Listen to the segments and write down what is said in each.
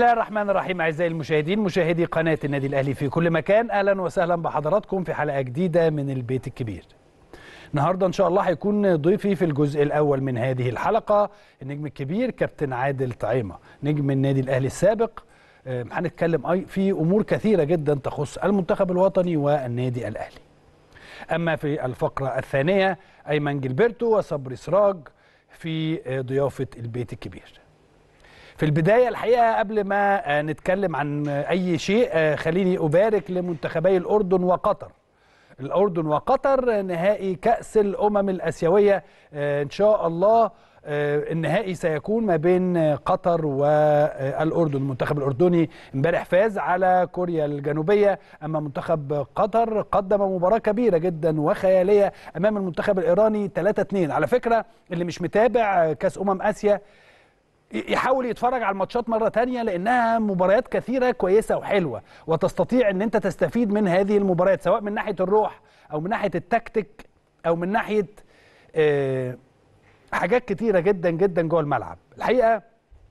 الله الرحمن الرحيم اعزائي المشاهدين مشاهدي قناه النادي الاهلي في كل مكان اهلا وسهلا بحضراتكم في حلقه جديده من البيت الكبير. النهارده ان شاء الله هيكون ضيفي في الجزء الاول من هذه الحلقه النجم الكبير كابتن عادل طعيمه نجم النادي الاهلي السابق آه، هنتكلم أي- في امور كثيره جدا تخص المنتخب الوطني والنادي الاهلي. اما في الفقره الثانيه ايمن جilberto وصبري سراج في آه، ضيافه البيت الكبير. في البداية الحقيقة قبل ما آه، نتكلم عن آه، أي شيء آه، خليني أبارك لمنتخبي الأردن وقطر الأردن وقطر نهائي كأس الأمم الآسيوية آه، إن شاء الله آه، النهائي سيكون ما بين آه، قطر والأردن المنتخب الأردني امبارح فاز على كوريا الجنوبية أما منتخب قطر قدم مباراة كبيرة جدا وخيالية أمام المنتخب الإيراني 3-2 على فكرة اللي مش متابع آه، كأس أمم آسيا يحاول يتفرج على الماتشات مرة تانية لأنها مباريات كثيرة كويسة وحلوة وتستطيع أن أنت تستفيد من هذه المباريات سواء من ناحية الروح أو من ناحية التكتيك أو من ناحية آه، حاجات كتيرة جدا جدا جوه الملعب الحقيقة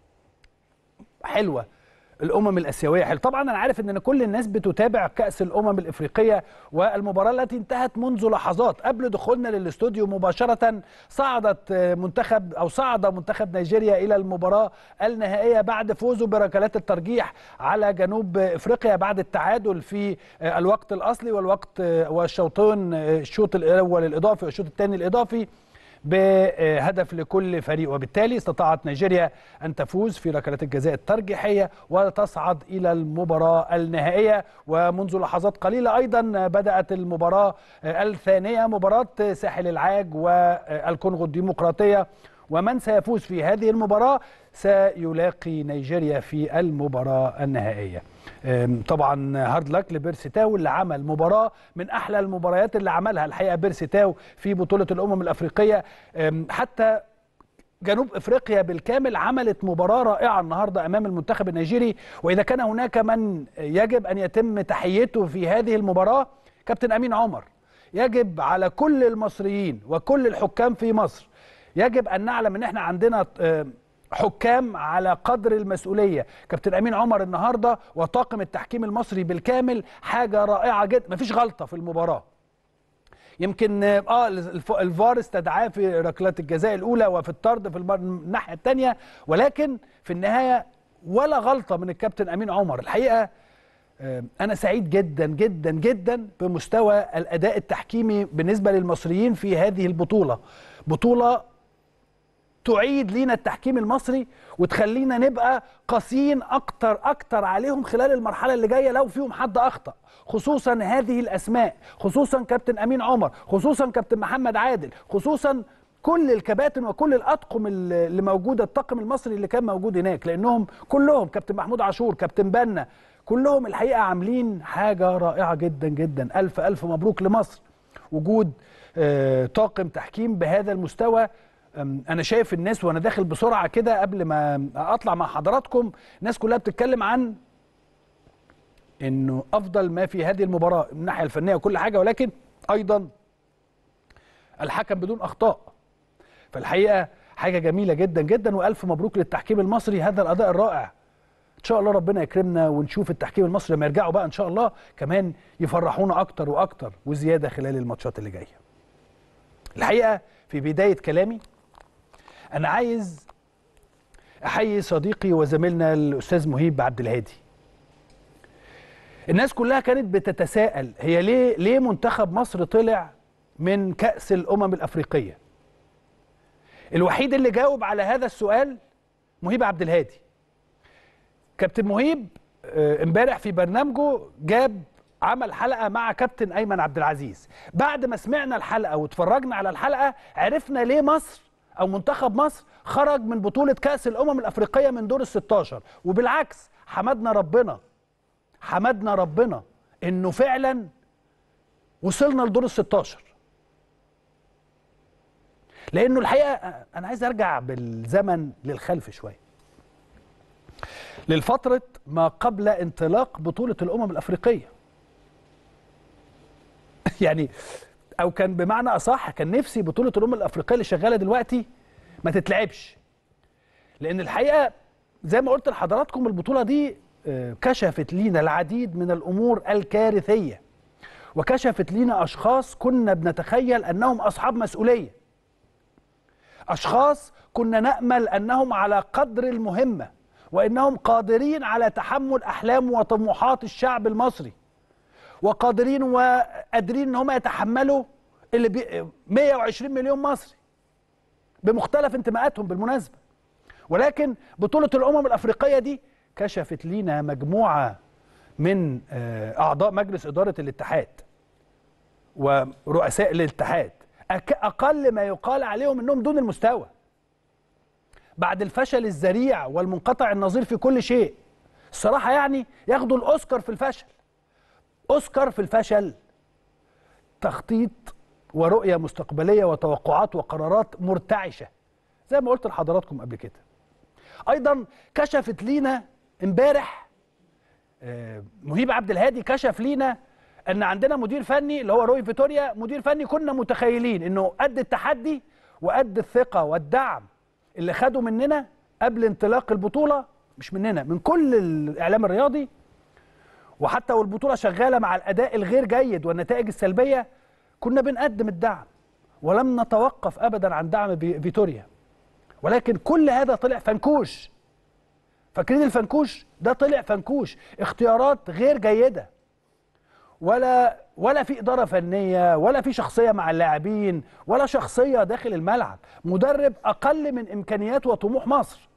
حلوة الامم الاسيويه حلو طبعا انا عارف ان كل الناس بتتابع كاس الامم الافريقيه والمباراه التي انتهت منذ لحظات قبل دخولنا للاستوديو مباشره صعدت آه، منتخب او صعد منتخب نيجيريا الى المباراه النهائيه بعد فوزه بركلات الترجيح على جنوب افريقيا بعد التعادل في آه، الوقت الاصلي والوقت آه، والشوطين آه، الشوط الاول الاضافي والشوط الثاني الاضافي بهدف لكل فريق وبالتالي استطاعت نيجيريا أن تفوز في ركلات الجزاء الترجيحية وتصعد إلى المباراة النهائية ومنذ لحظات قليلة أيضا بدأت المباراة الثانية مباراة ساحل العاج والكونغو الديمقراطية ومن سيفوز في هذه المباراة سيلاقي نيجيريا في المباراة النهائية أم، طبعا هارد لك لبيرسي تاو اللي عمل مباراة من أحلى المباريات اللي عملها الحقيقة بيرسي تاو في بطولة الأمم الأفريقية أم، حتى جنوب افريقيا بالكامل عملت مباراه رائعه النهارده امام المنتخب النيجيري واذا كان هناك من يجب ان يتم تحيته في هذه المباراه كابتن امين عمر يجب على كل المصريين وكل الحكام في مصر يجب ان نعلم ان احنا عندنا آه، حكام على قدر المسؤوليه كابتن امين عمر النهارده وطاقم التحكيم المصري بالكامل حاجه رائعه جدا مفيش غلطه في المباراه يمكن اه الف- الفار استدعاه في ركلات الجزاء الاولى وفي الطرد في المر- الناحيه الثانيه ولكن في النهايه ولا غلطه من الكابتن امين عمر الحقيقه آه، انا سعيد جدا جدا جدا بمستوى الاداء التحكيمي بالنسبه للمصريين في هذه البطوله بطوله تعيد لينا التحكيم المصري وتخلينا نبقى قاسيين اكتر اكتر عليهم خلال المرحله اللي جايه لو فيهم حد اخطا خصوصا هذه الاسماء خصوصا كابتن امين عمر خصوصا كابتن محمد عادل خصوصا كل الكباتن وكل الاطقم اللي اللي موجوده الطاقم المصري اللي كان موجود هناك لانهم كلهم كابتن محمود عاشور كابتن بنا كلهم الحقيقه عاملين حاجه رائعه جدا جدا الف الف مبروك لمصر وجود آه، طاقم تحكيم بهذا المستوى أم، انا شايف الناس وانا داخل بسرعه كده قبل ما اطلع مع حضراتكم الناس كلها بتتكلم عن انه افضل ما في هذه المباراه من الناحيه الفنيه وكل حاجه ولكن ايضا الحكم بدون اخطاء فالحقيقه حاجه جميله جدا جدا والف مبروك للتحكيم المصري هذا الاداء الرائع ان شاء الله ربنا يكرمنا ونشوف التحكيم المصري لما يرجعوا بقى ان شاء الله كمان يفرحونا اكتر واكتر وزياده خلال الماتشات اللي جايه الحقيقه في بدايه كلامي انا عايز احيي صديقي وزميلنا الاستاذ مهيب عبد الهادي الناس كلها كانت بتتساءل هي ليه ليه منتخب مصر طلع من كأس الأمم الأفريقية الوحيد اللي جاوب على هذا السؤال مهيب عبد الهادي كابتن مهيب آه، امبارح في برنامجه جاب عمل حلقة مع كابتن أيمن عبد العزيز بعد ما سمعنا الحلقة واتفرجنا على الحلقة عرفنا ليه مصر أو منتخب مصر خرج من بطولة كأس الأمم الأفريقية من دور ال 16 وبالعكس حمدنا ربنا حمدنا ربنا إنه فعلا وصلنا لدور ال 16 لأنه الحقيقة أنا عايز أرجع بالزمن للخلف شوية للفترة ما قبل انطلاق بطولة الأمم الأفريقية يعني أو كان بمعنى أصح كان نفسي بطولة الأمم الأفريقية اللي شغالة دلوقتي ما تتلعبش لأن الحقيقة زي ما قلت لحضراتكم البطوله دي آه، كشفت لينا العديد من الامور الكارثيه وكشفت لينا اشخاص كنا بنتخيل انهم اصحاب مسؤوليه اشخاص كنا نامل انهم على قدر المهمه وانهم قادرين على تحمل احلام وطموحات الشعب المصري وقادرين وقادرين ان هم يتحملوا اللي بي 120 مليون مصري بمختلف انتماءاتهم بالمناسبه ولكن بطوله الامم الافريقيه دي كشفت لينا مجموعه من آه، اعضاء مجلس اداره الاتحاد ورؤساء الاتحاد أك- اقل ما يقال عليهم انهم دون المستوى بعد الفشل الذريع والمنقطع النظير في كل شيء الصراحه يعني ياخدوا الاوسكار في الفشل اوسكار في الفشل تخطيط ورؤيه مستقبليه وتوقعات وقرارات مرتعشه زي ما قلت لحضراتكم قبل كده ايضا كشفت لينا امبارح آه، مهيب عبد الهادي كشف لينا ان عندنا مدير فني اللي هو روي فيتوريا مدير فني كنا متخيلين انه قد التحدي وقد الثقه والدعم اللي خده مننا قبل انطلاق البطوله مش مننا من كل الاعلام الرياضي وحتى والبطوله شغاله مع الاداء الغير جيد والنتائج السلبيه كنا بنقدم الدعم ولم نتوقف ابدا عن دعم في- فيتوريا ولكن كل هذا طلع فنكوش فاكرين الفنكوش ده طلع فنكوش اختيارات غير جيده ولا ولا في اداره فنيه ولا في شخصيه مع اللاعبين ولا شخصيه داخل الملعب مدرب اقل من امكانيات وطموح مصر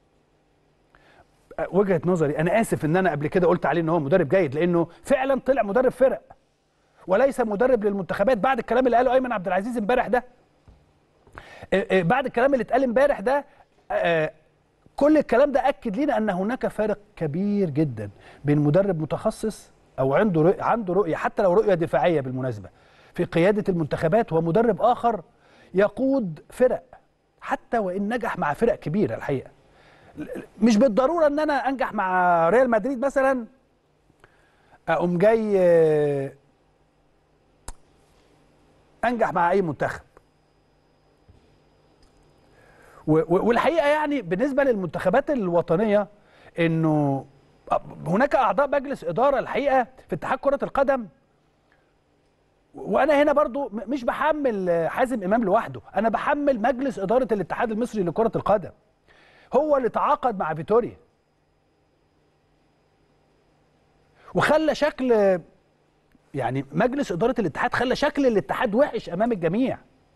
أه، وجهه نظري انا اسف ان انا قبل كده قلت عليه ان هو مدرب جيد لانه فعلا طلع مدرب فرق وليس مدرب للمنتخبات بعد الكلام اللي قاله ايمن عبد العزيز امبارح ده أه، أه، بعد الكلام اللي اتقال امبارح ده أه، كل الكلام ده اكد لنا ان هناك فارق كبير جدا بين مدرب متخصص او عنده رؤية عنده رؤيه حتى لو رؤيه دفاعيه بالمناسبه في قياده المنتخبات ومدرب اخر يقود فرق حتى وان نجح مع فرق كبيره الحقيقه مش بالضروره ان انا انجح مع ريال مدريد مثلا اقوم جاي آه، انجح مع اي منتخب و- و- والحقيقه يعني بالنسبه للمنتخبات الوطنيه انه هناك اعضاء مجلس اداره الحقيقه في اتحاد كره القدم وانا هنا برضو م- مش بحمل حازم امام لوحده انا بحمل مجلس اداره الاتحاد المصري لكره القدم هو اللي تعاقد مع فيتوريا وخلى شكل يعني مجلس اداره الاتحاد خلى شكل الاتحاد وحش امام الجميع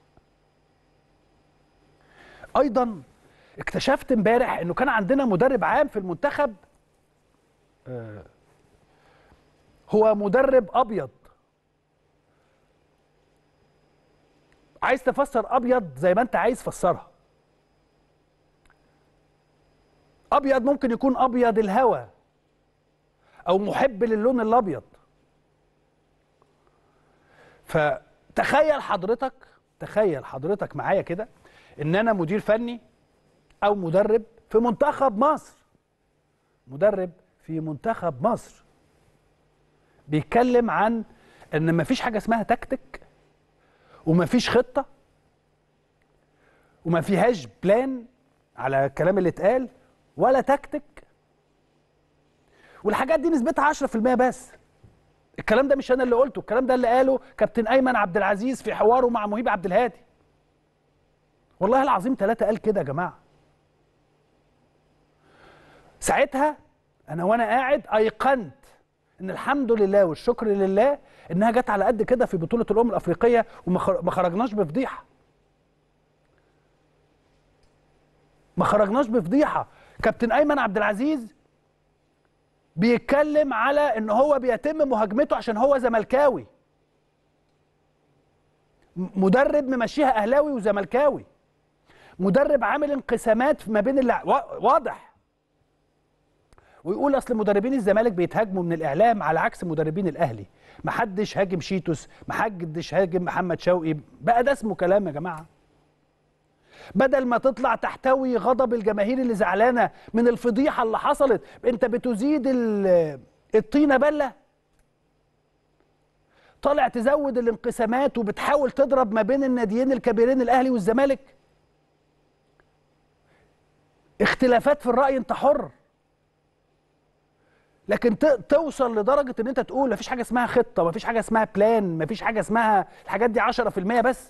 ايضا اكتشفت امبارح انه كان عندنا مدرب عام في المنتخب آه، هو مدرب ابيض عايز تفسر ابيض زي ما انت عايز فسرها ابيض ممكن يكون ابيض الهوى او محب للون الابيض فتخيل حضرتك تخيل حضرتك معايا كده ان انا مدير فني او مدرب في منتخب مصر مدرب في منتخب مصر بيتكلم عن ان مفيش حاجه اسمها تكتيك ومفيش خطه وما فيهاش بلان على الكلام اللي اتقال ولا تكتيك والحاجات دي نسبتها 10% بس الكلام ده مش انا اللي قلته الكلام ده اللي قاله كابتن ايمن عبد العزيز في حواره مع مهيب عبد الهادي والله العظيم ثلاثة قال كده يا جماعة ساعتها أنا وأنا قاعد أيقنت إن الحمد لله والشكر لله إنها جت على قد كده في بطولة الأمم الأفريقية وما خر- ما خرجناش بفضيحة ما خرجناش بفضيحة كابتن أيمن عبد العزيز بيتكلم على إن هو بيتم مهاجمته عشان هو زملكاوي م- مدرب ممشيها أهلاوي وزملكاوي مدرب عامل انقسامات ما بين اللع... وا- واضح ويقول اصل مدربين الزمالك بيتهاجموا من الاعلام على عكس مدربين الاهلي محدش هاجم شيتوس محدش هاجم محمد شوقي بقى ده اسمه كلام يا جماعه بدل ما تطلع تحتوي غضب الجماهير اللي زعلانه من الفضيحه اللي حصلت انت بتزيد ال- الطينه بله طالع تزود الانقسامات وبتحاول تضرب ما بين الناديين الكبيرين الاهلي والزمالك اختلافات في الراي انت حر لكن ت- توصل لدرجه ان انت تقول مفيش حاجه اسمها خطه مفيش حاجه اسمها بلان مفيش حاجه اسمها الحاجات دي 10% بس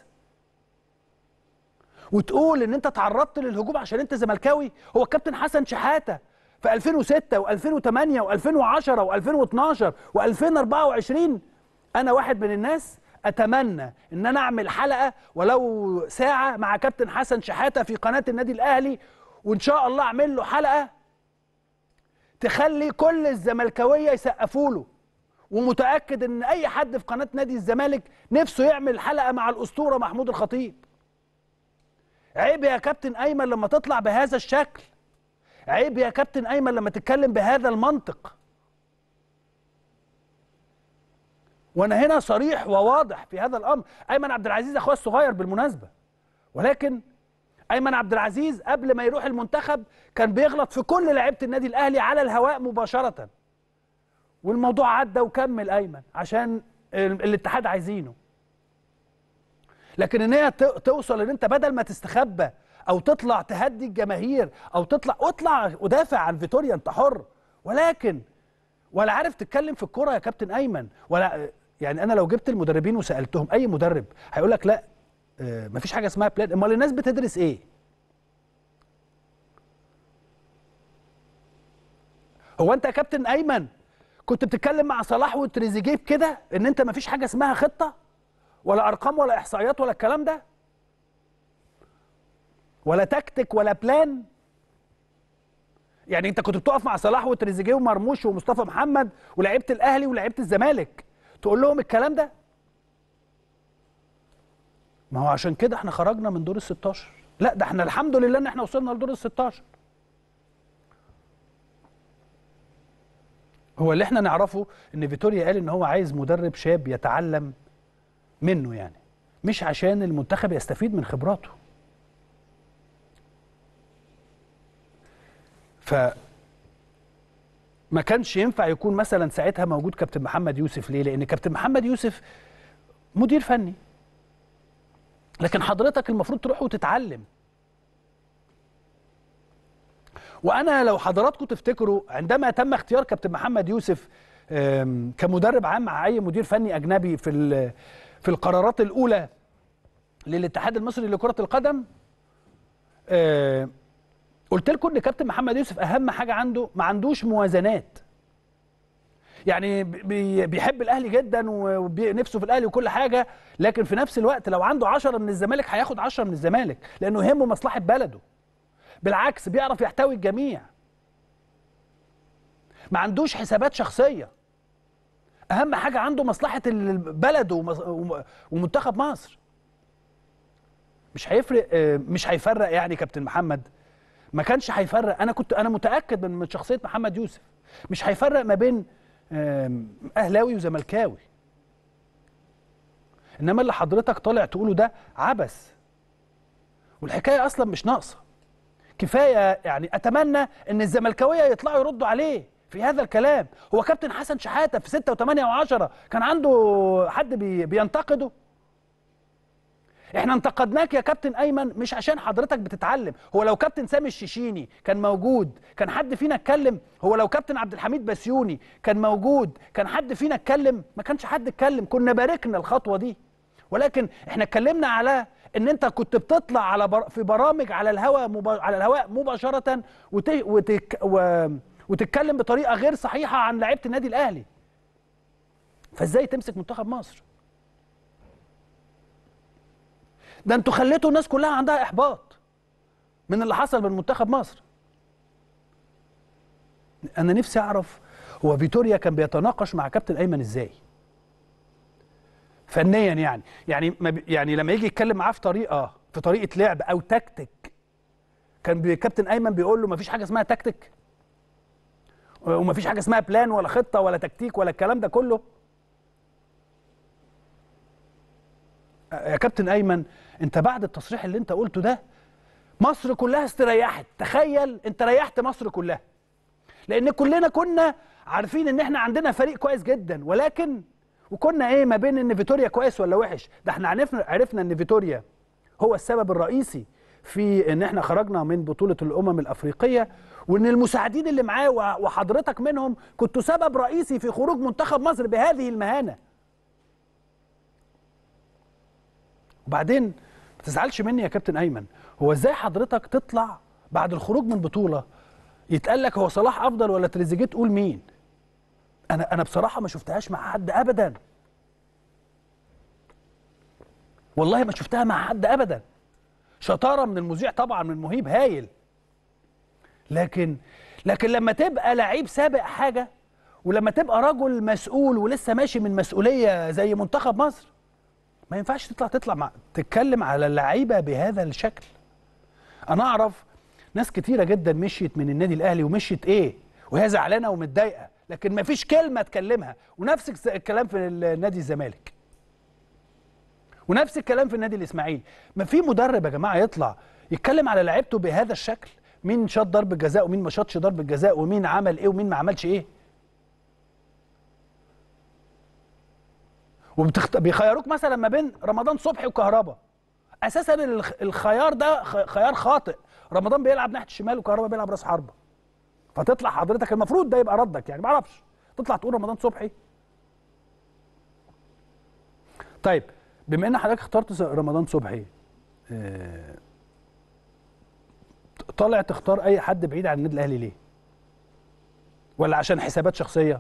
وتقول ان انت تعرضت للهجوم عشان انت زملكاوي هو الكابتن حسن شحاته في 2006 و2008 و2010 و2012 و2024 انا واحد من الناس اتمنى ان انا اعمل حلقه ولو ساعه مع كابتن حسن شحاته في قناه النادي الاهلي وان شاء الله اعمل له حلقه تخلي كل الزملكاويه يسقفوا له ومتاكد ان اي حد في قناه نادي الزمالك نفسه يعمل حلقه مع الاسطوره محمود الخطيب عيب يا كابتن ايمن لما تطلع بهذا الشكل عيب يا كابتن ايمن لما تتكلم بهذا المنطق وانا هنا صريح وواضح في هذا الامر ايمن عبد العزيز اخويا الصغير بالمناسبه ولكن ايمن عبد العزيز قبل ما يروح المنتخب كان بيغلط في كل لعيبه النادي الاهلي على الهواء مباشره والموضوع عدى وكمل ايمن عشان ال- الاتحاد عايزينه لكن ان هي ت- توصل ان انت بدل ما تستخبى او تطلع تهدي الجماهير او تطلع اطلع ودافع عن فيتوريا انت حر ولكن ولا عارف تتكلم في الكوره يا كابتن ايمن ولا يعني انا لو جبت المدربين وسالتهم اي مدرب هيقول لك لا آه، مفيش حاجه اسمها بلان امال الناس بتدرس ايه هو انت يا كابتن ايمن كنت بتتكلم مع صلاح وتريزيجيه كده ان انت مفيش حاجه اسمها خطه ولا ارقام ولا احصائيات ولا الكلام ده ولا تكتيك ولا بلان يعني انت كنت بتقف مع صلاح وتريزيجيه ومرموش ومصطفى محمد ولاعيبه الاهلي ولاعيبه الزمالك تقول لهم الكلام ده ما هو عشان كده احنا خرجنا من دور ال 16 لا ده احنا الحمد لله ان احنا وصلنا لدور ال 16 هو اللي احنا نعرفه ان فيتوريا قال ان هو عايز مدرب شاب يتعلم منه يعني مش عشان المنتخب يستفيد من خبراته ف ما كانش ينفع يكون مثلا ساعتها موجود كابتن محمد يوسف ليه لان كابتن محمد يوسف مدير فني لكن حضرتك المفروض تروح وتتعلم وانا لو حضراتكم تفتكروا عندما تم اختيار كابتن محمد يوسف آم، كمدرب عام مع اي مدير فني اجنبي في ال- في القرارات الاولى للاتحاد المصري لكره القدم آه، قلت لكم ان كابتن محمد يوسف اهم حاجه عنده ما عندوش موازنات يعني بي- بيحب الاهلي جدا ونفسه في الاهلي وكل حاجه لكن في نفس الوقت لو عنده 10 من الزمالك هياخد 10 من الزمالك لانه يهمه مصلحه بلده بالعكس بيعرف يحتوي الجميع ما عندوش حسابات شخصيه اهم حاجه عنده مصلحه البلد ومص- وم- ومنتخب مصر مش هيفرق آه، مش هيفرق يعني كابتن محمد ما كانش هيفرق انا كنت انا متاكد من من شخصيه محمد يوسف مش هيفرق ما بين آم، اهلاوي وزملكاوي انما اللي حضرتك طالع تقوله ده عبث والحكايه اصلا مش ناقصه كفايه يعني اتمنى ان الزملكاويه يطلعوا يردوا عليه في هذا الكلام هو كابتن حسن شحاته في 6 و8 و10 كان عنده حد بي بينتقده احنا انتقدناك يا كابتن ايمن مش عشان حضرتك بتتعلم هو لو كابتن سامي الشيشيني كان موجود كان حد فينا اتكلم هو لو كابتن عبد الحميد بسيوني كان موجود كان حد فينا اتكلم ما كانش حد اتكلم كنا باركنا الخطوه دي ولكن احنا اتكلمنا على ان انت كنت بتطلع على بر... في برامج على الهواء مبا... على الهواء مباشره وت... وتك... و... وتتكلم بطريقه غير صحيحه عن لعيبه النادي الاهلي فازاي تمسك منتخب مصر ده انتوا خليتوا الناس كلها عندها احباط من اللي حصل من منتخب مصر انا نفسي اعرف هو فيتوريا كان بيتناقش مع كابتن ايمن ازاي فنيا يعني يعني ما بي- يعني لما يجي يتكلم معاه في طريقه في طريقه لعب او تكتيك كان بي- كابتن ايمن بيقول له ما فيش حاجه اسمها تكتيك وما فيش حاجه اسمها بلان ولا خطه ولا تكتيك ولا الكلام ده كله يا كابتن ايمن انت بعد التصريح اللي انت قلته ده مصر كلها استريحت تخيل انت ريحت مصر كلها لان كلنا كنا عارفين ان احنا عندنا فريق كويس جدا ولكن وكنا ايه ما بين ان فيتوريا كويس ولا وحش ده احنا عرفنا عرفنا ان فيتوريا هو السبب الرئيسي في ان احنا خرجنا من بطولة الامم الافريقية وان المساعدين اللي معاه وحضرتك منهم كنتوا سبب رئيسي في خروج منتخب مصر بهذه المهانه وبعدين ما تزعلش مني يا كابتن ايمن هو ازاي حضرتك تطلع بعد الخروج من بطوله يتقال لك هو صلاح افضل ولا تريزيجيه تقول مين انا انا بصراحه ما شفتهاش مع حد ابدا والله ما شفتها مع حد ابدا شطاره من المذيع طبعا من مهيب هايل لكن لكن لما تبقى لعيب سابق حاجه ولما تبقى رجل مسؤول ولسه ماشي من مسؤوليه زي منتخب مصر ما ينفعش تطلع تطلع مع تتكلم على اللعيبه بهذا الشكل انا اعرف ناس كتيره جدا مشيت من النادي الاهلي ومشيت ايه وهي زعلانه ومتضايقه لكن ما فيش كلمه تكلمها ونفس الكلام في نادي الزمالك ونفس الكلام في النادي الاسماعيلي ما في مدرب يا جماعه يطلع يتكلم على لعيبته بهذا الشكل مين شاط ضربه جزاء ومين ما شاطش ضربه جزاء ومين عمل ايه ومين ما عملش ايه وبيخيروك مثلا ما بين رمضان صبحي وكهربا اساسا الخيار ده خيار خاطئ رمضان بيلعب ناحيه الشمال وكهربا بيلعب راس حربه فتطلع حضرتك المفروض ده يبقى ردك يعني ما اعرفش تطلع تقول رمضان صبحي طيب بما ان حضرتك اخترت رمضان صبحي اه طالع تختار اي حد بعيد عن النادي الاهلي ليه ولا عشان حسابات شخصيه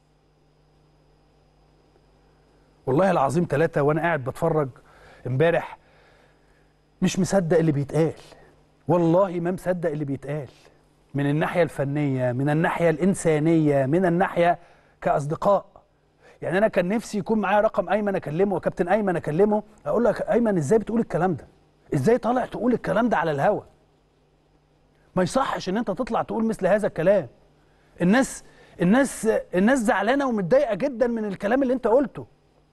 والله العظيم ثلاثة وأنا قاعد بتفرج امبارح مش مصدق اللي بيتقال والله ما مصدق اللي بيتقال من الناحية الفنية من الناحية الإنسانية من الناحية كأصدقاء يعني أنا كان نفسي يكون معايا رقم أيمن أكلمه وكابتن أيمن أكلمه أقول لك أيمن إزاي بتقول الكلام ده إزاي طالع تقول الكلام ده على الهوا ما يصحش إن أنت تطلع تقول مثل هذا الكلام الناس الناس الناس زعلانة ومتضايقة جدا من الكلام اللي أنت قلته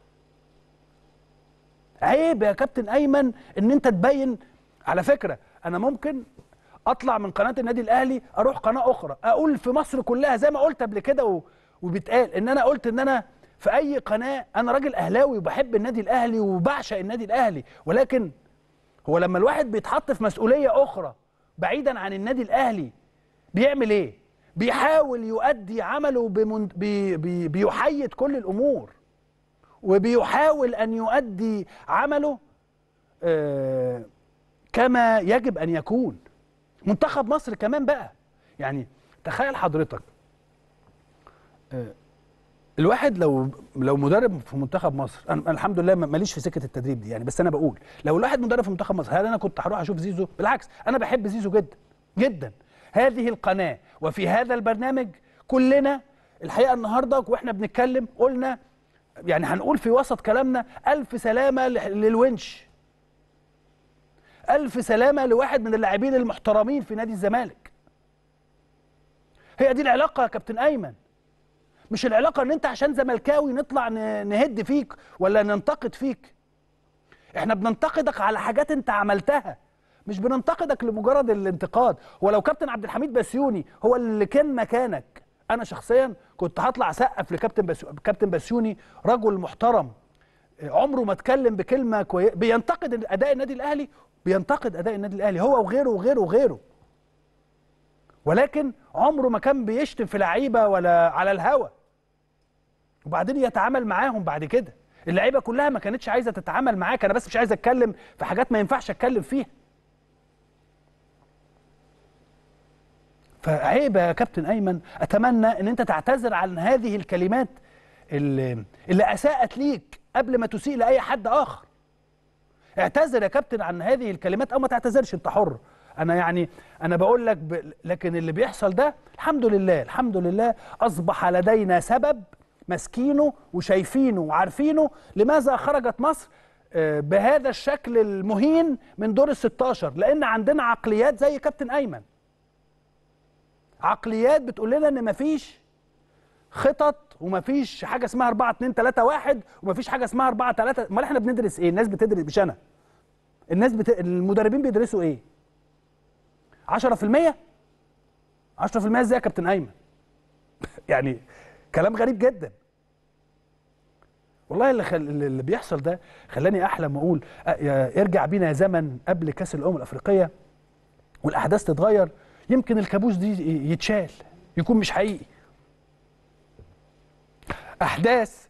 عيب يا كابتن ايمن ان انت تبين على فكره انا ممكن اطلع من قناه النادي الاهلي اروح قناه اخرى اقول في مصر كلها زي ما قلت قبل كده و... وبيتقال ان انا قلت ان انا في اي قناه انا راجل اهلاوي وبحب النادي الاهلي وبعشق النادي الاهلي ولكن هو لما الواحد بيتحط في مسؤوليه اخرى بعيدا عن النادي الاهلي بيعمل ايه بيحاول يؤدي عمله بمن... بي... بي... بيحيد كل الامور وبيحاول ان يؤدي عمله آه كما يجب ان يكون منتخب مصر كمان بقى يعني تخيل حضرتك آه الواحد لو لو مدرب في منتخب مصر انا الحمد لله ماليش في سكه التدريب دي يعني بس انا بقول لو الواحد مدرب في منتخب مصر هل انا كنت هروح اشوف زيزو بالعكس انا بحب زيزو جدا جدا هذه القناه وفي هذا البرنامج كلنا الحقيقه النهارده واحنا بنتكلم قلنا يعني هنقول في وسط كلامنا ألف سلامة للونش ألف سلامة لواحد من اللاعبين المحترمين في نادي الزمالك هي دي العلاقة يا كابتن أيمن مش العلاقة ان انت عشان زملكاوي نطلع نهد فيك ولا ننتقد فيك احنا بننتقدك على حاجات انت عملتها مش بننتقدك لمجرد الانتقاد ولو كابتن عبد الحميد بسيوني هو اللي كان مكانك انا شخصيا كنت هطلع اسقف لكابتن بسيو... كابتن بسيوني رجل محترم عمره ما اتكلم بكلمه كويسه بينتقد اداء النادي الاهلي بينتقد اداء النادي الاهلي هو وغيره وغيره وغيره ولكن عمره ما كان بيشتم في لعيبه ولا على الهوا وبعدين يتعامل معاهم بعد كده اللعيبه كلها ما كانتش عايزه تتعامل معاك انا بس مش عايز اتكلم في حاجات ما ينفعش اتكلم فيها فعيب يا كابتن ايمن اتمنى ان انت تعتذر عن هذه الكلمات اللي, اللي اساءت ليك قبل ما تسيء لاي حد اخر اعتذر يا كابتن عن هذه الكلمات او ما تعتذرش انت حر انا يعني انا بقول لك ب... لكن اللي بيحصل ده الحمد لله الحمد لله اصبح لدينا سبب ماسكينه وشايفينه وعارفينه لماذا خرجت مصر بهذا الشكل المهين من دور ال 16 لان عندنا عقليات زي كابتن ايمن عقليات بتقول لنا ان مفيش خطط ومفيش حاجه اسمها 4 2 3 1 ومفيش حاجه اسمها 4 3 امال احنا بندرس ايه الناس بتدرس مش انا الناس بت... المدربين بيدرسوا ايه 10% 10% ازاي يا كابتن ايمن يعني كلام غريب جدا والله اللي, خل... اللي بيحصل ده خلاني احلم واقول ارجع بينا زمن قبل كاس الامم الافريقيه والاحداث تتغير يمكن الكابوس دي يتشال يكون مش حقيقي احداث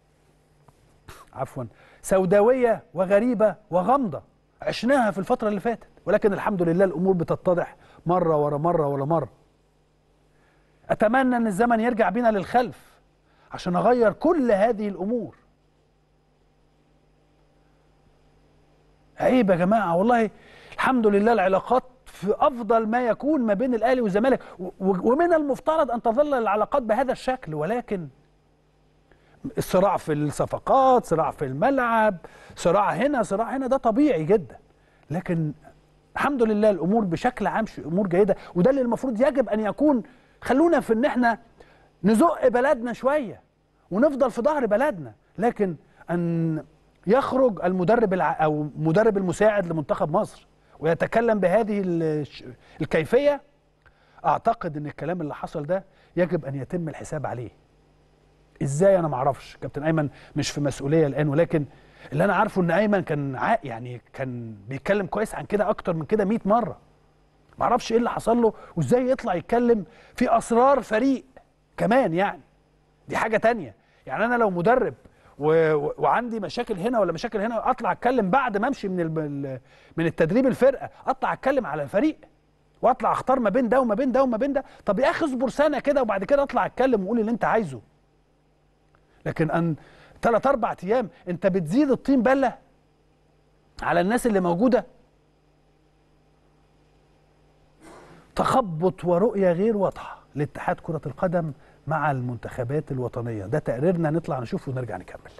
عفوا سوداويه وغريبه وغامضه عشناها في الفتره اللي فاتت ولكن الحمد لله الامور بتتضح مره ورا مره ورا مره اتمنى ان الزمن يرجع بينا للخلف عشان اغير كل هذه الامور عيب يا جماعه والله الحمد لله العلاقات في افضل ما يكون ما بين الاهلي والزمالك ومن المفترض ان تظل العلاقات بهذا الشكل ولكن الصراع في الصفقات صراع في الملعب صراع هنا صراع هنا ده طبيعي جدا لكن الحمد لله الامور بشكل عام امور جيده وده اللي المفروض يجب ان يكون خلونا في ان احنا نزق بلدنا شويه ونفضل في ظهر بلدنا لكن ان يخرج المدرب الع... او مدرب المساعد لمنتخب مصر ويتكلم بهذه الكيفيه اعتقد ان الكلام اللي حصل ده يجب ان يتم الحساب عليه ازاي انا ما اعرفش كابتن ايمن مش في مسؤوليه الان ولكن اللي انا عارفه ان ايمن كان ع... يعني كان بيتكلم كويس عن كده اكتر من كده 100 مره ما اعرفش ايه اللي حصل له وازاي يطلع يتكلم في اسرار فريق كمان يعني دي حاجه تانية يعني انا لو مدرب و... وعندي مشاكل هنا ولا مشاكل هنا اطلع اتكلم بعد ما امشي من ال... من التدريب الفرقه اطلع اتكلم على الفريق واطلع اختار ما بين ده وما بين ده وما بين ده طب يا اخي اصبر سنه كده وبعد كده اطلع اتكلم وقول اللي انت عايزه لكن ان ثلاث اربع ايام انت بتزيد الطين بله على الناس اللي موجوده تخبط ورؤيه غير واضحه لاتحاد كره القدم مع المنتخبات الوطنيه ده تقريرنا نطلع نشوفه ونرجع نكمل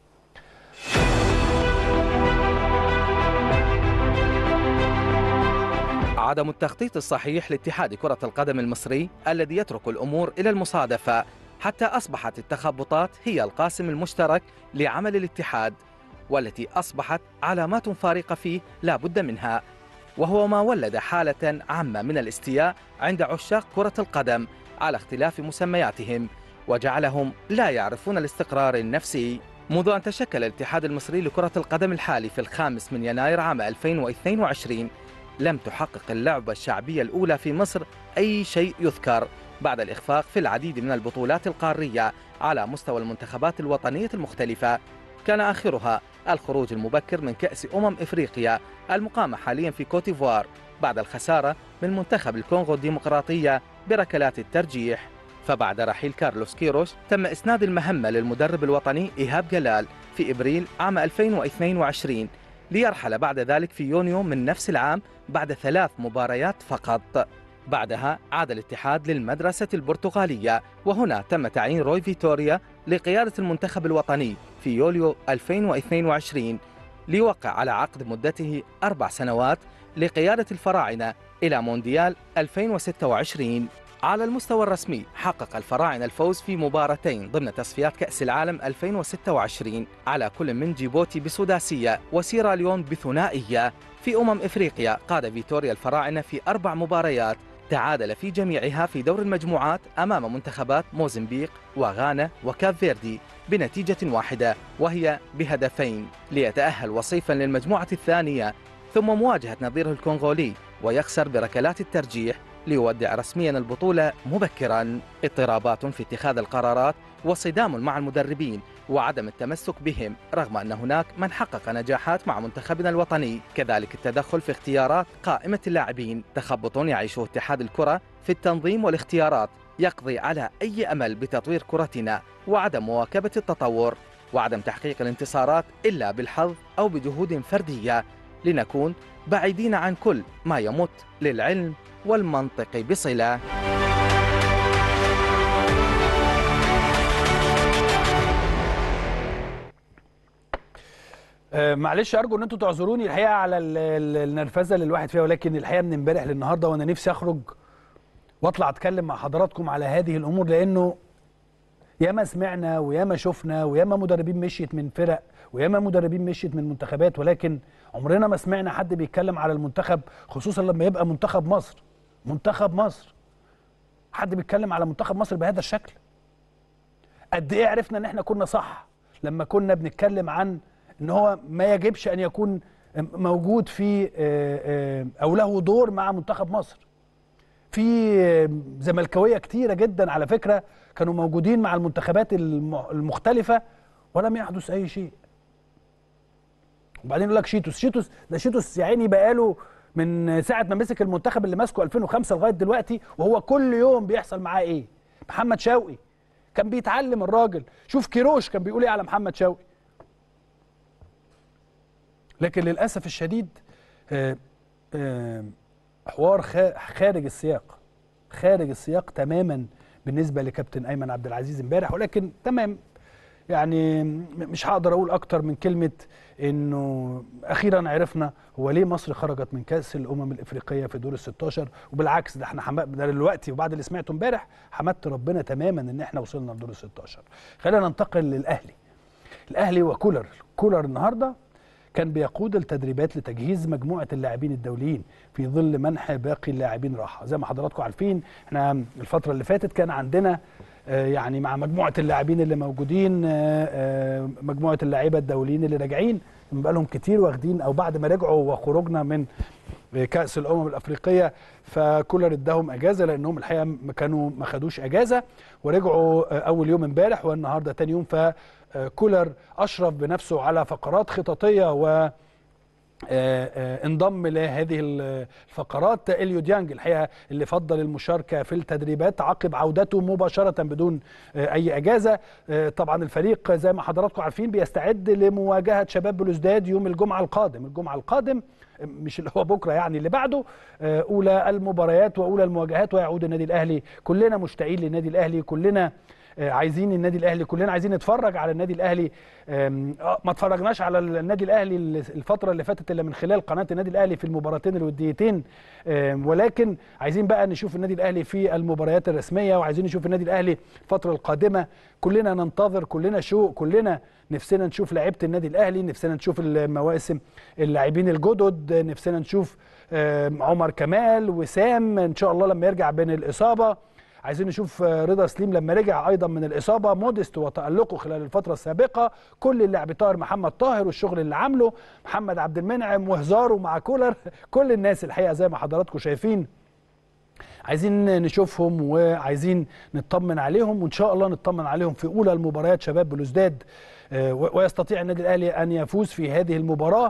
عدم التخطيط الصحيح لاتحاد كرة القدم المصري الذي يترك الأمور إلى المصادفة حتى أصبحت التخبطات هي القاسم المشترك لعمل الاتحاد والتي أصبحت علامات فارقة فيه لا بد منها وهو ما ولد حالة عامة من الاستياء عند عشاق كرة القدم على اختلاف مسمياتهم وجعلهم لا يعرفون الاستقرار النفسي منذ أن تشكل الاتحاد المصري لكرة القدم الحالي في الخامس من يناير عام 2022 لم تحقق اللعبة الشعبية الأولى في مصر أي شيء يذكر بعد الإخفاق في العديد من البطولات القارية على مستوى المنتخبات الوطنية المختلفة كان آخرها الخروج المبكر من كأس أمم إفريقيا المقامة حاليا في كوتيفوار بعد الخسارة من منتخب الكونغو الديمقراطية بركلات الترجيح فبعد رحيل كارلوس كيروش تم إسناد المهمة للمدرب الوطني إيهاب جلال في إبريل عام 2022 ليرحل بعد ذلك في يونيو من نفس العام بعد ثلاث مباريات فقط بعدها عاد الاتحاد للمدرسة البرتغالية وهنا تم تعيين روي فيتوريا لقيادة المنتخب الوطني في يوليو 2022 ليوقع على عقد مدته أربع سنوات لقيادة الفراعنة إلى مونديال 2026 على المستوى الرسمي حقق الفراعنة الفوز في مباراتين ضمن تصفيات كأس العالم 2026 على كل من جيبوتي بسداسية وسيراليون بثنائية في أمم إفريقيا قاد فيتوريا الفراعنة في أربع مباريات تعادل في جميعها في دور المجموعات أمام منتخبات موزمبيق وغانا وكاب فيردي بنتيجة واحدة وهي بهدفين ليتأهل وصيفا للمجموعة الثانية ثم مواجهة نظيره الكونغولي ويخسر بركلات الترجيح ليودع رسميا البطولة مبكرا اضطرابات في اتخاذ القرارات وصدام مع المدربين وعدم التمسك بهم رغم أن هناك من حقق نجاحات مع منتخبنا الوطني كذلك التدخل في اختيارات قائمة اللاعبين تخبط يعيشه اتحاد الكرة في التنظيم والاختيارات يقضي على أي أمل بتطوير كرتنا وعدم مواكبة التطور وعدم تحقيق الانتصارات إلا بالحظ أو بجهود فردية لنكون بعيدين عن كل ما يمت للعلم والمنطق بصلة آه معلش ارجو ان انتم تعذروني الحقيقه على النرفزه اللي الواحد فيها ولكن الحقيقه من امبارح للنهارده وانا نفسي اخرج واطلع اتكلم مع حضراتكم على هذه الامور لانه ياما سمعنا وياما شفنا وياما مدربين مشيت من فرق وياما مدربين مشيت من منتخبات ولكن عمرنا ما سمعنا حد بيتكلم على المنتخب خصوصا لما يبقى منتخب مصر منتخب مصر حد بيتكلم على منتخب مصر بهذا الشكل قد ايه عرفنا ان احنا كنا صح لما كنا بنتكلم عن ان هو ما يجبش ان يكون موجود في او له دور مع منتخب مصر في زملكاويه كتيره جدا على فكره كانوا موجودين مع المنتخبات الم- المختلفه ولم يحدث اي شيء وبعدين يقول لك شيتوس شيتوس ده شيتوس يا عيني بقاله من ساعه ما مسك المنتخب اللي ماسكه 2005 لغايه دلوقتي وهو كل يوم بيحصل معاه ايه محمد شوقي كان بيتعلم الراجل شوف كيروش كان بيقول ايه على محمد شوقي لكن للاسف الشديد آه، آه، حوار خا- خارج السياق خارج السياق تماما بالنسبه لكابتن ايمن عبد العزيز امبارح ولكن تمام يعني م- مش هقدر اقول اكتر من كلمه انه اخيرا عرفنا هو ليه مصر خرجت من كاس الامم الافريقيه في دور ال 16 وبالعكس ده احنا حم... ده دلوقتي وبعد اللي سمعته امبارح حمدت ربنا تماما ان احنا وصلنا لدور ال 16 خلينا ننتقل للاهلي الاهلي وكولر كولر النهارده كان بيقود التدريبات لتجهيز مجموعه اللاعبين الدوليين في ظل منح باقي اللاعبين راحه زي ما حضراتكم عارفين احنا الفتره اللي فاتت كان عندنا آه، يعني مع مجموعه اللاعبين اللي موجودين آه، آه، مجموعه اللاعيبه الدوليين اللي راجعين بقالهم كتير واخدين او بعد ما رجعوا وخروجنا من كاس الامم الافريقيه فكولر اداهم اجازه لانهم الحقيقه ما كانوا ما خدوش اجازه ورجعوا آه، اول يوم امبارح والنهارده تاني يوم فكولر اشرف بنفسه على فقرات خططيه و آه، آه، انضم لهذه الفقرات اليو ديانج الحقيقه اللي فضل المشاركه في التدريبات عقب عودته مباشره بدون آه، اي اجازه آه، طبعا الفريق زي ما حضراتكم عارفين بيستعد لمواجهه شباب بلوزداد يوم الجمعه القادم الجمعه القادم آه، مش اللي هو بكره يعني اللي بعده آه، اولى المباريات واولى المواجهات ويعود النادي الاهلي كلنا مشتاقين للنادي الاهلي كلنا آه، عايزين النادي الاهلي كلنا عايزين نتفرج على النادي الاهلي آم، آه، ما اتفرجناش على النادي الاهلي الفتره اللي فاتت الا من خلال قناه النادي الاهلي في المباراتين الوديتين آم، ولكن عايزين بقى نشوف النادي الاهلي في المباريات الرسميه وعايزين نشوف النادي الاهلي الفتره القادمه كلنا ننتظر كلنا شوق كلنا نفسنا نشوف لعيبه النادي الاهلي نفسنا نشوف المواسم اللاعبين الجدد نفسنا نشوف آم، عمر كمال وسام ان شاء الله لما يرجع بين الاصابه عايزين نشوف آه، رضا سليم لما رجع ايضا من الاصابه موديست وتالقه خلال الفتره السابقه كل اللعب طاهر محمد طاهر والشغل اللي عامله محمد عبد المنعم وهزاره مع كولر كل الناس الحقيقه زي ما حضراتكم شايفين عايزين نشوفهم وعايزين نطمن عليهم وان شاء الله نطمن عليهم في اولى المباريات شباب بلوزداد آه، و- ويستطيع النادي الاهلي ان يفوز في هذه المباراه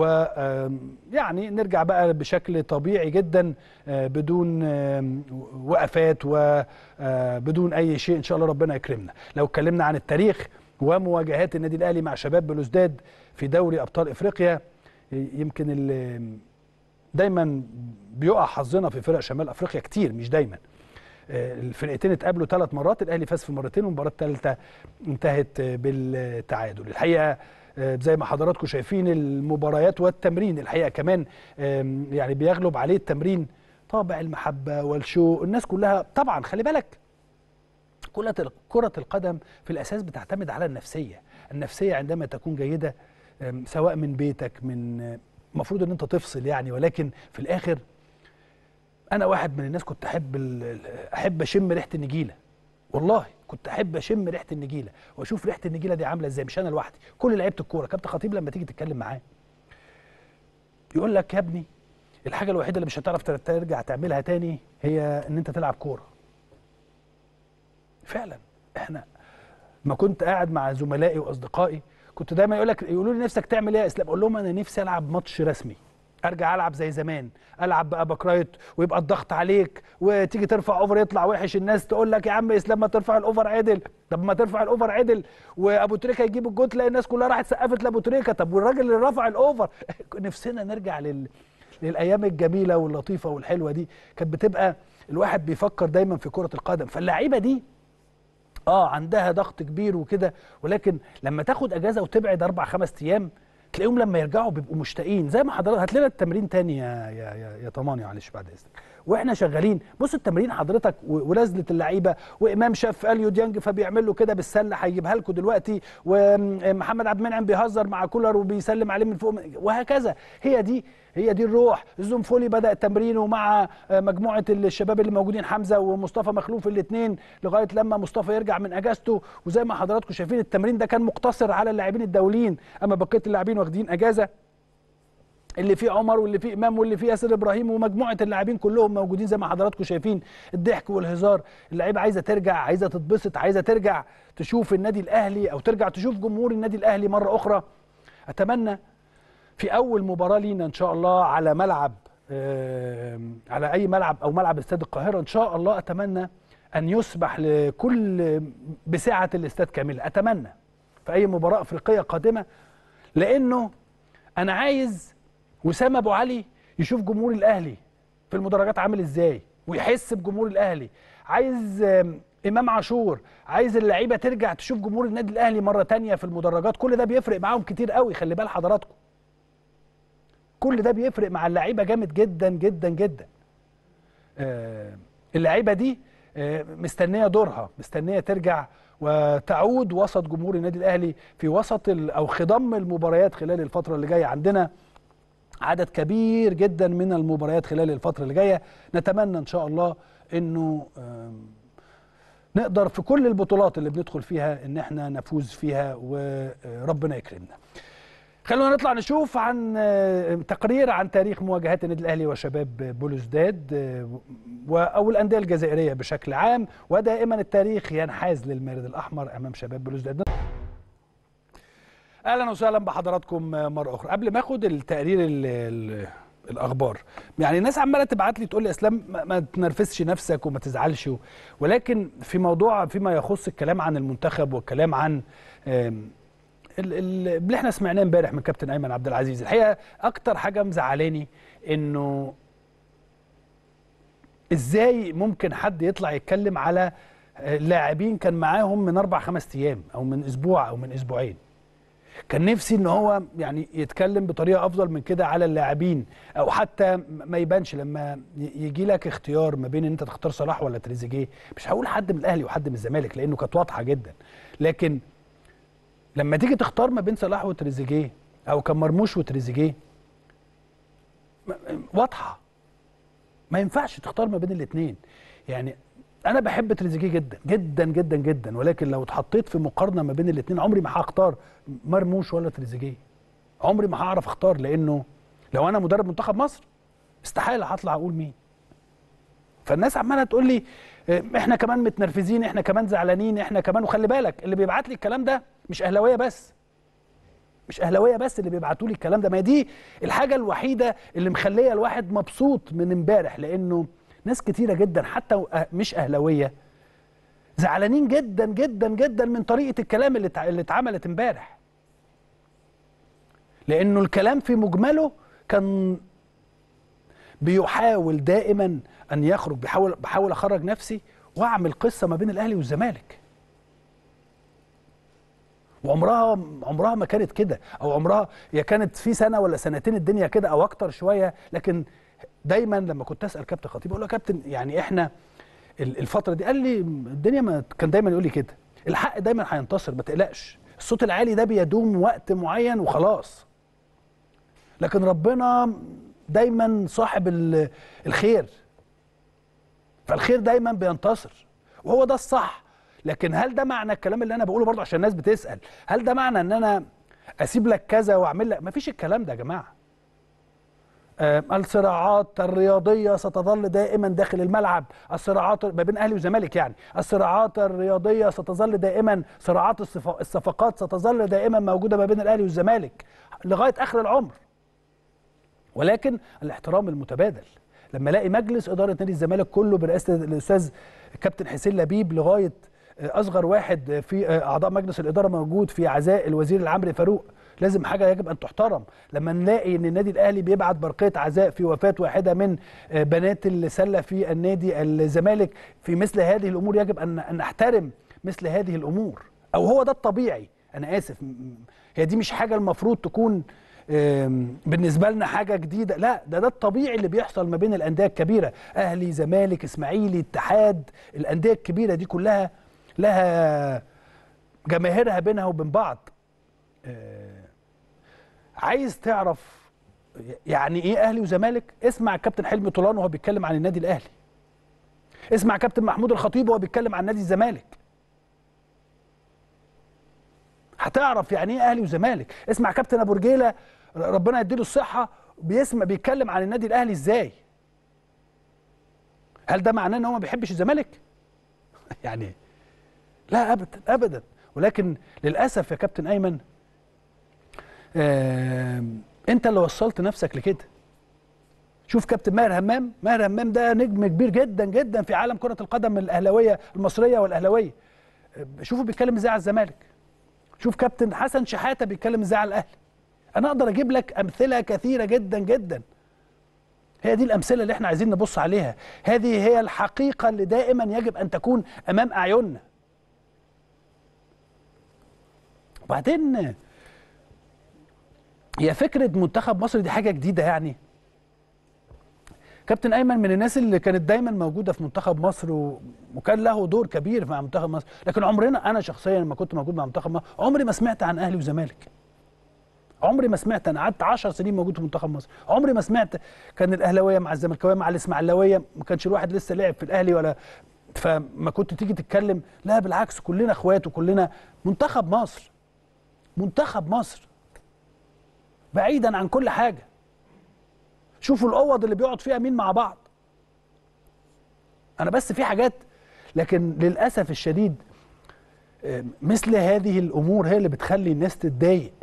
ويعني نرجع بقى بشكل طبيعي جدا آه، بدون آم، وقفات وبدون اي شيء ان شاء الله ربنا يكرمنا لو اتكلمنا عن التاريخ ومواجهات النادي الاهلي مع شباب بلوزداد في دوري ابطال افريقيا يمكن ال- دايما بيقع حظنا في فرق شمال افريقيا كتير مش دايما آه، الفرقتين اتقابلوا ثلاث مرات الاهلي فاز في مرتين والمباراه الثالثه انتهت آه، بالتعادل الحقيقه آه، زي ما حضراتكم شايفين المباريات والتمرين الحقيقه كمان آم، يعني بيغلب عليه التمرين طابع المحبه والشوق الناس كلها طبعا خلي بالك كرة كرة القدم في الأساس بتعتمد على النفسية النفسية عندما تكون جيدة أم، سواء من بيتك من المفروض ان انت تفصل يعني ولكن في الاخر انا واحد من الناس كنت احب ال- ال- احب اشم ريحه النجيله والله كنت احب اشم ريحه النجيله واشوف ريحه النجيله دي عامله ازاي مش انا لوحدي كل لعيبه الكوره كابتن خطيب لما تيجي تتكلم معاه يقول لك يا ابني الحاجه الوحيده اللي مش هتعرف تر- ترجع تعملها تاني هي ان انت تلعب كوره فعلا احنا ما كنت قاعد مع زملائي واصدقائي كنت دايما يقول لك يقولوا لي نفسك تعمل ايه يا اسلام اقول لهم انا نفسي العب ماتش رسمي ارجع العب زي زمان العب بقى باكرايت ويبقى الضغط عليك وتيجي ترفع اوفر يطلع وحش الناس تقول لك يا عم اسلام ما ترفع الاوفر عدل طب ما ترفع الاوفر عدل وابو تريكه يجيب الجول تلاقي الناس كلها راحت سقفت لابو تريكه طب والراجل اللي رفع الاوفر نفسنا نرجع لل للايام الجميله واللطيفه والحلوه دي كانت بتبقى الواحد بيفكر دايما في كره القدم فاللعيبه دي اه عندها ضغط كبير وكده ولكن لما تاخد اجازه وتبعد اربع خمس ايام تلاقيهم لما يرجعوا بيبقوا مشتاقين زي ما حضرتك هات لنا التمرين تاني يا يا يا, يا طماني معلش بعد اذنك واحنا شغالين بص التمرين حضرتك و- ونزله اللعيبه وامام شاف اليو ديانج فبيعمل له كده بالسله هيجيبها لكم دلوقتي ومحمد عبد المنعم بيهزر مع كولر وبيسلم عليه من فوق وهكذا هي دي هي دي الروح الزنفولي بدا تمرينه مع آه، مجموعه الشباب اللي موجودين حمزه ومصطفى مخلوف الاثنين لغايه لما مصطفى يرجع من اجازته وزي ما حضراتكم شايفين التمرين ده كان مقتصر على اللاعبين الدوليين اما بقيه اللاعبين واخدين اجازه اللي فيه عمر واللي فيه امام واللي فيه ياسر ابراهيم ومجموعه اللاعبين كلهم موجودين زي ما حضراتكم شايفين الضحك والهزار اللعيبه عايزه ترجع عايزه تتبسط عايزه ترجع تشوف النادي الاهلي او ترجع تشوف جمهور النادي الاهلي مره اخرى اتمنى في اول مباراه لينا ان شاء الله على ملعب آم، على اي ملعب او ملعب استاد القاهره ان شاء الله اتمنى ان يسمح لكل بسعه الاستاد كامله اتمنى في اي مباراه افريقيه قادمه لانه انا عايز وسام ابو علي يشوف جمهور الاهلي في المدرجات عامل ازاي ويحس بجمهور الاهلي عايز آم، امام عاشور عايز اللعيبه ترجع تشوف جمهور النادي الاهلي مره تانية في المدرجات كل ده بيفرق معاهم كتير قوي خلي بال حضراتكم كل ده بيفرق مع اللعيبه جامد جدا جدا جدا آه، اللعيبه دي آه، مستنيه دورها مستنيه ترجع وتعود وسط جمهور النادي الاهلي في وسط ال- او خضم المباريات خلال الفتره اللي جايه عندنا عدد كبير جدا من المباريات خلال الفتره اللي جايه نتمنى ان شاء الله انه آم، نقدر في كل البطولات اللي بندخل فيها ان احنا نفوز فيها وربنا يكرمنا خلونا نطلع نشوف عن آه، تقرير عن تاريخ مواجهات النادي الاهلي وشباب بولوزداد آه، و- او الانديه الجزائريه بشكل عام ودائما التاريخ ينحاز للمارد الاحمر امام شباب بولوزداد اهلا وسهلا بحضراتكم مره اخرى قبل ما اخد التقرير ال ال الاخبار يعني الناس عماله تبعت لي تقول لي اسلام ما, ما تنرفزش نفسك وما تزعلش و- ولكن في موضوع فيما يخص الكلام عن المنتخب والكلام عن آم، ال- ال- اللي احنا سمعناه امبارح من كابتن ايمن عبد العزيز الحقيقه اكتر حاجه مزعلاني انه ازاي ممكن حد يطلع يتكلم على آه، لاعبين كان معاهم من اربع خمس ايام او من اسبوع او من اسبوعين كان نفسي ان هو يعني يتكلم بطريقه افضل من كده على اللاعبين او حتى م- ما يبانش لما ي- يجي لك اختيار ما بين ان انت تختار صلاح ولا تريزيجيه مش هقول حد من الاهلي وحد من الزمالك لانه كانت واضحه جدا لكن لما تيجي تختار ما بين صلاح وتريزيجيه او كان مرموش وتريزيجيه م- م- واضحه ما ينفعش تختار ما بين الاثنين يعني انا بحب تريزيجيه جدا جدا جدا جدا ولكن لو اتحطيت في مقارنه ما بين الاثنين عمري ما هختار مرموش ولا تريزيجيه عمري ما هعرف اختار لانه لو انا مدرب منتخب مصر استحاله هطلع اقول مين فالناس عماله تقول لي اه، احنا كمان متنرفزين احنا كمان زعلانين احنا كمان وخلي بالك اللي بيبعت لي الكلام ده مش اهلاويه بس مش اهلاويه بس اللي بيبعتوا لي الكلام ده ما هي دي الحاجه الوحيده اللي مخليه الواحد مبسوط من امبارح لانه ناس كتيره جدا حتى و- أه- مش اهلاويه زعلانين جدا جدا جدا من طريقه الكلام اللي اتع- اللي اتعملت امبارح لانه الكلام في مجمله كان بيحاول دائما ان يخرج بحاول بحاول اخرج نفسي واعمل قصه ما بين الاهلي والزمالك وعمرها عمرها ما كانت كده او عمرها هي كانت في سنه ولا سنتين الدنيا كده او اكتر شويه لكن دايما لما كنت اسال كابتن خطيب اقول له يا كابتن يعني احنا ال- الفتره دي قال لي الدنيا ما كان دايما يقول لي كده الحق دايما هينتصر ما تقلقش الصوت العالي ده بيدوم وقت معين وخلاص لكن ربنا دايما صاحب ال- الخير فالخير دايما بينتصر وهو ده الصح لكن هل ده معنى الكلام اللي انا بقوله برضه عشان الناس بتسال هل ده معنى ان انا اسيب لك كذا واعمل لك مفيش الكلام ده يا جماعه آه، الصراعات الرياضيه ستظل دائما داخل الملعب الصراعات ما بين اهلي وزمالك يعني الصراعات الرياضيه ستظل دائما صراعات الصف- الصفقات ستظل دائما موجوده ما بين الاهلي والزمالك لغايه اخر العمر ولكن الاحترام المتبادل لما الاقي مجلس اداره نادي الزمالك كله برئاسه الاستاذ كابتن حسين لبيب لغايه اصغر واحد في اعضاء مجلس الاداره موجود في عزاء الوزير العمري فاروق لازم حاجه يجب ان تحترم لما نلاقي ان النادي الاهلي بيبعت برقيه عزاء في وفاه واحده من بنات السله في النادي الزمالك في مثل هذه الامور يجب ان ان نحترم مثل هذه الامور او هو ده الطبيعي انا اسف م- هي دي مش حاجه المفروض تكون آم، بالنسبه لنا حاجه جديده لا ده ده الطبيعي اللي بيحصل ما بين الانديه الكبيره اهلي زمالك اسماعيلي اتحاد الانديه الكبيره دي كلها لها جماهيرها بينها وبين بعض آه، عايز تعرف يعني ايه اهلي وزمالك اسمع الكابتن حلمي طولان وهو بيتكلم عن النادي الاهلي اسمع كابتن محمود الخطيب وهو بيتكلم عن نادي الزمالك هتعرف يعني ايه اهلي وزمالك اسمع كابتن ابو رجيله ربنا يديله الصحه بيسمع بيتكلم عن النادي الاهلي ازاي هل ده معناه ان هو ما بيحبش الزمالك يعني لا ابدا ابدا ولكن للاسف يا كابتن ايمن آم، انت اللي وصلت نفسك لكده شوف كابتن ماهر همام ماهر همام ده نجم كبير جدا جدا في عالم كره القدم الاهلاويه المصريه والاهلاويه آه، شوفوا بيتكلم ازاي على الزمالك شوف كابتن حسن شحاته بيتكلم ازاي على الاهلي انا اقدر اجيب لك امثله كثيره جدا جدا هي دي الامثله اللي احنا عايزين نبص عليها هذه هي الحقيقه اللي دائما يجب ان تكون امام اعيننا وبعدين هي فكره منتخب مصر دي حاجه جديده يعني كابتن ايمن من الناس اللي كانت دايما موجوده في منتخب مصر و... وكان له دور كبير مع منتخب مصر لكن عمرنا انا شخصيا لما كنت موجود مع منتخب مصر عمري ما سمعت عن اهلي وزمالك عمري ما سمعت انا قعدت 10 سنين موجود في منتخب مصر عمري ما سمعت كان الاهلاويه مع الزملكاويه مع الاسماعيلاويه ما كانش الواحد لسه لعب في الاهلي ولا فما كنت تيجي تتكلم لا بالعكس كلنا اخوات وكلنا منتخب مصر منتخب مصر بعيدا عن كل حاجه شوفوا الاوض اللي بيقعد فيها مين مع بعض انا بس في حاجات لكن للاسف الشديد آه، مثل هذه الامور هي اللي بتخلي الناس تتضايق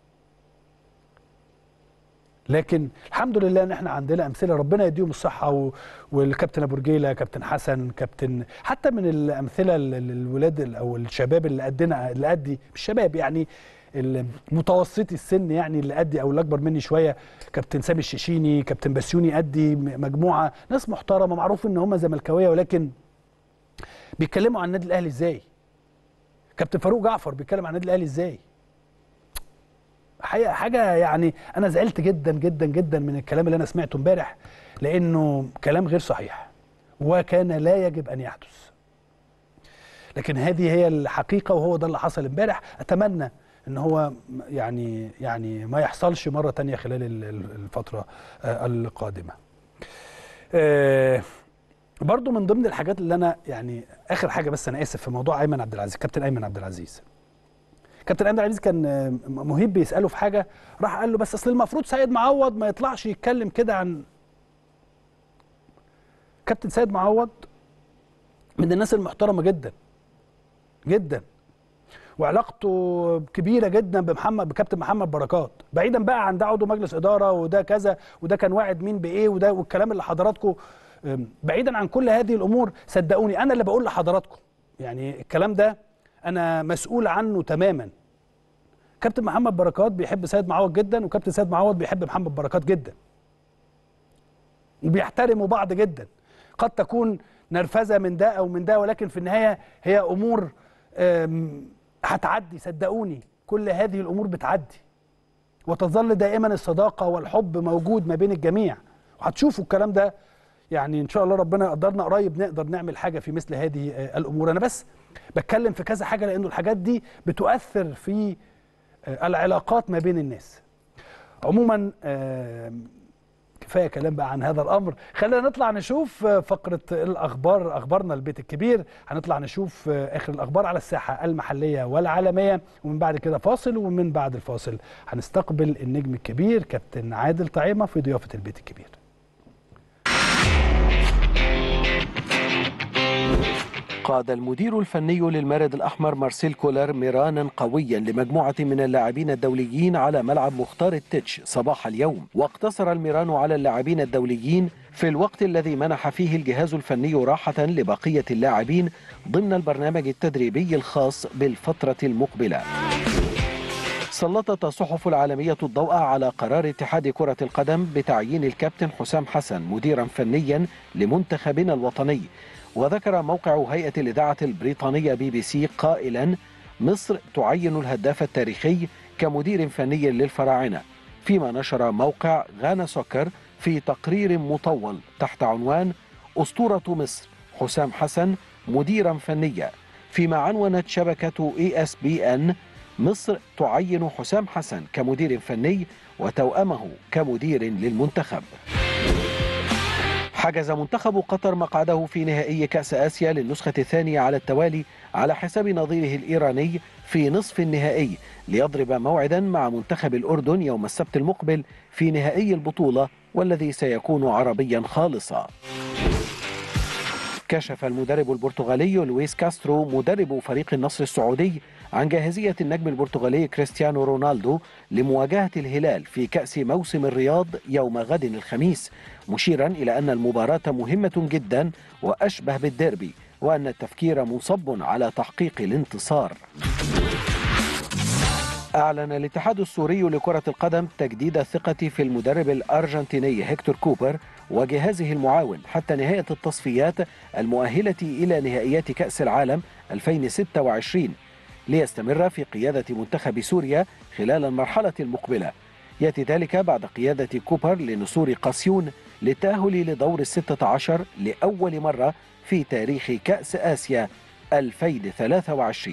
لكن الحمد لله ان احنا عندنا امثله ربنا يديهم الصحه و... والكابتن ابو رجيله كابتن حسن كابتن حتى من الامثله ال- ال- الولاد ال- او الشباب اللي قدنا اللي قدي مش شباب يعني المتوسطي السن يعني اللي قدي او اللي اكبر مني شويه كابتن سامي الشيشيني كابتن بسيوني قدي م- مجموعه ناس محترمه معروف ان هم زملكاويه ولكن بيتكلموا عن النادي الاهلي ازاي كابتن فاروق جعفر بيتكلم عن النادي الاهلي ازاي حقيقة حاجة يعني أنا زعلت جدا جدا جدا من الكلام اللي أنا سمعته امبارح لأنه كلام غير صحيح وكان لا يجب أن يحدث لكن هذه هي الحقيقة وهو ده اللي حصل امبارح أتمنى ان هو يعني يعني ما يحصلش مرة تانية خلال ال- ال- الفترة آه، القادمة آه، برضو من ضمن الحاجات اللي انا يعني اخر حاجة بس انا اسف في موضوع ايمن عبد العزيز كابتن ايمن عبد العزيز كابتن ايمن عبد العزيز كان آه، مهيب بيساله في حاجه راح قال له بس اصل المفروض سيد معوض ما يطلعش يتكلم كده عن كابتن سيد معوض من الناس المحترمه جدا جدا وعلاقته كبيره جدا بمحمد بكابتن محمد بركات بعيدا بقى عن ده عضو مجلس اداره وده كذا وده كان واعد مين بايه وده والكلام اللي حضراتكم أم، بعيدا عن كل هذه الامور صدقوني انا اللي بقول لحضراتكم يعني الكلام ده انا مسؤول عنه تماما كابتن محمد بركات بيحب سيد معوض جدا وكابتن سيد معوض بيحب محمد بركات جدا وبيحترموا بعض جدا قد تكون نرفزه من ده او من ده ولكن في النهايه هي امور أم، هتعدي صدقوني كل هذه الامور بتعدي وتظل دائما الصداقه والحب موجود ما بين الجميع وهتشوفوا الكلام ده يعني ان شاء الله ربنا يقدرنا قريب نقدر نعمل حاجه في مثل هذه آه، الامور انا بس بتكلم في كذا حاجه لانه الحاجات دي بتؤثر في آه، العلاقات ما بين الناس عموما آه، كفايه كلام بقى عن هذا الامر خلينا نطلع نشوف آه، فقره الاخبار اخبارنا البيت الكبير هنطلع نشوف آه، اخر الاخبار على الساحه المحليه والعالميه ومن بعد كده فاصل ومن بعد الفاصل هنستقبل النجم الكبير كابتن عادل طعيمه في ضيافه البيت الكبير قاد المدير الفني للمارد الأحمر مارسيل كولر ميرانا قويا لمجموعة من اللاعبين الدوليين على ملعب مختار التتش صباح اليوم واقتصر الميران على اللاعبين الدوليين في الوقت الذي منح فيه الجهاز الفني راحة لبقية اللاعبين ضمن البرنامج التدريبي الخاص بالفترة المقبلة سلطت الصحف العالمية الضوء على قرار اتحاد كرة القدم بتعيين الكابتن حسام حسن مديرا فنيا لمنتخبنا الوطني وذكر موقع هيئة الإذاعة البريطانية بي بي سي قائلا مصر تعين الهداف التاريخي كمدير فني للفراعنة فيما نشر موقع غانا سوكر في تقرير مطول تحت عنوان أسطورة مصر حسام حسن مديرا فنيا فيما عنونت شبكة اي اس بي ان مصر تعين حسام حسن كمدير فني وتوأمه كمدير للمنتخب حجز منتخب قطر مقعده في نهائي كأس آسيا للنسخة الثانية على التوالي على حساب نظيره الإيراني في نصف النهائي ليضرب موعدا مع منتخب الأردن يوم السبت المقبل في نهائي البطولة والذي سيكون عربيا خالصا كشف المدرب البرتغالي لويس كاسترو مدرب فريق النصر السعودي عن جاهزية النجم البرتغالي كريستيانو رونالدو لمواجهة الهلال في كأس موسم الرياض يوم غد الخميس مشيرا إلى أن المباراة مهمة جدا وأشبه بالديربي وأن التفكير منصب على تحقيق الانتصار أعلن الاتحاد السوري لكرة القدم تجديد الثقة في المدرب الأرجنتيني هيكتور كوبر وجهازه المعاون حتى نهاية التصفيات المؤهلة إلى نهائيات كأس العالم 2026 ليستمر في قيادة منتخب سوريا خلال المرحلة المقبلة يأتي ذلك بعد قيادة كوبر لنسور قاسيون للتأهل لدور الستة عشر لأول مرة في تاريخ كأس آسيا 2023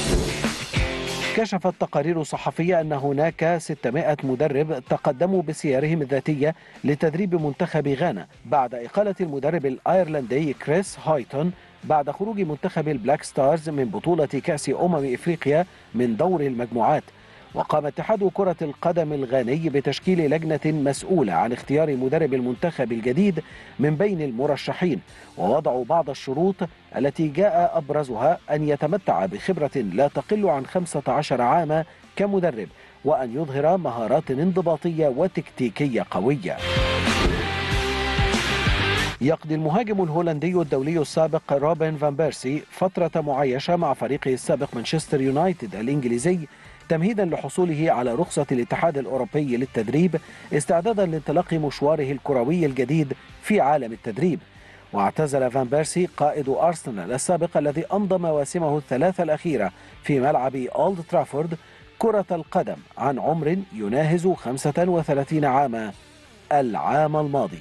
كشفت تقارير صحفية أن هناك 600 مدرب تقدموا بسيارهم الذاتية لتدريب منتخب غانا بعد إقالة المدرب الأيرلندي كريس هايتون بعد خروج منتخب البلاك ستارز من بطولة كأس أمم إفريقيا من دور المجموعات وقام اتحاد كرة القدم الغاني بتشكيل لجنة مسؤولة عن اختيار مدرب المنتخب الجديد من بين المرشحين ووضعوا بعض الشروط التي جاء أبرزها أن يتمتع بخبرة لا تقل عن 15 عاما كمدرب وأن يظهر مهارات انضباطية وتكتيكية قوية يقضي المهاجم الهولندي الدولي السابق روبن فان بيرسي فترة معيشة مع فريقه السابق مانشستر يونايتد الإنجليزي تمهيدا لحصوله على رخصة الاتحاد الأوروبي للتدريب استعدادا لانطلاق مشواره الكروي الجديد في عالم التدريب واعتزل فان بيرسي قائد أرسنال السابق الذي أمضى مواسمه الثلاثة الأخيرة في ملعب أولد ترافورد كرة القدم عن عمر يناهز 35 عاما العام الماضي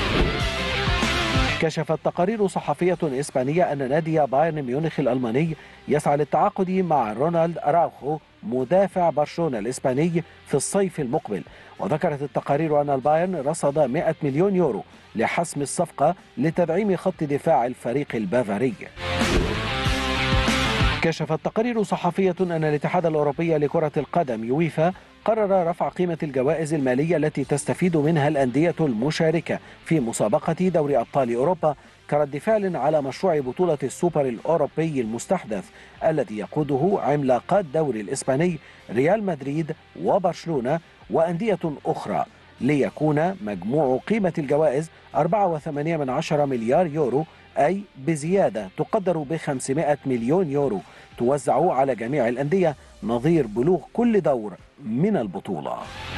كشفت تقارير صحفية إسبانية أن نادي بايرن ميونخ الألماني يسعى للتعاقد مع رونالد أراوخو مدافع برشلونة الإسباني في الصيف المقبل وذكرت التقارير أن البايرن رصد 100 مليون يورو لحسم الصفقة لتدعيم خط دفاع الفريق البافاري كشفت تقارير صحفية أن الاتحاد الأوروبي لكرة القدم يويفا قرر رفع قيمة الجوائز المالية التي تستفيد منها الأندية المشاركة في مسابقة دوري أبطال أوروبا كرد فعل على مشروع بطولة السوبر الأوروبي المستحدث الذي يقوده عملاقا الدوري الإسباني ريال مدريد وبرشلونة وأندية أخرى ليكون مجموع قيمة الجوائز 4.8 مليار يورو أي بزيادة تقدر ب 500 مليون يورو توزع على جميع الأندية نظير بلوغ كل دور من البطولة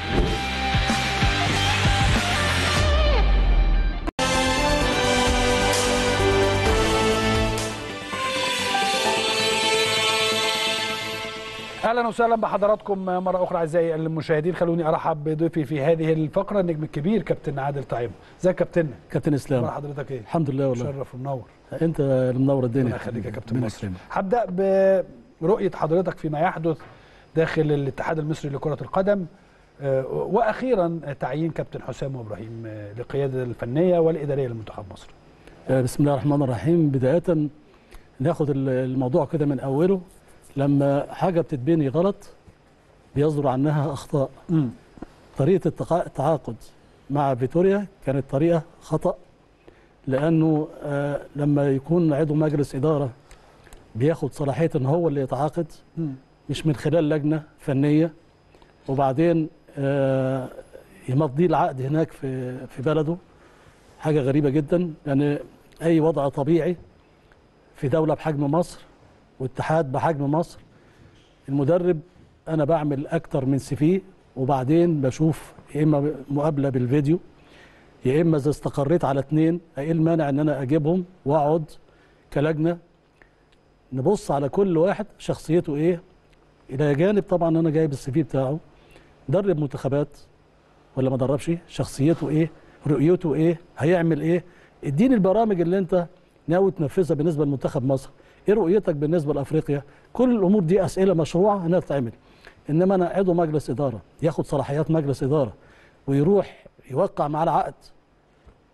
اهلا وسهلا بحضراتكم مره اخرى اعزائي المشاهدين خلوني ارحب بضيفي في هذه الفقره النجم الكبير كابتن عادل طعيم ازيك يا كابتن كابتن اسلام اخبار حضرتك ايه الحمد لله والله مشرف ومنور انت اللي منور الدنيا الله يخليك يا كابتن ربنا مصر يكرمك. هبدا برؤيه حضرتك فيما يحدث داخل الاتحاد المصري لكره القدم آه، واخيرا تعيين كابتن حسام ابراهيم آه، للقياده الفنيه والاداريه لمنتخب مصر آه، بسم الله الرحمن الرحيم بدايه ناخد ال- الموضوع كده من اوله لما حاجه بتتبني غلط بيصدر عنها اخطاء طريقه التقا- التعاقد مع فيتوريا كانت طريقه خطا لانه آه، لما يكون عضو مجلس اداره بياخد صلاحيه ان هو اللي يتعاقد مش من خلال لجنه فنيه وبعدين آه، يمضي العقد هناك في في بلده حاجه غريبه جدا يعني اي وضع طبيعي في دوله بحجم مصر واتحاد بحجم مصر المدرب انا بعمل اكتر من سي في وبعدين بشوف يا اما مقابله بالفيديو يا اما اذا استقريت على اتنين ايه المانع ان انا اجيبهم واقعد كلجنه نبص على كل واحد شخصيته ايه الى جانب طبعا انا جايب السي في بتاعه درب منتخبات ولا ما دربش شخصيته ايه رؤيته ايه هيعمل ايه اديني البرامج اللي انت ناوي تنفذها بالنسبه لمنتخب مصر ايه رؤيتك بالنسبه لافريقيا كل الامور دي اسئله مشروعه انها تتعمل انما انا عضو مجلس اداره ياخد صلاحيات مجلس اداره ويروح يوقع معاه العقد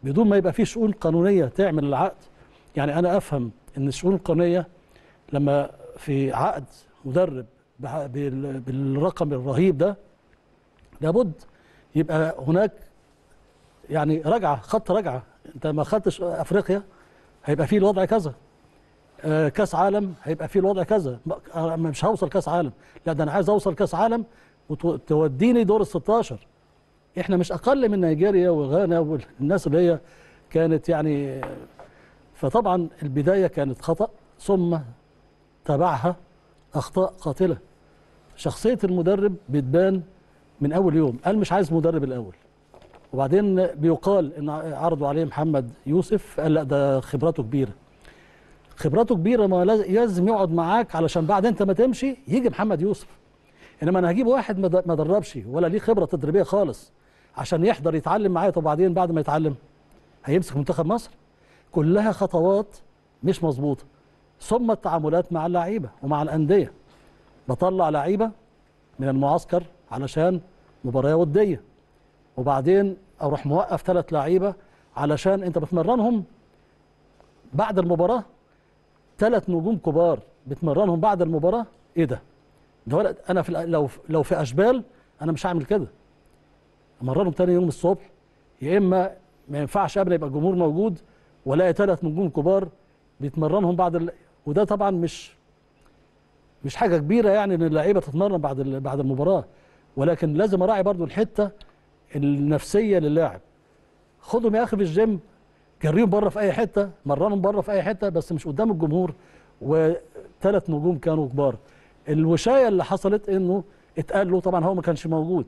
بدون ما يبقى في شؤون قانونيه تعمل العقد يعني انا افهم ان الشؤون القانونيه لما في عقد مدرب بح- بال- بالرقم الرهيب ده لابد يبقى هناك يعني رجعه خط رجعه انت ما خدتش افريقيا هيبقى فيه الوضع كذا آه، كاس عالم هيبقى فيه الوضع كذا ما- أنا مش هوصل كاس عالم لا ده انا عايز اوصل كاس عالم وتوديني دور ال 16 احنا مش اقل من نيجيريا وغانا والناس اللي هي كانت يعني فطبعا البدايه كانت خطا ثم تبعها اخطاء قاتله شخصيه المدرب بتبان من اول يوم قال مش عايز مدرب الاول وبعدين بيقال ان عرضوا عليه محمد يوسف قال لا ده خبراته كبيره خبراته كبيره ما لاز- لازم يقعد معاك علشان بعد انت ما تمشي يجي محمد يوسف انما انا هجيب واحد ما د- ما دربش ولا ليه خبره تدريبيه خالص عشان يحضر يتعلم معايا طب وبعدين بعد ما يتعلم هيمسك منتخب مصر كلها خطوات مش مظبوطه ثم التعاملات مع اللعيبه ومع الانديه بطلع لعيبه من المعسكر علشان مباراه وديه وبعدين اروح موقف ثلاث لعيبه علشان انت بتمرنهم بعد المباراه ثلاث نجوم كبار بتمرنهم بعد المباراه ايه ده؟ ده ولا انا في الأ- لو لو في اشبال انا مش هعمل كده امرنهم تاني يوم الصبح يا اما ما ينفعش ابدا يبقى الجمهور موجود والاقي ثلاث نجوم كبار بيتمرنهم بعد ال... وده طبعا مش مش حاجه كبيره يعني ان اللعيبه تتمرن بعد ال... بعد المباراه ولكن لازم اراعي برضو الحته النفسيه للاعب خدهم يا اخي في الجيم جريهم بره في اي حته مرنهم بره في اي حته بس مش قدام الجمهور وثلاث نجوم كانوا كبار الوشايه اللي حصلت انه اتقال له طبعا هو ما كانش موجود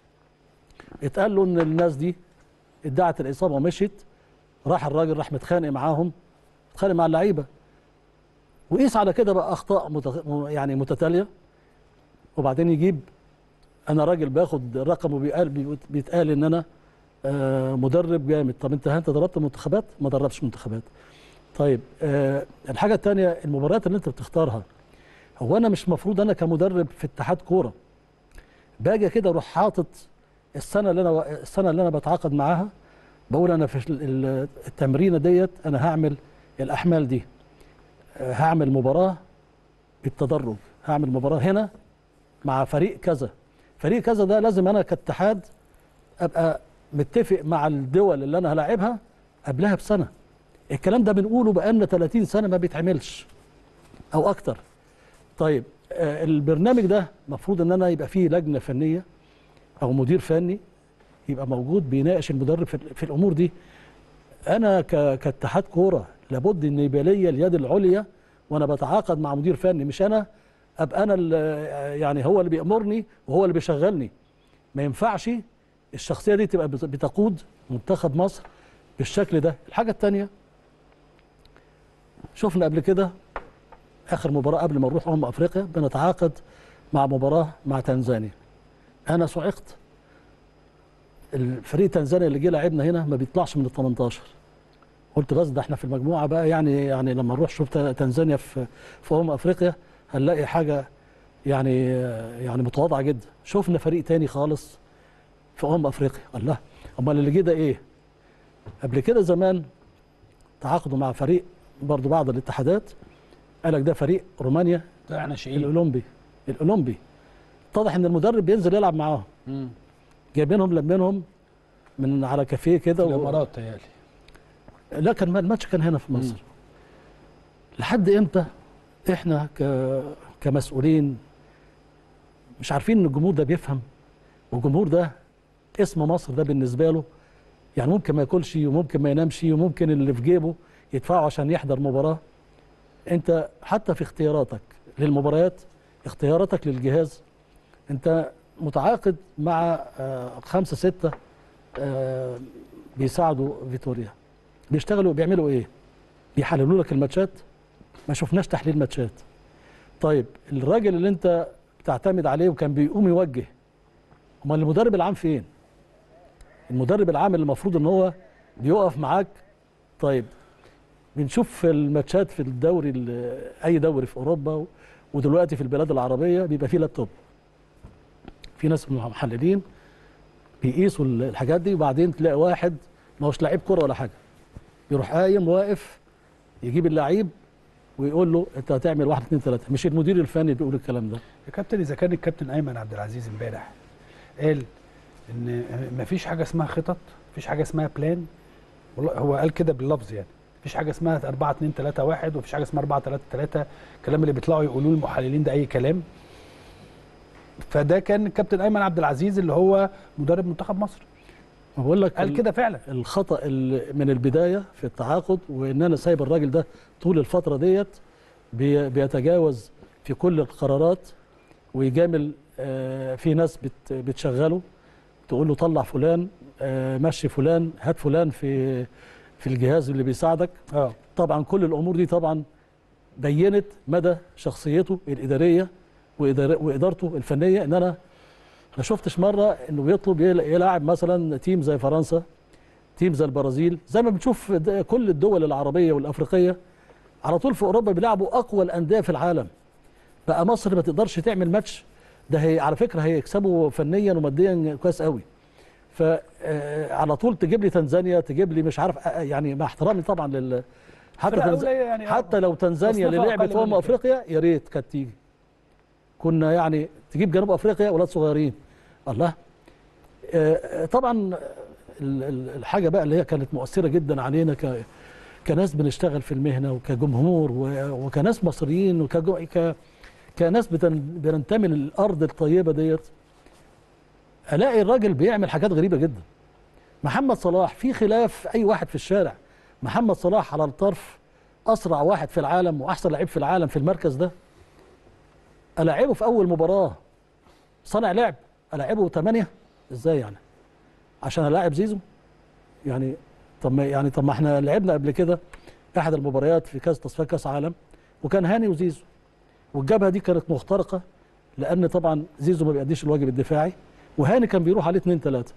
اتقال له ان الناس دي ادعت الاصابه ومشيت راح الراجل راح متخانق معاهم اتخانق مع اللعيبه وقيس على كده بقى اخطاء مت... يعني متتاليه وبعدين يجيب انا راجل باخد رقم وبيقال بيتقال ان انا آه مدرب جامد طب انت انت دربت منتخبات ما دربش منتخبات طيب آه الحاجه الثانيه المباريات اللي انت بتختارها هو انا مش مفروض انا كمدرب في اتحاد كوره باجي كده اروح حاطط السنه اللي انا السنه اللي انا بتعاقد معاها بقول انا في ال- التمرينه ديت انا هعمل الاحمال دي آه، هعمل مباراه بالتدرج هعمل مباراه هنا مع فريق كذا فريق كذا ده لازم انا كاتحاد ابقى متفق مع الدول اللي انا هلاعبها قبلها بسنه الكلام ده بنقوله بقالنا 30 سنه ما بيتعملش او اكتر طيب آه، البرنامج ده المفروض ان انا يبقى فيه لجنه فنيه او مدير فني يبقى موجود بيناقش المدرب في, في الامور دي انا ك- كاتحاد كوره لابد ان يبقى ليا اليد العليا وانا بتعاقد مع مدير فني مش انا ابقى انا اللي- يعني هو اللي بيامرني وهو اللي بيشغلني ما ينفعش الشخصيه دي تبقى بت- بتقود منتخب مصر بالشكل ده الحاجه الثانيه شفنا قبل كده اخر مباراه قبل ما نروح امم افريقيا بنتعاقد مع مباراه مع تنزانيا انا صعقت الفريق تنزانيا اللي جه لعبنا هنا ما بيطلعش من ال 18 قلت بس ده احنا في المجموعه بقى يعني يعني لما نروح شوف تنزانيا في في امم افريقيا هنلاقي حاجه يعني يعني متواضعه جدا شفنا فريق تاني خالص في امم افريقيا الله امال اللي جه ده ايه قبل كده زمان تعاقدوا مع فريق برضو بعض الاتحادات قال لك ده فريق رومانيا ده احنا شقيق الاولمبي الاولمبي اتضح ان المدرب بينزل يلعب معاهم مم. جايبينهم لمينهم من على كافيه كده في و... الامارات تهيألي لا كان الماتش كان هنا في مصر لحد امتى احنا ك... كمسؤولين مش عارفين ان الجمهور ده بيفهم والجمهور ده اسم مصر ده بالنسبه له يعني ممكن ما ياكلش وممكن ما ينامش وممكن اللي في جيبه يدفعه عشان يحضر مباراه انت حتى في اختياراتك للمباريات اختياراتك للجهاز انت متعاقد مع آه، خمسه سته آه، بيساعدوا فيتوريا بيشتغلوا بيعملوا ايه؟ بيحللوا لك الماتشات ما شفناش تحليل ماتشات طيب الراجل اللي انت بتعتمد عليه وكان بيقوم يوجه امال المدرب العام فين؟ المدرب العام اللي المفروض ان هو بيقف معاك طيب بنشوف في الماتشات في الدوري ال- اي دوري في اوروبا ودلوقتي في البلاد العربيه بيبقى فيه لابتوب في ناس من المحللين بيقيسوا الحاجات دي وبعدين تلاقي واحد ما هوش لعيب كوره ولا حاجه يروح قايم واقف يجيب اللعيب ويقول له انت هتعمل واحد اثنين ثلاثه مش المدير الفني اللي بيقول الكلام ده يا كابتن اذا كان الكابتن ايمن عبد العزيز امبارح قال ان مفيش حاجه اسمها خطط مفيش حاجه اسمها بلان والله هو قال كده باللفظ يعني مفيش حاجه اسمها 4 2 3 1 ومفيش حاجه اسمها 4 3 3 الكلام اللي بيطلعوا يقولوه المحللين ده اي كلام فده كان الكابتن ايمن عبد العزيز اللي هو مدرب منتخب مصر بقول لك قال ال- كده فعلا الخطا ال- من البدايه في التعاقد وان انا سايب الراجل ده طول الفتره ديت بي- بيتجاوز في كل القرارات ويجامل آه، في ناس بت- بتشغله تقول له طلع فلان آه، مشي فلان هات فلان في في الجهاز اللي بيساعدك اه طبعا كل الامور دي طبعا بينت مدى شخصيته الاداريه وإدار- وادارته الفنيه ان انا ما شفتش مره انه بيطلب يل- يلعب مثلا تيم زي فرنسا تيم زي البرازيل زي ما بنشوف د- كل الدول العربيه والافريقيه على طول في اوروبا بيلعبوا اقوى الانديه في العالم بقى مصر ما تقدرش تعمل ماتش ده هي على فكره هيكسبوا فنيا وماديا كويس قوي فعلى طول تجيب لي تنزانيا تجيب لي مش عارف آه، يعني مع احترامي طبعا لل حتى فرقة تنز... أولية يعني آه. حتى لو تنزانيا اللي تصنيفها لعبت أقل في امم منك يعني. افريقيا يا ريت كانت تيجي كنا يعني تجيب جنوب افريقيا اولاد صغيرين الله آه، آه، طبعا ال- ال- الحاجه بقى اللي هي كانت مؤثره جدا علينا ك كناس بنشتغل في المهنه وكجمهور و- وكناس مصريين وكجو ك كناس بتن- بننتمي للارض الطيبه ديت الاقي الراجل بيعمل حاجات غريبه جدا محمد صلاح في خلاف اي واحد في الشارع محمد صلاح على الطرف اسرع واحد في العالم واحسن لعيب في العالم في المركز ده الاعبه في اول مباراه صانع لعب الاعبه ثمانية ازاي يعني عشان الاعب زيزو يعني طب ما يعني طب ما احنا لعبنا قبل كده احد المباريات في كاس تصفيات كاس عالم وكان هاني وزيزو والجبهه دي كانت مخترقه لان طبعا زيزو ما بيأديش الواجب الدفاعي وهاني كان بيروح عليه اثنين ثلاثه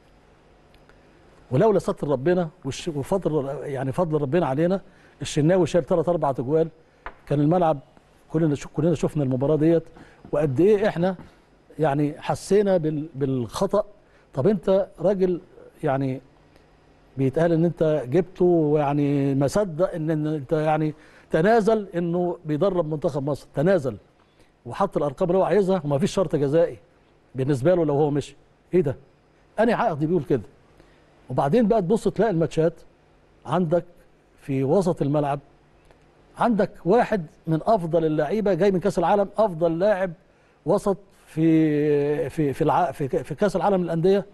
ولولا ستر ربنا والش- وفضل يعني فضل ربنا علينا الشناوي شال ثلاث اربع اجوال كان الملعب كلنا شو- كلنا شفنا المباراه ديت وقد ايه احنا يعني حسينا بال- بالخطا طب انت راجل يعني بيتقال ان انت جبته ويعني ما صدق ان إن انت يعني تنازل انه بيدرب منتخب مصر تنازل وحط الارقام اللي هو عايزها وما فيش شرط جزائي بالنسبه له لو هو مشي ايه ده انا عقد بيقول كده وبعدين بقى تبص تلاقي الماتشات عندك في وسط الملعب عندك واحد من افضل اللعيبه جاي من كاس العالم افضل لاعب وسط في في في الع... في, في كاس العالم للانديه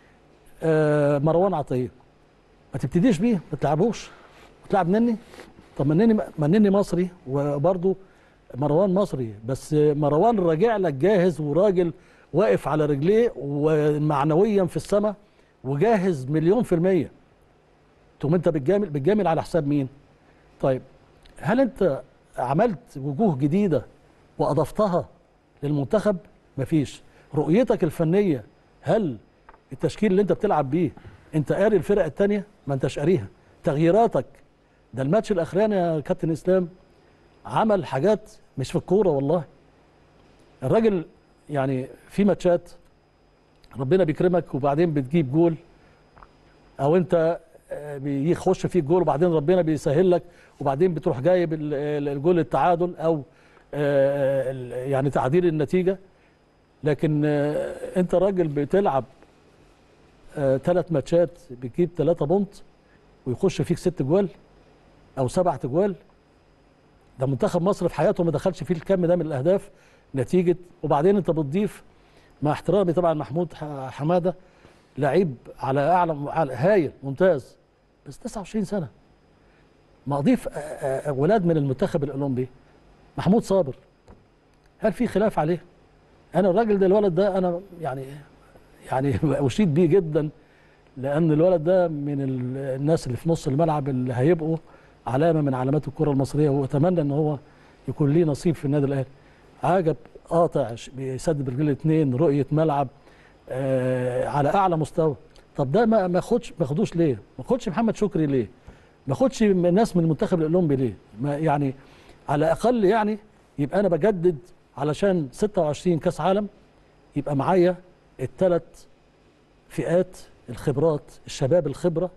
آه مروان عطيه ما تبتديش بيه ما تلعبوش وتلعب نني طب ما نني ما نني مصري وبرضه مروان مصري بس مروان راجع لك جاهز وراجل واقف على رجليه ومعنويا في السماء وجاهز مليون في المية تقوم انت بتجامل بتجامل على حساب مين؟ طيب هل انت عملت وجوه جديدة واضفتها للمنتخب؟ مفيش رؤيتك الفنية هل التشكيل اللي انت بتلعب بيه انت قاري الفرق التانية؟ ما انتش قاريها تغييراتك ده الماتش الاخراني يا كابتن اسلام عمل حاجات مش في الكورة والله الراجل يعني في ماتشات ربنا بيكرمك وبعدين بتجيب جول او انت آه، بيخش فيك جول وبعدين ربنا بيسهل لك وبعدين بتروح جايب ال- ال- الجول التعادل او آه، ال- يعني تعديل النتيجه لكن آه، انت راجل بتلعب ثلاث ماتشات بتجيب ثلاثة بونت ويخش فيك ست جوال او سبع جوال ده منتخب مصر في حياته ما دخلش فيه الكم ده من الاهداف نتيجه وبعدين انت بتضيف مع احترامي طبعا محمود ح- حماده لعيب على اعلى على هايل ممتاز بس 29 سنه ما اضيف آه، آه، ولاد من المنتخب الاولمبي محمود صابر هل في خلاف عليه؟ انا الراجل ده الولد ده انا يعني يعني اشيد بيه جدا لان الولد ده من ال- الناس اللي في نص الملعب اللي هيبقوا علامه من علامات الكره المصريه واتمنى ان هو يكون ليه نصيب في النادي الاهلي عجب قاطع ش- بيسدد برجل الاثنين رؤيه ملعب آه على اعلى مستوى طب ده ما ما خدش ما خدوش ليه؟ ما خدش محمد شكري ليه؟ ما خدش من- ناس من المنتخب الاولمبي ليه؟ ما يعني على الاقل يعني يبقى انا بجدد علشان 26 كاس عالم يبقى معايا الثلاث فئات الخبرات الشباب الخبره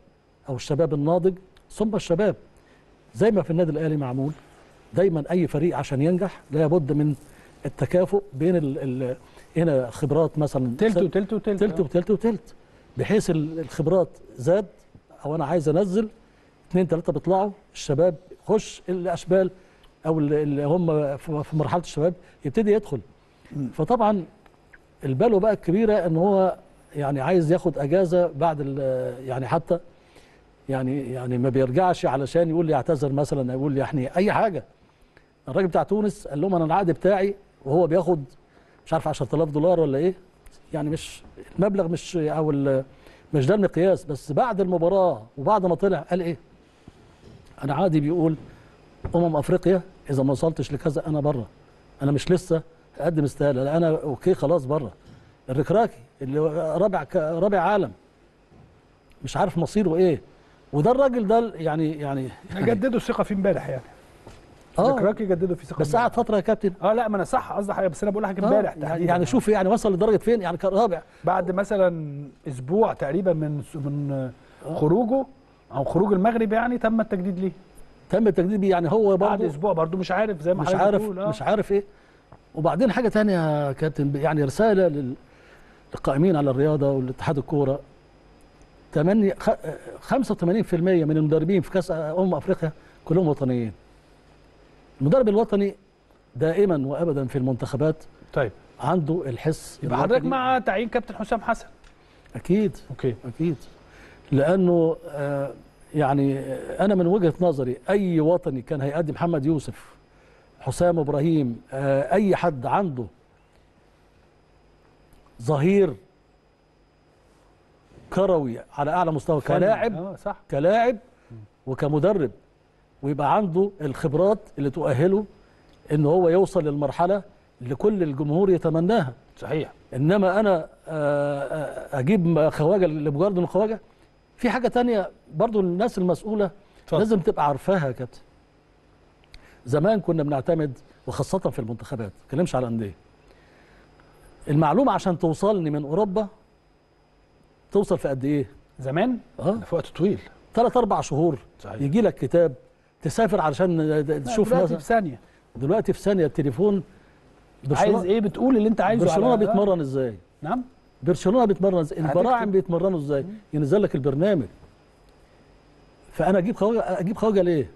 او الشباب الناضج ثم الشباب زي ما في النادي الاهلي معمول دايما اي فريق عشان ينجح لابد من التكافؤ بين ال ال هنا خبرات مثلا تلت وتلت وتلت تلت وتلت وتلت بحيث ال- الخبرات زاد او انا عايز انزل اثنين ثلاثه بيطلعوا الشباب خش الاشبال او ال- اللي هم في في مرحله الشباب يبتدي يدخل فطبعا البلوه بقى الكبيره ان هو يعني عايز ياخد اجازه بعد ال- يعني حتى يعني يعني ما بيرجعش علشان يقول لي اعتذر مثلا يقول لي يعني اي حاجه الراجل بتاع تونس قال لهم انا العقد بتاعي وهو بياخد مش عارف 10000 دولار ولا ايه يعني مش المبلغ مش او ال- مش ده المقياس بس بعد المباراه وبعد ما طلع قال ايه انا عادي بيقول امم افريقيا اذا ما وصلتش لكذا انا بره انا مش لسه اقدم استقاله لا انا اوكي خلاص بره الركراكي اللي هو رابع ك- رابع عالم مش عارف مصيره ايه وده الراجل ده يعني يعني جددوا الثقه فيه امبارح يعني اه ذكراكي جددوا فيه ثقه بس قعد فتره يا كابتن اه لا ما انا صح قصدي حاجه بس انا بقول لك آه، امبارح يعني, تحديداً. يعني شوف يعني وصل لدرجه فين يعني كان رابع بعد مثلا اسبوع تقريبا من من خروجه او خروج المغرب يعني تم التجديد ليه تم التجديد بيه يعني هو بعد برضه اسبوع برضو مش عارف زي ما مش حضرتك عارف بتقول، آه. مش عارف ايه وبعدين حاجه تانية يا كابتن يعني رساله لل- للقائمين على الرياضه والاتحاد الكوره 8 خ- 85% من المدربين في كاس امم افريقيا كلهم وطنيين المدرب الوطني دائما وابدا في المنتخبات طيب عنده الحس يبقى حضرتك الوطني. مع تعيين كابتن حسام حسن اكيد اوكي اكيد لانه آه، يعني آه، انا من وجهه نظري اي وطني كان هيقدم محمد يوسف حسام ابراهيم آه، اي حد عنده ظهير كروي على اعلى مستوى كلاعب اه صح كلاعب وكمدرب ويبقى عنده الخبرات اللي تؤهله ان هو يوصل للمرحله اللي كل الجمهور يتمناها صحيح انما انا آه، آه، اجيب خواجه لمجرد من خواجه في حاجه تانية برضو الناس المسؤوله اتفضل. لازم تبقى عارفاها يا كابتن زمان كنا بنعتمد وخاصه في المنتخبات ما بتكلمش على الانديه المعلومه عشان توصلني من اوروبا توصل في قد ايه زمان اه في وقت طويل ثلاث اربع شهور صحيح. يجي لك كتاب تسافر علشان تشوف دلوقتي مثلا في ثانيه دلوقتي في ثانيه التليفون عايز برشلونة- ايه بتقول اللي انت عايزه برشلونه على- بيتمرن ازاي نعم برشلونه بيتمرن ازاي هتكتب. البراعم بيتمرنوا ازاي ينزل لك البرنامج فانا اجيب خواجه اجيب خواجه ليه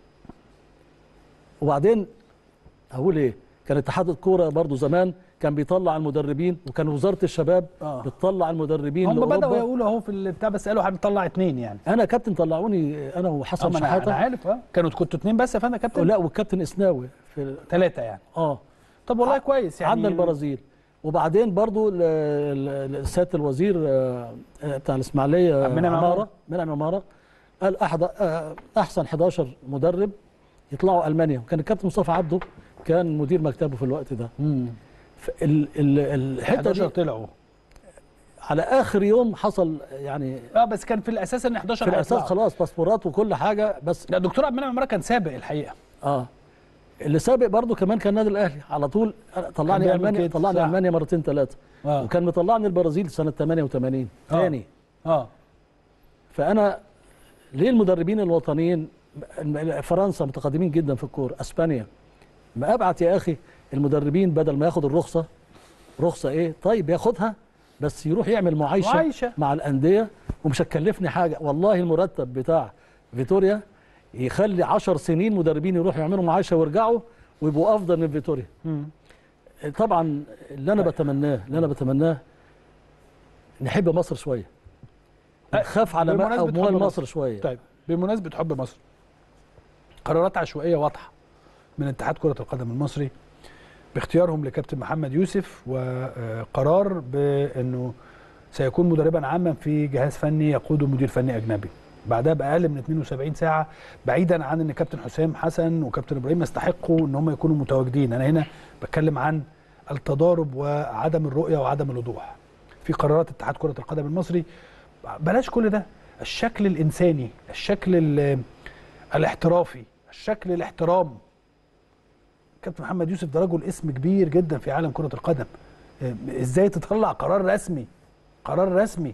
وبعدين اقول ايه كان اتحاد الكوره برضو زمان كان بيطلع المدربين وكان وزاره الشباب آه. بتطلع المدربين هم بداوا لأوروبا. يقولوا اهو في البتاع بس قالوا هنطلع اثنين يعني انا كابتن طلعوني انا اه وحسن ما انا أنا شحاته عارف اه كانوا كنتوا اثنين بس يا فندم يا كابتن لا والكابتن اسناوي في ثلاثه يعني اه طب والله كويس يعني عندنا البرازيل وبعدين برضو ل- ل- سياده الوزير آه، آه، بتاع الاسماعيليه عبد المنعم عمارة. عماره منعم عماره قال أحد آه، احسن 11 مدرب يطلعوا المانيا وكان الكابتن مصطفى عبده كان مدير مكتبه في الوقت ده امم ال- ال- الحته 11 دي طلعوا على اخر يوم حصل يعني اه بس كان في الاساس ان 11 في الاساس هيطلعوا. خلاص باسبورات وكل حاجه بس لا الدكتور عبد المنعم عماره كان سابق الحقيقه اه اللي سابق برضو كمان كان النادي الاهلي على طول طلعني بيعمل المانيا كده، طلعني صح. المانيا مرتين ثلاثه اه وكان مطلعني البرازيل سنه 88 آه. تاني اه فانا ليه المدربين الوطنيين فرنسا متقدمين جدا في الكوره اسبانيا ما ابعت يا اخي المدربين بدل ما ياخد الرخصه رخصه ايه طيب ياخدها بس يروح يعمل معايشه, معايشة. مع الانديه ومش هتكلفني حاجه والله المرتب بتاع فيتوريا يخلي 10 سنين مدربين يروحوا يعملوا معايشه ويرجعوا ويبقوا افضل من فيتوريا مم. طبعا اللي انا بتمناه اللي انا بتمناه نحب مصر شويه نخاف على ما- بمناسبة اموال حب مصر شويه طيب بمناسبه حب مصر قرارات عشوائيه واضحه من اتحاد كره القدم المصري باختيارهم لكابتن محمد يوسف وقرار بانه سيكون مدربا عاما في جهاز فني يقوده مدير فني اجنبي بعدها باقل من 72 ساعه بعيدا عن ان كابتن حسام حسن وكابتن ابراهيم يستحقوا ان هم يكونوا متواجدين انا هنا بتكلم عن التضارب وعدم الرؤيه وعدم الوضوح في قرارات اتحاد كره القدم المصري بلاش كل ده الشكل الانساني الشكل ال- الاحترافي الشكل الاحترام كابتن محمد يوسف ده رجل اسم كبير جدا في عالم كره القدم ازاي تطلع قرار رسمي قرار رسمي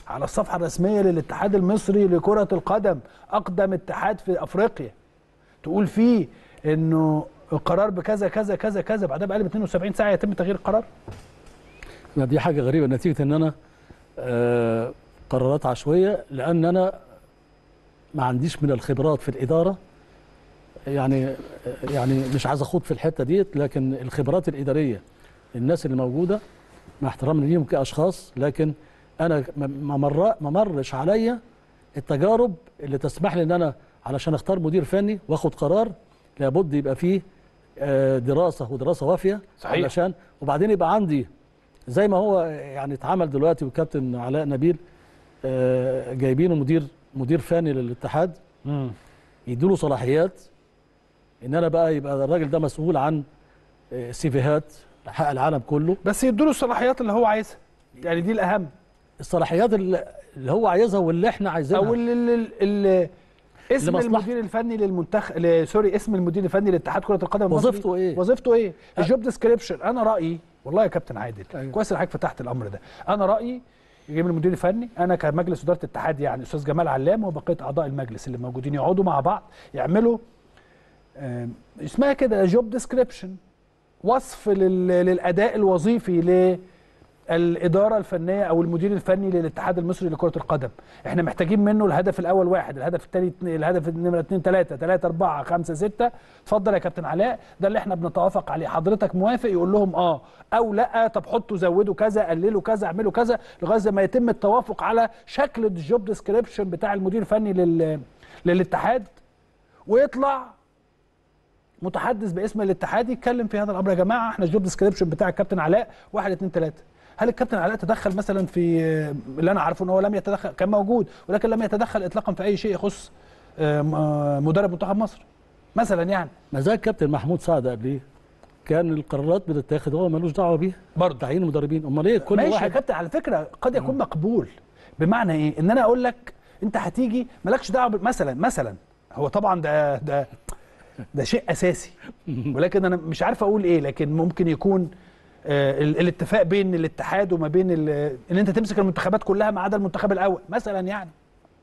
على الصفحه الرسميه للاتحاد المصري لكره القدم اقدم اتحاد في افريقيا تقول فيه انه القرار بكذا كذا كذا كذا بعدها بقى 72 ساعه يتم تغيير القرار لا، دي حاجه غريبه نتيجه ان انا آه، قرارات عشوائيه لان انا ما عنديش من الخبرات في الاداره يعني يعني مش عايز اخوض في الحته ديت لكن الخبرات الاداريه الناس اللي موجوده مع احترامي ليهم كاشخاص لكن انا ما- ما مر ما مرش عليا التجارب اللي تسمح لي ان انا علشان اختار مدير فني واخد قرار لابد يبقى فيه آه، دراسه ودراسه وافيه صحيح. علشان وبعدين يبقى عندي زي ما هو يعني اتعمل دلوقتي وكابتن علاء نبيل آه، جايبينه مدير مدير فني للاتحاد يديله صلاحيات ان انا بقى يبقى الراجل ده مسؤول عن آه، سيفيهات حق العالم كله بس يدوا له الصلاحيات اللي هو عايزها يعني دي الاهم الصلاحيات اللي اللي هو عايزها واللي احنا عايزينها او ال ال ال اسم لمصلحة. المدير الفني للمنتخب ل- سوري اسم المدير الفني لاتحاد كره القدم المصري وظيفته إيه؟ وظيفته ايه الجوب ديسكريبشن انا رايي والله يا كابتن عادل أيوة. كويس ان حضرتك فتحت الامر ده انا رايي يجيب المدير الفني انا كمجلس اداره الاتحاد يعني استاذ جمال علام وبقيه اعضاء المجلس اللي موجودين يقعدوا مع بعض يعملوا آم، اسمها كده جوب ديسكريبشن وصف لل- للاداء الوظيفي للاداره الفنيه او المدير الفني للاتحاد المصري لكره القدم احنا محتاجين منه الهدف الاول واحد الهدف الثاني اتنين- الهدف النمره اثنين ثلاثه ثلاثه اربعه خمسه سته اتفضل يا كابتن علاء ده اللي احنا بنتوافق عليه حضرتك موافق يقول لهم اه او لا طب حطوا زودوا كذا قللوا كذا اعملوا كذا لغايه ما يتم التوافق على شكل الجوب ديسكريبشن بتاع المدير الفني لل للاتحاد ويطلع متحدث باسم الاتحاد يتكلم في هذا الامر يا جماعه احنا الجوب ديسكريبشن بتاع الكابتن علاء واحد اتنين تلاته هل الكابتن علاء تدخل مثلا في اللي انا عارفه ان هو لم يتدخل كان موجود ولكن لم يتدخل اطلاقا في اي شيء يخص آه، م- آه، مدرب منتخب مصر مثلا يعني ما زي الكابتن محمود سعد قبليه كان القرارات بتتاخد هو ملوش دعوه بيها برضه تعيين مدربين امال ايه كل ماشي يا واحد كابتن على فكره قد يكون مقبول بمعنى ايه ان انا اقول لك انت هتيجي مالكش دعوه بال- مثلا مثلا هو طبعا ده ده ده شيء اساسي ولكن انا مش عارف اقول ايه لكن ممكن يكون آه، ال- الاتفاق بين الاتحاد وما بين ال- ان انت تمسك المنتخبات كلها ما عدا المنتخب الاول مثلا يعني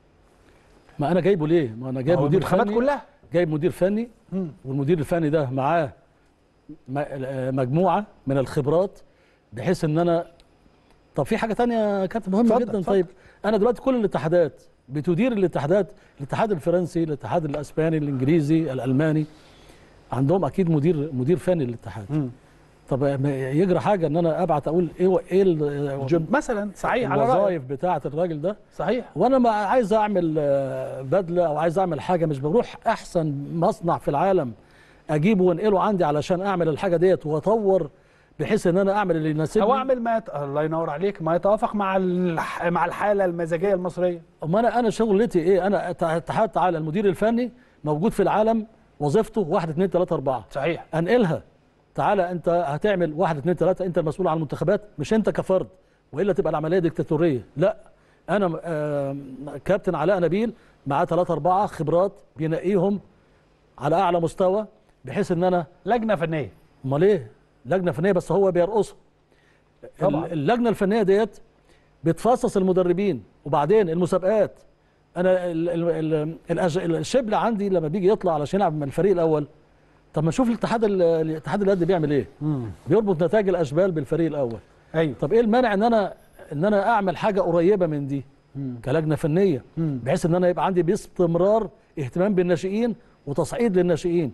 ما انا جايبه ليه ما انا جايب هو مدير المنتخبات فني كلها جايب مدير فني مم. والمدير الفني ده معاه م- آه، مجموعه من الخبرات بحيث ان انا طب في حاجه تانية يا كابتن مهمه اتفضل، جدا اتفضل. طيب انا دلوقتي كل الاتحادات بتدير الاتحادات الاتحاد الفرنسي الاتحاد الاسباني الانجليزي الالماني عندهم اكيد مدير مدير فني للاتحاد مم. طب ما يجرى حاجه ان انا ابعت اقول ايه و- ايه ال- جب- مثلا صحيح على رايك الوظائف بتاعه الراجل ده صحيح وانا ما عايز اعمل آه، بدله او عايز اعمل حاجه مش بروح احسن مصنع في العالم اجيبه وانقله عندي علشان اعمل الحاجه ديت واطور بحيث ان انا اعمل اللي يناسبني او اعمل ما يت... الله ينور عليك ما يتوافق مع الح... مع الحاله المزاجيه المصريه اما انا انا شغلتي ايه انا ات- اتحاد تعالى المدير الفني موجود في العالم وظيفته واحد اثنين ثلاثة أربعة صحيح انقلها تعالى انت هتعمل واحد اثنين ثلاثة انت المسؤول عن المنتخبات مش انت كفرد والا تبقى العمليه ديكتاتوريه لا انا آه، كابتن علاء نبيل معاه ثلاثة أربعة خبرات بينقيهم على اعلى مستوى بحيث ان انا لجنه فنيه امال ايه لجنه فنيه بس هو بيرقصها طبعاً. ال- اللجنه الفنيه ديت بتفصص المدربين وبعدين المسابقات انا ال ال ال الأج- الشبل عندي لما بيجي يطلع علشان يلعب من الفريق الاول طب ما نشوف الاتحاد ال- الاتحاد اليد بيعمل ايه امم بيربط نتائج الاشبال بالفريق الاول ايوه طب ايه المانع ان انا ان انا اعمل حاجه قريبه من دي مم. كلجنه فنيه مم. بحيث ان انا يبقى عندي باستمرار اهتمام بالناشئين وتصعيد للناشئين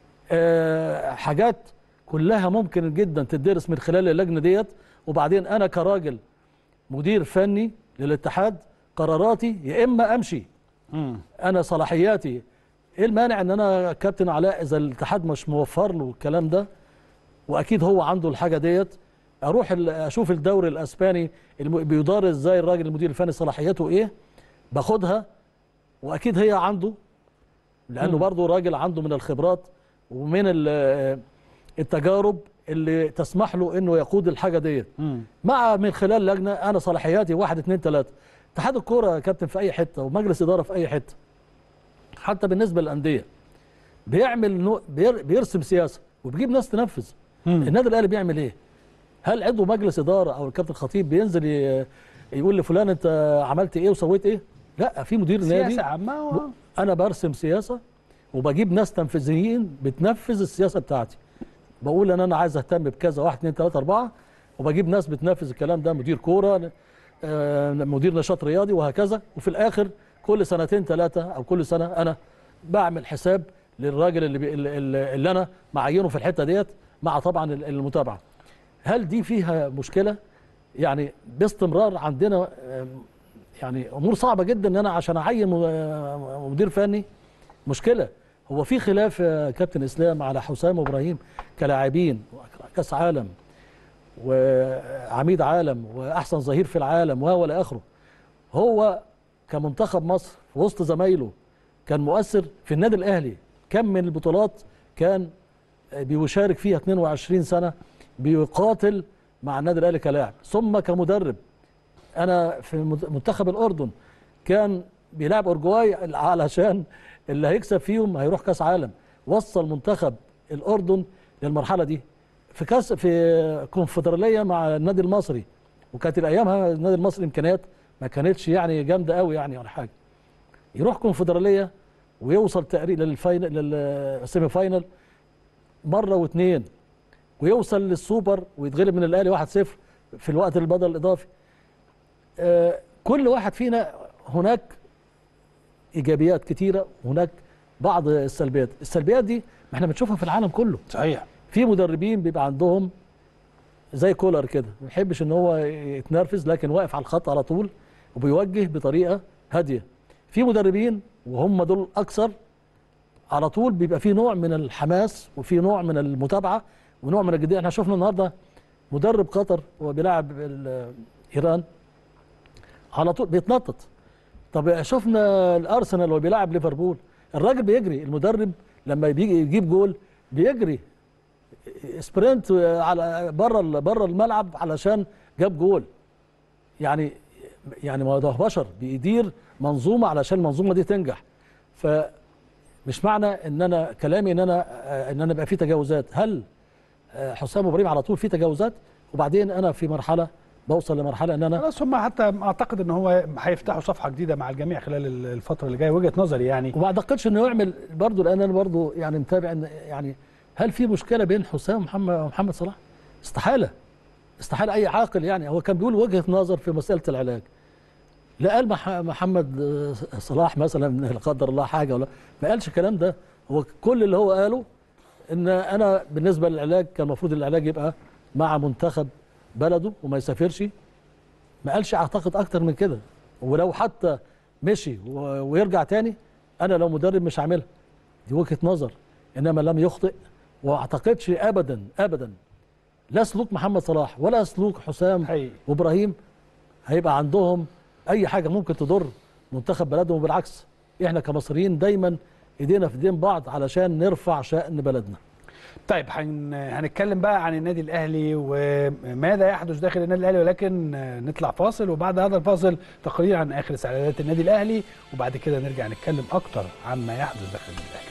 أه حاجات كلها ممكن جدا تدرس من خلال اللجنه ديت وبعدين انا كراجل مدير فني للاتحاد قراراتي يا اما امشي مم. انا صلاحياتي ايه المانع ان انا كابتن علاء اذا الاتحاد مش موفر له الكلام ده واكيد هو عنده الحاجه ديت اروح ال- اشوف الدوري الاسباني الم- بيدار ازاي الراجل المدير الفني صلاحياته ايه باخدها واكيد هي عنده لانه مم. برضه راجل عنده من الخبرات ومن ال- التجارب اللي تسمح له انه يقود الحاجه ديت مم. مع من خلال لجنه انا صلاحياتي واحد اثنين ثلاثه اتحاد الكوره يا كابتن في اي حته ومجلس اداره في اي حته حتى بالنسبه للانديه بيعمل نوع بير بيرسم سياسه وبيجيب ناس تنفذ مم. النادي الاهلي بيعمل ايه؟ هل عضو مجلس اداره او الكابتن خطيب بينزل ي- يقول لفلان انت عملت ايه وسويت ايه لا في مدير نادي سياسه عامه و... انا برسم سياسه وبجيب ناس تنفيذيين بتنفذ السياسه بتاعتي بقول ان انا عايز اهتم بكذا واحد اثنين ثلاثه اربعه وبجيب ناس بتنفذ الكلام ده مدير كوره آه، مدير نشاط رياضي وهكذا وفي الاخر كل سنتين ثلاثه او كل سنه انا بعمل حساب للراجل اللي, بي اللي, اللي انا معينه في الحته ديت مع طبعا المتابعه هل دي فيها مشكله يعني باستمرار عندنا آه، يعني امور صعبه جدا ان انا عشان اعين م- مدير فني مشكله هو في خلاف يا كابتن اسلام على حسام وابراهيم كلاعبين كاس عالم وعميد عالم واحسن ظهير في العالم وهو الى اخره هو كمنتخب مصر في وسط زمايله كان مؤثر في النادي الاهلي كم من البطولات كان بيشارك فيها 22 سنه بيقاتل مع النادي الاهلي كلاعب ثم كمدرب انا في منتخب الاردن كان بيلعب اورجواي علشان اللي هيكسب فيهم هيروح كاس عالم وصل منتخب الاردن للمرحله دي في كاس في كونفدراليه مع النادي المصري وكانت ايامها النادي المصري امكانيات ما كانتش يعني جامده قوي يعني ولا حاجه يروح كونفدراليه ويوصل تقريبا للفاينل للسيمي فاينل مره واثنين ويوصل للسوبر ويتغلب من الاهلي 1-0 في الوقت البدل الاضافي آه، كل واحد فينا هناك ايجابيات كتيره وهناك بعض السلبيات السلبيات دي ما احنا بنشوفها في العالم كله صحيح في مدربين بيبقى عندهم زي كولر كده ما بيحبش ان هو يتنرفز لكن واقف على الخط على طول وبيوجه بطريقه هاديه في مدربين وهم دول اكثر على طول بيبقى في نوع من الحماس وفي نوع من المتابعه ونوع من الجديه احنا شفنا النهارده مدرب قطر وهو بيلعب ال- ايران على طول بيتنطط طب شفنا الارسنال وهو بيلعب ليفربول الراجل بيجري المدرب لما بيجي يجيب جول بيجري سبرنت على بره بره الملعب علشان جاب جول يعني يعني ما ده بشر بيدير منظومه علشان المنظومه دي تنجح فمش معنى ان انا كلامي ان انا ان انا يبقى في تجاوزات هل آه، حسام ابراهيم على طول في تجاوزات وبعدين انا في مرحله بوصل لمرحله ان انا خلاص هم حتى اعتقد ان هو هيفتحوا صفحه جديده مع الجميع خلال الفتره اللي جايه وجهه نظري يعني وما اعتقدش انه يعمل برضه لان انا برضه يعني متابع ان يعني هل في مشكله بين حسام ومحمد ومحمد صلاح؟ استحاله استحاله اي عاقل يعني هو كان بيقول وجهه نظر في مساله العلاج لا قال مح- محمد آه، صلاح مثلا لا قدر الله حاجه ولا ما قالش الكلام ده هو كل اللي هو قاله ان انا بالنسبه للعلاج كان المفروض العلاج يبقى مع منتخب بلده وما يسافرش ما قالش اعتقد اكتر من كده ولو حتى مشي و- ويرجع تاني انا لو مدرب مش هعملها دي وجهه نظر انما لم يخطئ واعتقدش ابدا ابدا لا سلوك محمد صلاح ولا سلوك حسام حقيقي وابراهيم هيبقى عندهم اي حاجه ممكن تضر منتخب بلدهم وبالعكس احنا كمصريين دايما ايدينا في ايدين بعض علشان نرفع شأن بلدنا طيب هن... هنتكلم بقى عن النادي الاهلي وماذا يحدث داخل النادي الاهلي ولكن نطلع فاصل وبعد هذا الفاصل تقرير عن اخر استعدادات النادي الاهلي وبعد كده نرجع نتكلم اكتر عن ما يحدث داخل النادي الاهلي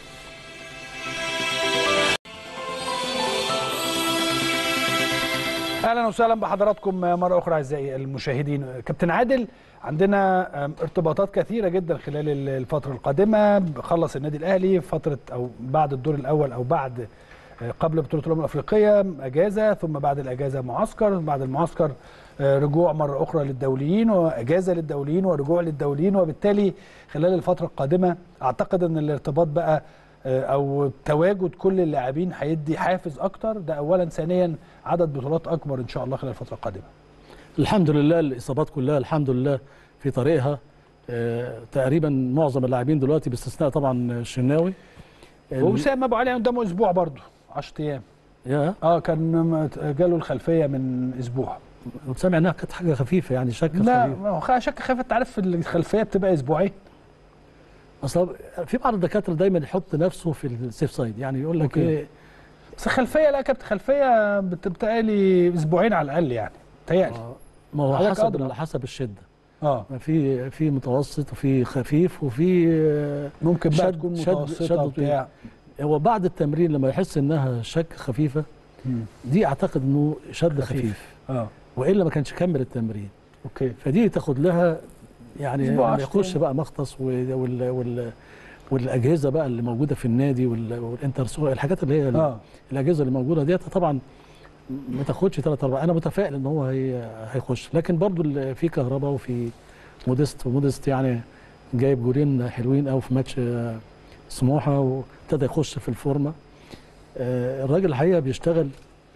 اهلا وسهلا بحضراتكم مره اخرى اعزائي المشاهدين كابتن عادل عندنا ارتباطات كثيره جدا خلال الفتره القادمه خلص النادي الاهلي فتره او بعد الدور الاول او بعد قبل بطوله الامم الافريقيه اجازه ثم بعد الاجازه معسكر بعد المعسكر رجوع مره اخرى للدوليين واجازه للدوليين ورجوع للدوليين وبالتالي خلال الفتره القادمه اعتقد ان الارتباط بقى او تواجد كل اللاعبين هيدي حافز اكتر ده اولا ثانيا عدد بطولات اكبر ان شاء الله خلال الفتره القادمه الحمد لله الاصابات كلها الحمد لله في طريقها آه، تقريبا معظم اللاعبين دلوقتي باستثناء طبعا الشناوي ووسام ابو علي قدامه اسبوع برضه 10 ايام يا اه كان جاله الخلفيه من اسبوع سامع انها كانت حاجه خفيفه يعني شك لا خفيف ما هو شك خفيف انت عارف الخلفيه بتبقى اسبوعين اصل في بعض الدكاتره دايما يحط نفسه في السيف سايد يعني يقول لك أوكي. ايه بس الخلفيه لا كابتن خلفيه بتبقى لي اسبوعين على الاقل يعني تهيألي آه، ما هو حضرتك حسب أدرى. على حسب الشده اه ما في في متوسط وفي خفيف وفي آه، ممكن بقى شد- تكون شد- متوسطه شد بتاع هو بعد التمرين لما يحس انها شك خفيفه مم. دي اعتقد انه شد خفيف. خفيف اه والا ما كانش كمل التمرين اوكي فدي تاخد لها يعني أسبوع لما عشرة يخش أيام. بقى مختص وال وال وال والاجهزه بقى اللي موجوده في النادي وال- والانترسو الحاجات اللي هي اه الاجهزه اللي موجوده ديت طبعا ما تاخدش ثلاث اربع انا متفائل ان هو هي هيخش لكن برضو ال- في كهرباء وفي مودست ومودست يعني جايب جولين حلوين قوي في ماتش آه، سموحه وابتدى يخش في الفورمه آه، الراجل الحقيقه بيشتغل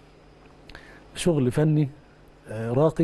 شغل فني آه، راقي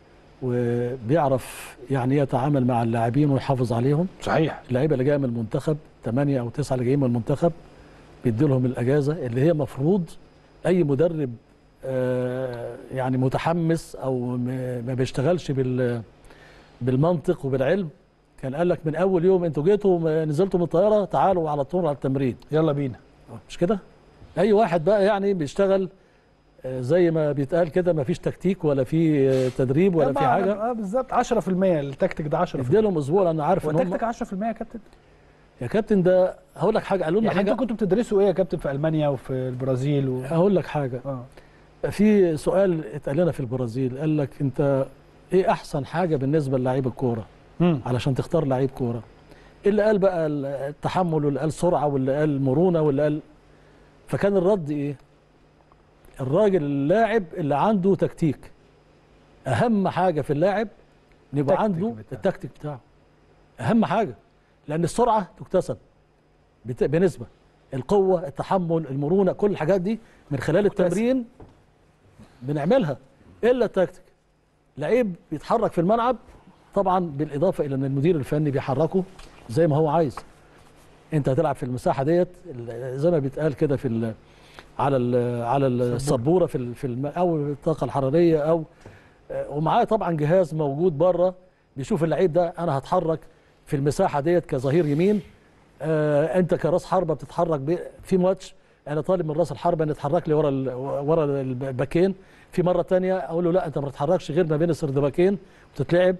وبيعرف يعني إيه يتعامل مع اللاعبين ويحافظ عليهم صحيح اللعيبه اللي جايه من المنتخب ثمانيه او تسعه اللي جايين من المنتخب بيدي لهم الاجازه اللي هي مفروض اي مدرب آه، يعني متحمس او م- ما بيشتغلش بال بالمنطق وبالعلم كان قال لك من اول يوم انتوا جيتوا م- نزلتوا من الطياره تعالوا على طول على التمرين يلا بينا مش كده؟ اي واحد بقى يعني بيشتغل آه، زي ما بيتقال كده ما فيش تكتيك ولا في آه، تدريب ولا في طبعاً، حاجه اه بالظبط 10% التكتيك ده 10% ادي لهم اسبوع لان عارف هو ان هم التكتيك 10% يا كابتن يا كابتن ده هقول لك حاجه قالوا لنا يعني حاجه انتوا كنتوا بتدرسوا ايه يا كابتن في المانيا وفي البرازيل و... هقول لك حاجه اه في سؤال اتقال لنا في البرازيل قال لك انت ايه احسن حاجه بالنسبه للعيب الكوره مم. علشان تختار لعيب كوره اللي قال بقى التحمل واللي قال سرعه واللي قال مرونه واللي قال فكان الرد ايه الراجل اللاعب اللي عنده تكتيك اهم حاجه في اللاعب ان يبقى التكتيك عنده بتاعه. التكتيك بتاعه اهم حاجه لان السرعه تكتسب بت- بنسبه القوه التحمل المرونه كل الحاجات دي من خلال مكتسب. التمرين بنعملها الا التكتيك لعيب بيتحرك في الملعب طبعا بالاضافه الى ان المدير الفني بيحركه زي ما هو عايز انت هتلعب في المساحه ديت ال- زي ما بيتقال كده في ال على ال على السبوره في ال- في الم او الطاقه الحراريه او آه، ومعاه طبعا جهاز موجود بره بيشوف اللعيب ده انا هتحرك في المساحه ديت كظهير يمين آه انت كراس حربه بتتحرك بي- في ماتش انا طالب من راس الحربه ان يتحرك لي ورا ال- ورا الباكين في مره تانية اقول له لا انت ما تتحركش غير ما بين السردباكين وتتلعب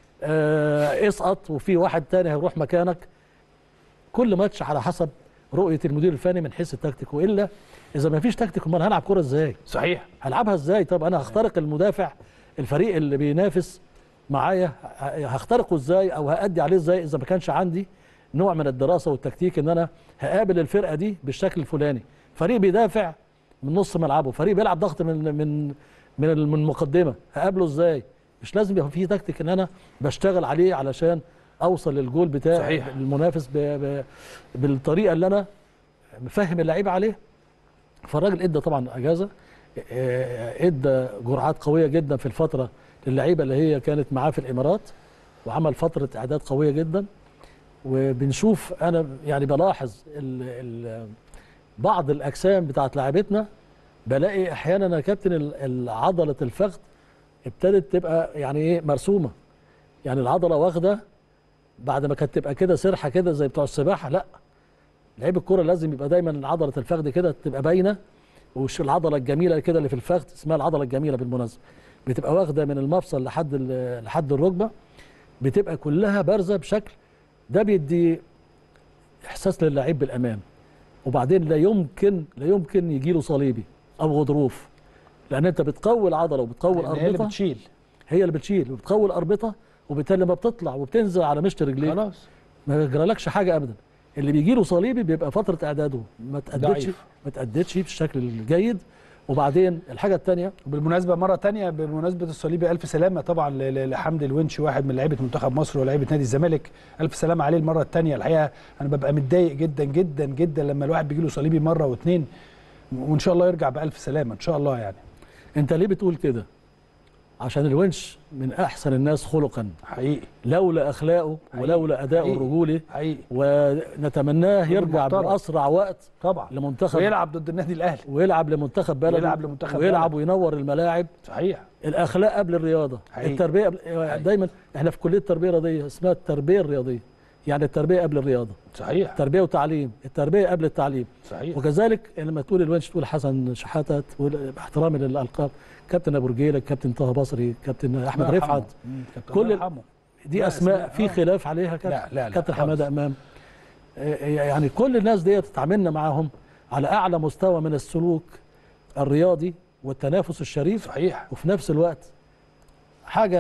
آه اسقط وفي واحد تاني هيروح مكانك كل ماتش على حسب رؤيه المدير الفني من حيث التكتيك والا اذا ما فيش تكتيك امال هلعب كوره ازاي؟ صحيح هلعبها ازاي؟ طب انا هخترق المدافع الفريق اللي بينافس معايا ه- هخترقه ازاي او هادي عليه ازاي اذا ما كانش عندي نوع من الدراسه والتكتيك ان انا هقابل الفرقه دي بالشكل الفلاني فريق بيدافع من نص ملعبه فريق بيلعب ضغط من من من الم- من المقدمه هقابله ازاي مش لازم يبقى في تكتيك ان انا بشتغل عليه علشان اوصل للجول بتاع صحيح. المنافس ب... ب... بالطريقه اللي انا مفهم اللعيبه عليه فالراجل ادى طبعا اجازه آه، ادى جرعات قويه جدا في الفتره للعيبه اللي هي كانت معاه في الامارات وعمل فتره اعداد قويه جدا وبنشوف انا يعني بلاحظ ال ال بعض الاجسام بتاعت لاعبتنا بلاقي احيانا يا كابتن ال- ال- عضله الفخذ ابتدت تبقى يعني ايه مرسومه يعني العضله واخده بعد ما كانت تبقى كده سرحه كده زي بتوع السباحه لا لعيب الكوره لازم يبقى دايما عضله الفخذ كده تبقى باينه وش العضله الجميله كده اللي في الفخذ اسمها العضله الجميله بالمناسبه بتبقى واخده من المفصل لحد ال- لحد الركبه بتبقى كلها بارزه بشكل ده بيدي احساس للاعيب بالامان وبعدين لا يمكن لا يمكن يجي له صليبي او غضروف لان انت بتقوي العضله وبتقوي لأن هي اللي الاربطه بتشيل هي اللي بتشيل وبتقوي الاربطه وبالتالي لما بتطلع وبتنزل على مشط رجليك خلاص ما يجرالكش حاجه ابدا اللي بيجي له صليبي بيبقى فتره اعداده ما تادتش ضعيف. ما تادتش بالشكل الجيد وبعدين الحاجه الثانيه وبالمناسبه مره تانية بمناسبه الصليبي الف سلامه طبعا ل- ل- لحمدي الونش واحد من لعيبه منتخب مصر ولاعيبه نادي الزمالك الف سلامه عليه المره الثانيه الحقيقه انا ببقى متضايق جدا جدا جدا لما الواحد بيجي له صليبي مره واثنين وان شاء الله يرجع بالف سلامه ان شاء الله يعني انت ليه بتقول كده عشان الونش من احسن الناس خلقا حقيقي لولا اخلاقه حقيقي. ولولا اداؤه حقيقي. الرجولي حقيقي ونتمناه راجل يرجع محترم. باسرع وقت طبعا لمنتخب ويلعب ضد النادي الاهلي ويلعب لمنتخب بلده ويلعب لمنتخب ويلعب بلده. وينور الملاعب صحيح الاخلاق قبل الرياضه حقيقي. التربيه قبل... دايما احنا في كليه التربيه الرياضيه اسمها التربيه الرياضيه يعني التربيه قبل الرياضه صحيح تربيه وتعليم التربيه قبل التعليم صحيح وكذلك لما تقول الونش تقول حسن شحاته تقول باحترامي للالقاب كابتن ابو رجيله كابتن طه بصري كابتن احمد الله يرحمه. رفعت مم، كابتن كل الله ال- يرحمه. دي لا، اسماء أسماء، في آه. خلاف عليها كابتن لا، لا، لا، كابتن خالص. حماده امام آه، يعني كل الناس ديت اتعاملنا معاهم على اعلى مستوى من السلوك الرياضي والتنافس الشريف صحيح وفي نفس الوقت حاجه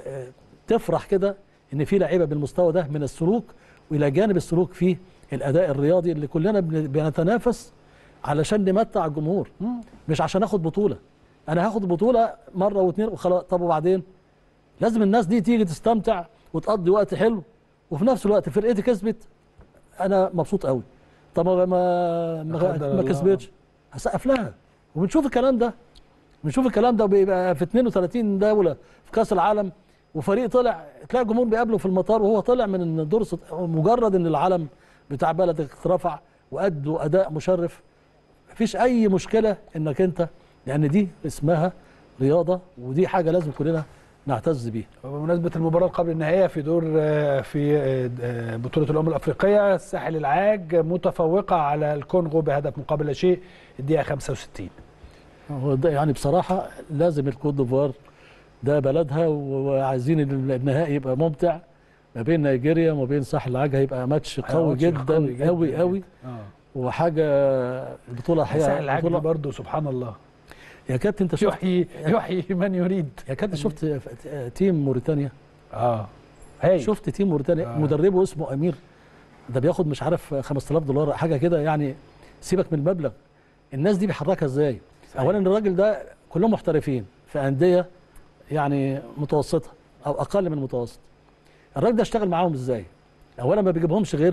آه، تفرح كده ان في لعيبه بالمستوى ده من السلوك والى جانب السلوك في الاداء الرياضي اللي كلنا بن- بنتنافس علشان نمتع الجمهور مش عشان اخد بطوله انا هاخد بطوله مره واثنين وخلاص طب وبعدين لازم الناس دي تيجي تستمتع وتقضي وقت حلو وفي نفس الوقت فرقتي كسبت انا مبسوط قوي طب ما ما لا قدر ما, ما الله. كسبتش هسقف لها وبنشوف الكلام ده بنشوف الكلام ده بيبقى في 32 دوله في كاس العالم وفريق طلع تلاقي الجمهور بيقابله في المطار وهو طلع من الدور الست- مجرد ان العلم بتاع بلدك اترفع وادوا اداء مشرف مفيش اي مشكله انك انت لان دي اسمها رياضه ودي حاجه لازم كلنا نعتز بيها بمناسبة المباراة قبل النهائية في دور آه، في آه، آه، بطولة الأمم الأفريقية الساحل العاج متفوقة على الكونغو بهدف مقابل لا شيء الدقيقة 65 هو ده يعني بصراحه لازم الكوت ديفوار ده بلدها وعايزين ال- النهائي يبقى ممتع ما بين نيجيريا وما بين ساحل العاج هيبقى ماتش قوي ماتش قوي جدا جداً قوي جداً. قوي اه وحاجه البطوله الساحل الحقيقه العاج دي بطولة برضه سبحان الله يا كابتن انت شفت يحيي يحيي من يريد يا كابتن شفت تيم موريتانيا اه هاي شفت تيم موريتانيا آه. مدربه اسمه امير ده بياخد مش عارف 5000 دولار حاجه كده يعني سيبك من المبلغ الناس دي بيحركها ازاي صحيح. اولا الراجل ده كلهم محترفين في انديه يعني متوسطه او اقل من المتوسط الراجل ده اشتغل معاهم ازاي اولا ما بيجيبهمش غير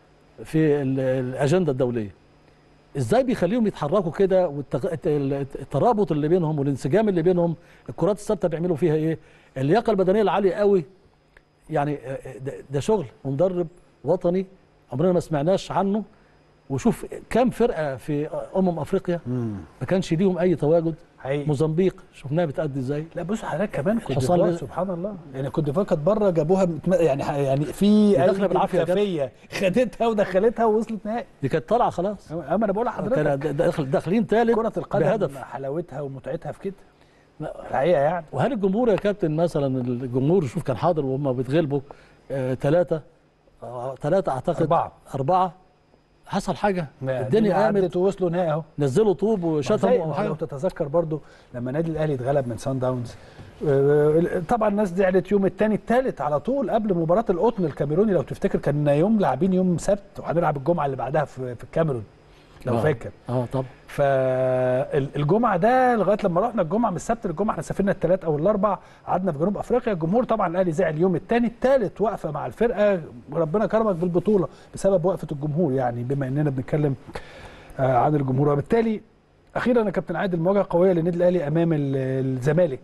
في ال- الاجنده الدوليه ازاي بيخليهم يتحركوا كده والترابط اللي بينهم والانسجام اللي بينهم الكرات الثابته بيعملوا فيها ايه اللياقه البدنيه العاليه قوي يعني ده, ده شغل ومدرب وطني عمرنا ما سمعناش عنه وشوف كام فرقه في امم افريقيا ما كانش ليهم اي تواجد حقيقي موزمبيق شفناها بتأدي ازاي لا بص حضرتك كمان كوت الحصان ديفوار لازم- سبحان الله يعني كوت ديفوار كانت بره جابوها متم- يعني يعني في داخلة أيدي بالعافية يا خفيه خدتها ودخلتها ووصلت نهائي دي كانت طالعه خلاص اما انا بقول لحضرتك كان داخل داخلين ثالث كرة القدم بهدف حلاوتها ومتعتها في كده لا. الحقيقه يعني وهل الجمهور يا كابتن مثلا الجمهور شوف كان حاضر وهم بيتغلبوا ثلاثة ثلاثة اعتقد أربعة. أربعة حصل حاجة الدنيا الدنيا قامت عدت ووصلوا نهائي اهو نزلوا طوب زي وشتموا ما لو حاجة تتذكر برضو لما النادي الاهلي اتغلب من سان داونز آه، طبعا الناس زعلت يوم الثاني الثالث على طول قبل مباراه القطن الكاميروني لو تفتكر كان يوم لاعبين يوم سبت وهنلعب الجمعه اللي بعدها في في الكاميرون لو آه. فاكر اه طبعا فالجمعه ده لغايه لما رحنا الجمعه من السبت للجمعه احنا سافرنا الثلاث او الاربع قعدنا في جنوب افريقيا الجمهور طبعا الاهلي زعل يوم الثاني الثالث واقفه مع الفرقه وربنا كرمك بالبطوله بسبب وقفه الجمهور يعني بما اننا بنتكلم آه، عن الجمهور وبالتالي اخيرا يا كابتن عادل مواجهه قويه للنادي الاهلي امام ال- الزمالك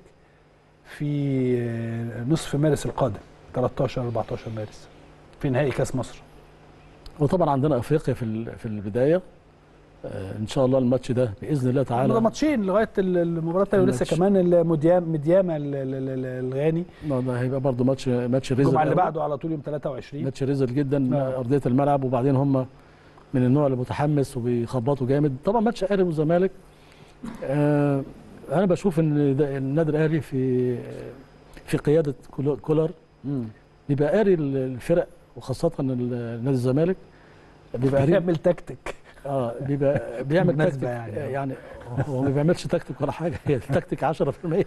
في آه، نصف مارس القادم 13 14 مارس في نهائي كاس مصر وطبعا عندنا افريقيا في ال- في البدايه آه ان شاء الله الماتش ده باذن الله ده تعالى ماتشين لغايه ال- المباراه الثانيه ولسه الماتش. كمان المديام مدياما ال- ال- ال- الغاني ما ده هيبقى برضه ماتش ماتش ريزل الجمعه اللي قوي. بعده على طول يوم 23 ماتش ريزل جدا آه. ارضيه الملعب وبعدين هم من النوع اللي متحمس وبيخبطوا جامد طبعا ماتش اهلي والزمالك آه انا بشوف ان ده- النادي الاهلي في في قياده كولو- كولر مم. بيبقى قاري الفرق وخاصه ال- نادي الزمالك بيبقى قاري بيعمل تكتيك اه بيبقى بيعمل بالمناسبة تكتيك يعني. يعني, يعني هو ما بيعملش تكتيك ولا حاجه هي التكتيك 10%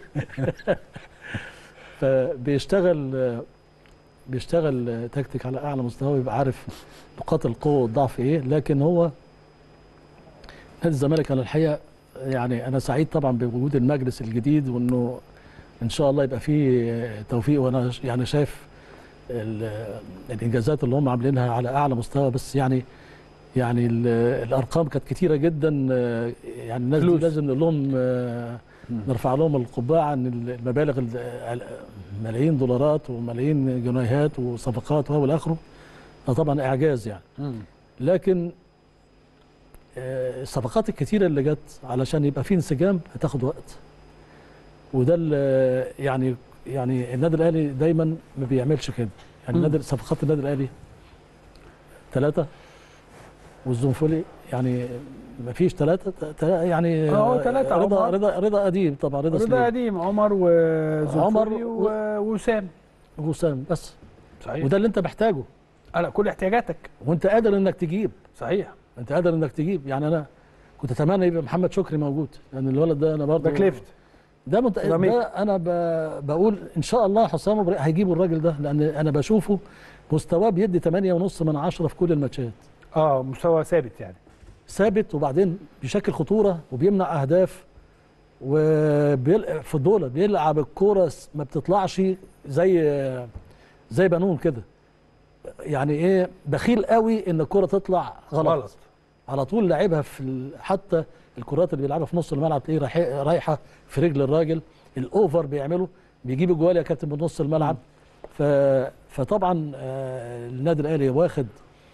فبيشتغل بيشتغل تكتيك على اعلى مستوى ويبقى عارف نقاط القوه والضعف ايه لكن هو نادي الزمالك انا الحقيقه يعني انا سعيد طبعا بوجود المجلس الجديد وانه ان شاء الله يبقى فيه توفيق وانا يعني شايف ال- الانجازات اللي هم عاملينها على اعلى مستوى بس يعني يعني ال- الارقام كانت كتيره جدا آه، يعني الناس دي فلوس. لازم نقول لهم آه، مم. نرفع لهم القبعه عن المبالغ ال- ملايين دولارات وملايين جنيهات وصفقات وهو اخره ده طبعا اعجاز يعني مم. لكن آه، الصفقات الكتيره اللي جت علشان يبقى في انسجام هتاخد وقت وده ال- يعني يعني النادي الاهلي دايما ما بيعملش كده يعني مم. النادي صفقات النادي الاهلي ثلاثه والزنفولي يعني ما فيش ثلاثه يعني آه، ثلاثة، رضا عمر. رضا رضا قديم طبعا رضا رضا سليم قديم عمر وزنفولي عمر و- ووسام وسام بس صحيح وده اللي انت محتاجه على كل احتياجاتك وانت قادر انك تجيب صحيح انت قادر انك تجيب يعني انا كنت اتمنى يبقى محمد شكري موجود لان الولد ده انا برضه باك ليفت ده, مت... رميك. ده انا ب... بقول ان شاء الله حسام ابراهيم هيجيبوا الراجل ده لان انا بشوفه مستواه بيدي 8 ونص من 10 في كل الماتشات اه مستوى ثابت يعني ثابت وبعدين بيشكل خطوره وبيمنع اهداف وفي الدولة بيلعب الكوره س- ما بتطلعش زي زي بنون كده يعني ايه بخيل قوي ان الكوره تطلع غلط, غلط. غلط. على طول لعبها في ال... حتى الكرات اللي بيلعبها في نص الملعب تلاقيه رايح- رايحه في رجل الراجل الاوفر بيعمله بيجيب الجوال يا كابتن من نص الملعب ف... فطبعا آه، النادي الاهلي واخد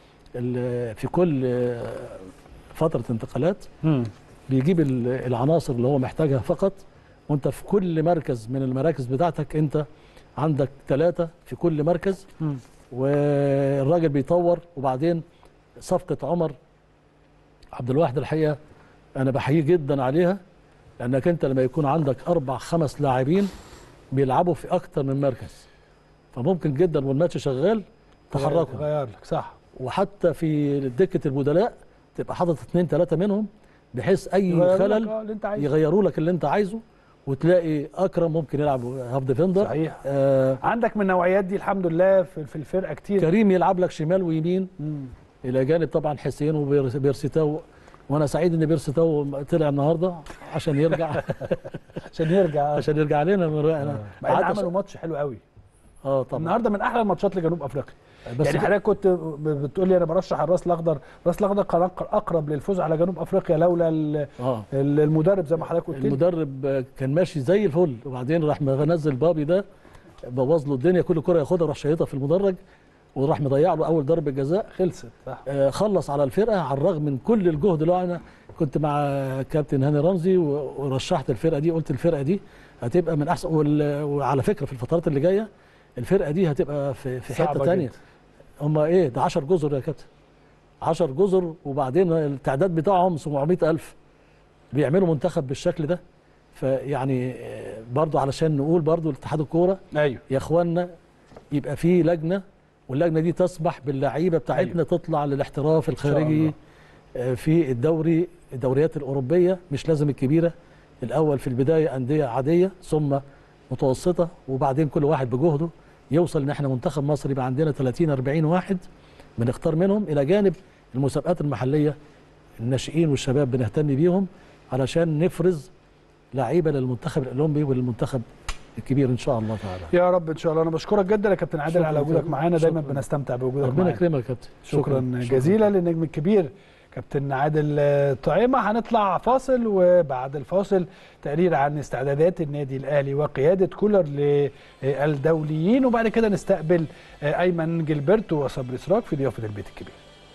ال- في كل آه، فتره انتقالات مم. بيجيب ال- العناصر اللي هو محتاجها فقط وانت في كل مركز من المراكز بتاعتك انت عندك ثلاثه في كل مركز مم. والراجل بيطور وبعدين صفقه عمر عبد الواحد الحقيقه انا بحييه جدا عليها لانك انت لما يكون عندك اربع خمس لاعبين بيلعبوا في اكتر من مركز فممكن جدا والماتش شغال تحركهم غير لك صح وحتى في دكه البدلاء تبقى حاطط اثنين ثلاثه منهم بحيث اي يغير لك، خلل آه، اللي انت عايزه يغيروا لك اللي انت عايزه وتلاقي اكرم ممكن يلعب هاف ديفندر صحيح آه عندك من النوعيات دي الحمد لله في, في الفرقه كتير كريم يلعب لك شمال ويمين مم. الى جانب طبعا حسين وبيرسيتاو وانا سعيد ان بيرسيتاو طلع النهارده عشان يرجع عشان يرجع عشان يرجع لنا من انا مع ان قعدت عملوا ماتش حلو قوي اه طبعا النهارده من احلى الماتشات لجنوب افريقيا بس يعني حضرتك كنت ب- بتقول لي انا برشح الراس الاخضر الراس الاخضر كان أق- اقرب للفوز على جنوب افريقيا لولا ال- اه ال- المدرب زي ما حضرتك قلت لي المدرب كان ماشي زي الفل وبعدين راح منزل بابي ده بوظ له الدنيا كل كره ياخدها راح شايطها في المدرج وراح مضيع له اول ضربه جزاء خلصت صح آه، خلص على الفرقه على الرغم من كل الجهد اللي هو انا كنت مع كابتن هاني رمزي و- ورشحت الفرقه دي قلت الفرقه دي هتبقى من احسن وال- وعلى فكره في الفترات اللي جايه الفرقه دي هتبقى في في حته صعبة ثانيه جدا. هم ايه ده 10 جزر يا كابتن 10 جزر وبعدين التعداد بتاعهم 700000 بيعملوا منتخب بالشكل ده فيعني آه، برضو علشان نقول برضو لاتحاد الكوره ايوه يا اخوانا يبقى في لجنه واللجنه دي تسمح باللعيبه بتاعتنا أيوة. تطلع للاحتراف شاء الخارجي الله. آه، في الدوري الدوريات الاوروبيه مش لازم الكبيره الاول في البدايه انديه عاديه ثم متوسطه وبعدين كل واحد بجهده يوصل ان احنا منتخب مصر يبقى عندنا 30 40 واحد بنختار منهم الى جانب المسابقات المحليه الناشئين والشباب بنهتم بيهم علشان نفرز لعيبه للمنتخب الاولمبي وللمنتخب الكبير ان شاء الله تعالى يا رب ان شاء الله انا بشكرك جدا يا كابتن عادل شكراً على وجودك جزيلاً. معانا دايما شكراً. بنستمتع بوجودك ربنا معانا يكرمك يا كابتن شكرا, جزيلا للنجم الكبير كابتن عادل آه، طعيمة هنطلع فاصل وبعد الفاصل تقرير عن استعدادات النادي الأهلي وقيادة كولر للدوليين وبعد كده نستقبل آه، أيمن جilberto وصبري سراج في ضيافة البيت الكبير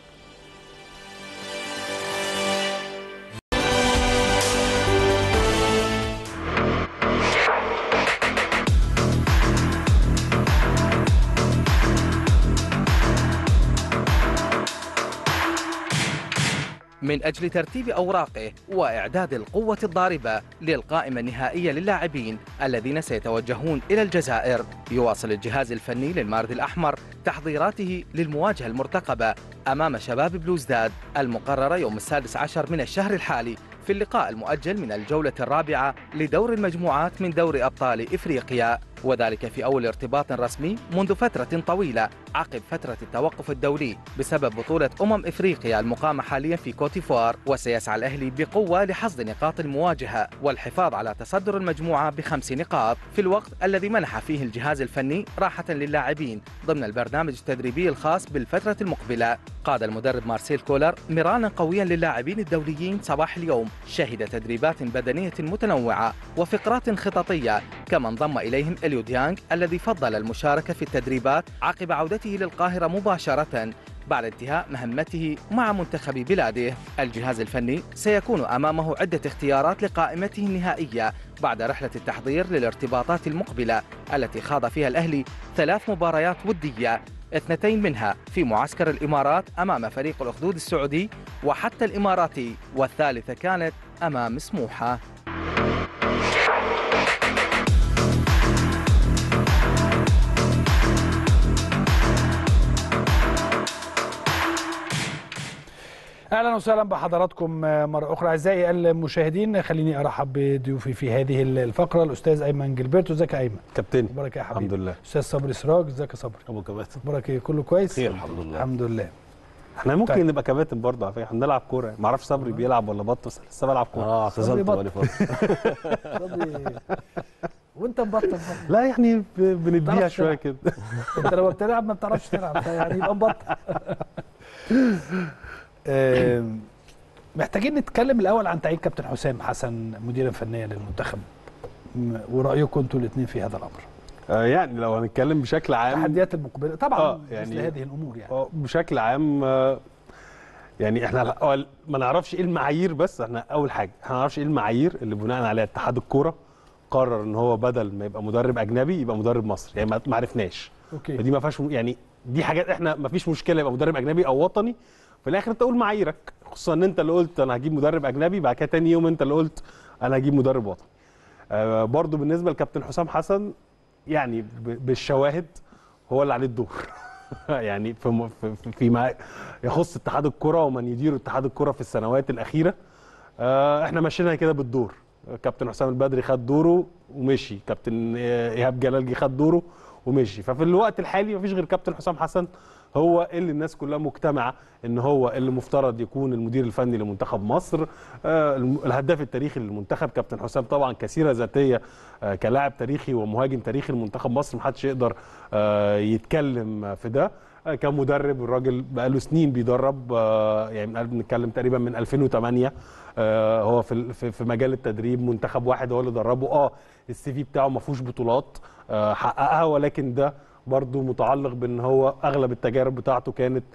من أجل ترتيب أوراقه وإعداد القوة الضاربة للقائمة النهائية للاعبين الذين سيتوجهون إلى الجزائر يواصل الجهاز الفني للمارد الأحمر تحضيراته للمواجهة المرتقبة أمام شباب بلوزداد المقررة يوم السادس عشر من الشهر الحالي في اللقاء المؤجل من الجولة الرابعة لدور المجموعات من دوري أبطال إفريقيا وذلك في أول ارتباط رسمي منذ فترة طويلة عقب فترة التوقف الدولي بسبب بطولة أمم إفريقيا المقامة حاليا في كوتيفوار وسيسعى الأهلي بقوة لحصد نقاط المواجهة والحفاظ على تصدر المجموعة بخمس نقاط في الوقت الذي منح فيه الجهاز الفني راحة للاعبين ضمن البرنامج التدريبي الخاص بالفترة المقبلة قاد المدرب مارسيل كولر مرانا قويا للاعبين الدوليين صباح اليوم شهد تدريبات بدنية متنوعة وفقرات خططية كما انضم إليهم إليو ديانغ الذي فضل المشاركة في التدريبات عقب عودته للقاهرة مباشرة بعد انتهاء مهمته مع منتخب بلاده الجهاز الفني سيكون أمامه عدة اختيارات لقائمته النهائية بعد رحلة التحضير للارتباطات المقبلة التي خاض فيها الأهلي ثلاث مباريات ودية اثنتين منها في معسكر الإمارات أمام فريق الأخدود السعودي وحتى الإماراتي والثالثة كانت أمام سموحة اهلا وسهلا بحضراتكم مره اخرى اعزائي المشاهدين خليني ارحب بضيوفي في هذه الفقره الاستاذ ايمن جilberto ازيك يا ايمن كابتن اخبارك إيه يا حبيبي الحمد لله استاذ صبري سراج ازيك يا صبري ابو كباتن اخبارك ايه كله كويس خير الحمد لله الحمد لله احنا ممكن طيب. نبقى كباتن برضه على فكره احنا بنلعب كوره ما اعرفش صبري بيلعب ولا بط بس لسه بلعب كوره اه صبري اعتزلت بط. بقالي فتره صبري وانت مبطل برضه. لا يعني ب- بنديها تعرفش شويه تلعب. كده انت لما بتلعب ما بتعرفش تلعب يعني يبقى مبطل آم، محتاجين نتكلم الاول عن تعيين كابتن حسام حسن مديرا فنيا للمنتخب م- ورايكم انتوا الاثنين في هذا الامر آه يعني لو هنتكلم بشكل عام التحديات المقبله طبعا آه، مثل يعني- هذه الامور يعني آه، بشكل عام آه، يعني احنا الأول ما نعرفش ايه المعايير بس احنا اول حاجه احنا ما نعرفش ايه المعايير اللي بناء عليها اتحاد الكوره قرر ان هو بدل ما يبقى مدرب اجنبي يبقى مدرب مصري يعني ما- ما عرفناش اوكي فدي ما فيهاش م- يعني دي حاجات احنا ما فيش مشكله يبقى مدرب اجنبي او وطني في الاخر انت قول معاييرك خصوصا ان انت اللي قلت انا هجيب مدرب اجنبي بعد كده تاني يوم انت اللي قلت انا هجيب مدرب وطني آه برضو بالنسبه لكابتن حسام حسن يعني ب- بالشواهد هو اللي عليه الدور يعني في م- في- في- فيما يخص اتحاد الكره ومن يدير اتحاد الكره في السنوات الاخيره آه احنا ماشيينها كده بالدور كابتن حسام البدري خد دوره ومشي كابتن آه، ايهاب جلال جه خد دوره ومشي ففي الوقت الحالي مفيش غير كابتن حسام حسن هو اللي الناس كلها مجتمعه ان هو اللي مفترض يكون المدير الفني لمنتخب مصر آه، الم- الهداف التاريخي للمنتخب كابتن حسام طبعا كسيره ذاتيه آه، كلاعب تاريخي ومهاجم تاريخي لمنتخب مصر محدش يقدر آه، يتكلم في ده آه، كمدرب الراجل بقاله سنين بيدرب آه، يعني بنقل- بنتكلم تقريبا من 2008 آه، هو في ال- في في مجال التدريب منتخب واحد هو اللي دربه اه السي في بتاعه ما فيهوش بطولات آه، حققها ولكن ده برضو متعلق بان هو اغلب التجارب بتاعته كانت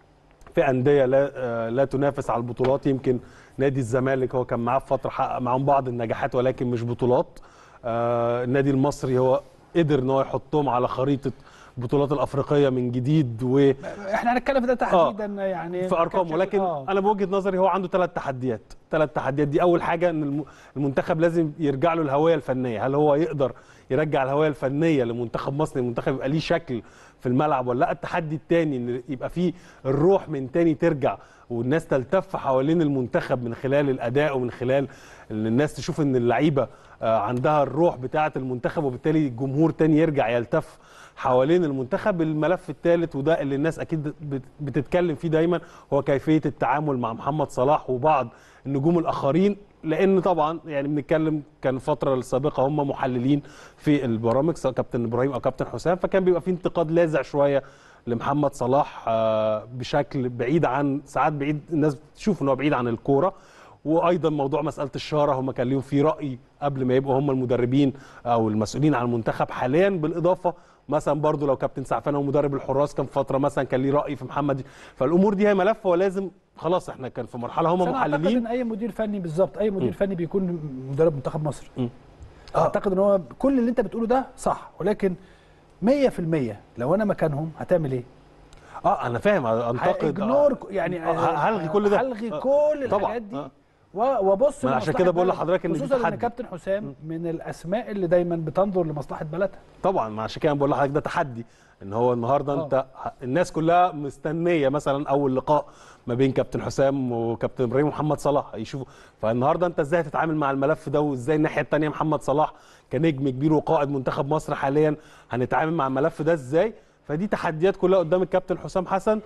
في انديه لا آه، لا تنافس على البطولات يمكن نادي الزمالك هو كان معاه في فتره حقق معاهم بعض النجاحات ولكن مش بطولات آه، النادي المصري هو قدر ان هو يحطهم على خريطه البطولات الافريقيه من جديد و احنا هنتكلم في ده تحديدا يعني في ارقام كان ولكن شكل- آه. انا بوجهه نظري هو عنده ثلاث تحديات ثلاث تحديات دي اول حاجه ان الم- المنتخب لازم يرجع له الهويه الفنيه هل هو يقدر يرجع الهويه الفنيه لمنتخب مصر المنتخب يبقى ليه شكل في الملعب ولا لا التحدي الثاني ان يبقى فيه الروح من تاني ترجع والناس تلتف حوالين المنتخب من خلال الاداء ومن خلال ان الناس تشوف ان اللعيبه آه، عندها الروح بتاعه المنتخب وبالتالي الجمهور تاني يرجع يلتف حوالين المنتخب الملف الثالث وده اللي الناس اكيد بت- بتتكلم فيه دايما هو كيفيه التعامل مع محمد صلاح وبعض النجوم الاخرين لان طبعا يعني بنتكلم كان الفتره السابقه هم محللين في البرامج سواء كابتن ابراهيم او كابتن حسام فكان بيبقى في انتقاد لاذع شويه لمحمد صلاح آه، بشكل بعيد عن ساعات بعيد الناس بتشوف ان هو بعيد عن الكوره وايضا موضوع مساله الشاره هم كان ليهم فيه راي قبل ما يبقوا هم المدربين او المسؤولين عن المنتخب حاليا بالاضافه مثلا برضو لو كابتن سعفان هو مدرب الحراس كان فتره مثلا كان ليه راي في محمد فالامور دي هي ملف ولازم خلاص احنا كان في مرحله هم بس انا اعتقد محللين ان اي مدير فني بالظبط اي مدير فني بيكون مدرب منتخب مصر م. اعتقد ان هو كل اللي انت بتقوله ده صح ولكن 100% لو انا مكانهم هتعمل ايه؟ اه انا فاهم انتقد اجنور يعني آه، هلغي كل ده. هلغي آه، كل طبعا، الحاجات دي آه. و- وابص ما أنا عشان لمصلحة كده بقول بلد. لحضرتك إن دي خصوصا ان تحدي. كابتن حسام من الاسماء اللي دايما بتنظر لمصلحه بلدها طبعا ما عشان كده بقول لحضرتك ده تحدي ان هو النهارده آه. انت ه- الناس كلها مستنيه مثلا اول لقاء ما بين كابتن حسام وكابتن ابراهيم ومحمد صلاح يشوفوا فالنهارده انت ازاي هتتعامل مع الملف ده وازاي الناحيه الثانيه محمد صلاح كنجم كبير وقائد منتخب مصر حاليا هنتعامل مع الملف ده ازاي فدي تحديات كلها قدام الكابتن حسام حسن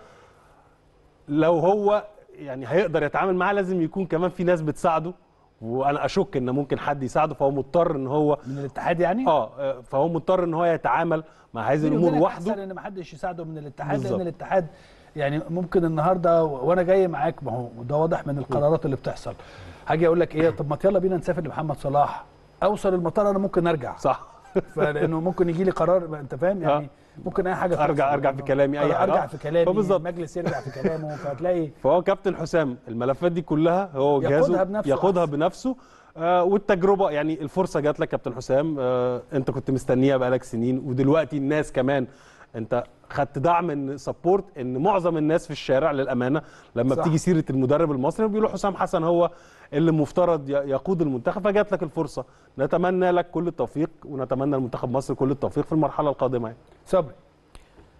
لو هو يعني هيقدر يتعامل معاه لازم يكون كمان في ناس بتساعده وانا اشك ان ممكن حد يساعده فهو مضطر ان هو من الاتحاد يعني اه آه، فهو مضطر ان هو يتعامل مع هذه بيني الامور وبينك وحده احسن ان محدش يساعده من الاتحاد بالظبط. لان الاتحاد يعني ممكن النهارده و- وانا جاي معاك ما هو ده واضح من القرارات اللي بتحصل هاجي اقول لك ايه طب ما يلا بينا نسافر لمحمد صلاح اوصل المطار انا ممكن ارجع صح فلانه ممكن يجي لي قرار ما انت فاهم يعني آه. ممكن اي حاجه أرجع- تحصل. أرجع في كلامي، أي آه، حاجة. ارجع في كلامي فبالظبط. المجلس يرجع في كلامه فهتلاقي فهو كابتن حسام الملفات دي كلها هو ياخدها جهازه بنفسه ياخدها أحسن. بنفسه آه والتجربه يعني الفرصه جات لك كابتن حسام آه انت كنت مستنيها بقالك سنين ودلوقتي الناس كمان انت خدت دعم من سبورت ان معظم الناس في الشارع للامانه لما صح. بتيجي سيره المدرب المصري بيقولوا حسام حسن هو اللي مفترض ي- يقود المنتخب فجات لك الفرصه نتمنى لك كل التوفيق ونتمنى لمنتخب مصر كل التوفيق في المرحله القادمه يعني. صبري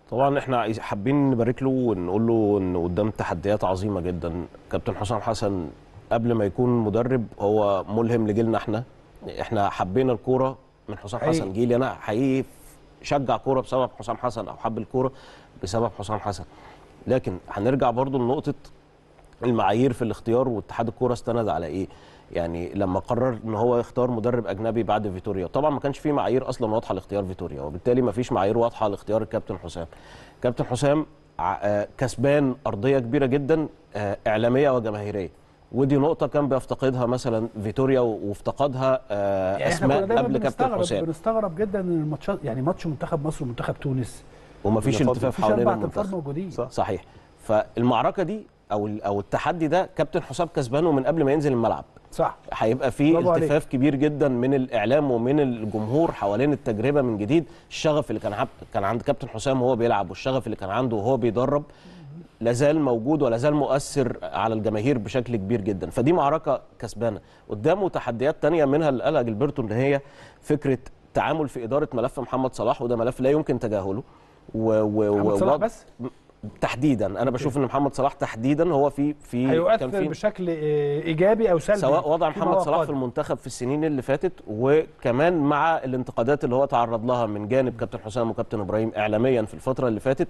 طبعا احنا عايز- حابين نبارك له ونقول له ان قدام تحديات عظيمه جدا كابتن حسام حسن قبل ما يكون مدرب هو ملهم لجيلنا احنا احنا حبينا الكوره من حسام حقيقي. حسن جيلي انا حقيقي شجع كوره بسبب حسام حسن او حب الكوره بسبب حسام حسن لكن هنرجع برضو لنقطه المعايير في الاختيار واتحاد الكوره استند على ايه يعني لما قرر ان هو يختار مدرب اجنبي بعد فيتوريا طبعا ما كانش في معايير اصلا واضحه لاختيار فيتوريا وبالتالي ما فيش معايير واضحه لاختيار الكابتن حسام كابتن حسام ع- آه، كسبان ارضيه كبيره جدا آه، اعلاميه وجماهيريه ودي نقطه كان بيفتقدها مثلا فيتوريا و- وافتقدها آه، يعني احنا كنا اسماء دايما قبل كابتن بنستغرب حسام بنستغرب جدا ان الماتشات يعني ماتش منتخب مصر ومنتخب تونس وما فيش اتفضل. التفاف مفيش حوالين اربع تنفار المنتخب موجودين صح. صحيح فالمعركه دي او ال- او التحدي ده كابتن حسام كسبانه من قبل ما ينزل الملعب صح هيبقى في برافو عليك. التفاف كبير جدا من الاعلام ومن الجمهور حوالين التجربه من جديد الشغف اللي كان عب- كان عند كابتن حسام وهو بيلعب والشغف اللي كان عنده وهو بيدرب لازال موجود ولا زال مؤثر على الجماهير بشكل كبير جدا فدي معركه كسبانه قدامه تحديات تانية منها اللي قالها جilberto ان هي فكره تعامل في اداره ملف محمد صلاح وده ملف لا يمكن تجاهله و و محمد صلاح ووضع- بس تحديدا انا بشوف ان محمد صلاح تحديدا هو في في كان هيؤثر في بشكل آه، ايجابي او سلبي سواء وضع فيما محمد هو صلاح في قادم. المنتخب في السنين اللي فاتت وكمان مع الانتقادات اللي هو تعرض لها من جانب كابتن حسام وكابتن ابراهيم اعلاميا في الفتره اللي فاتت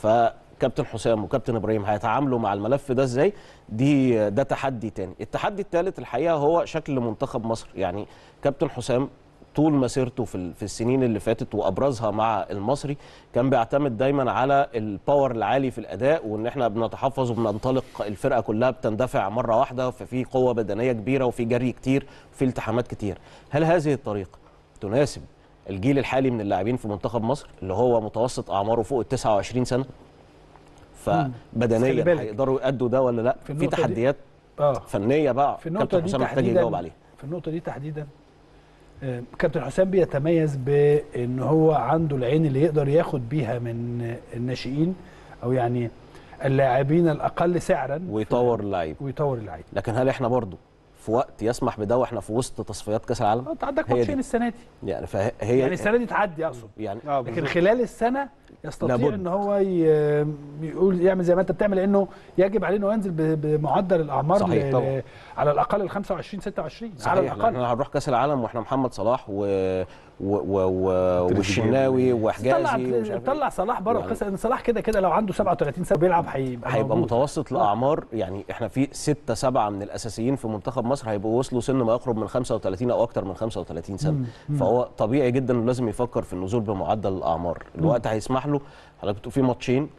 فكابتن حسام وكابتن ابراهيم هيتعاملوا مع الملف ده ازاي دي ده تحدي تاني التحدي الثالث الحقيقه هو شكل منتخب مصر يعني كابتن حسام طول مسيرته في ال- في السنين اللي فاتت وابرزها مع المصري كان بيعتمد دايما على الباور العالي في الاداء وان احنا بنتحفظ وبننطلق الفرقه كلها بتندفع مره واحده ففي قوه بدنيه كبيره وفي جري كتير وفي التحامات كتير هل هذه الطريقه تناسب الجيل الحالي من اللاعبين في منتخب مصر اللي هو متوسط اعماره فوق ال 29 سنه بس خلي فبدنيا بالك. هيقدروا يأدوا ده ولا لا في في, النقطة دي- تحديات اه فنيه بقى في النقطه كابتن دي حسام محتاج يجاوب تحديدا عليها في النقطه دي تحديدا آه، كابتن حسام بيتميز بان هو عنده العين اللي يقدر ياخد بيها من آه، الناشئين او يعني اللاعبين الاقل سعرا ويطور اللعيب ويطور اللعيب لكن هل احنا برضو في وقت يسمح بده واحنا في وسط تصفيات كاس العالم انت عندك هي ماتشين دي. السنه دي يعني فهي يعني السنه دي تعدي اقصد يعني اه لكن بالظبط. خلال السنه يستطيع لابد. ان هو ي- يقول يعمل زي ما انت بتعمل لانه يجب عليه انه ينزل ب- بمعدل الاعمار صحيح ل- طبعا. على الاقل ال 25 26 على صحيح الاقل احنا هنروح كاس العالم واحنا محمد صلاح و... و... و... و... تريزيجيه. والشناوي طلع وحجازي ومش عارف إيه. طلع صلاح بره يعني- القصه ان صلاح كده كده لو عنده 37 سنه بيلعب هيبقى هيبقى موجود. متوسط الاعمار يعني احنا في ستة سبعة من الاساسيين في منتخب مصر هيبقوا وصلوا سن ما يقرب من 35 او اكتر من 35 سنه فهو طبيعي جدا انه لازم يفكر في النزول بمعدل الاعمار الوقت هيسمح له حضرتك بتقول في ماتشين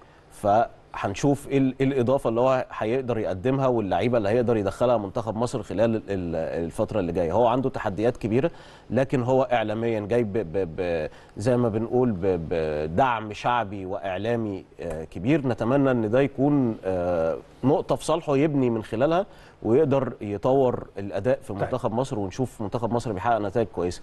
فهنشوف ايه ال- إيه الاضافه اللي هو هيقدر يقدمها واللعيبه اللي هيقدر يدخلها منتخب مصر خلال ال- ال- الفتره اللي جايه هو عنده تحديات كبيره لكن هو اعلاميا جاي ب ب ب زي ما بنقول ب- بدعم شعبي واعلامي آه، كبير نتمنى ان ده يكون آه، نقطه في صالحه يبني من خلالها ويقدر يطور الاداء في منتخب مصر ونشوف منتخب مصر بيحقق نتائج كويسه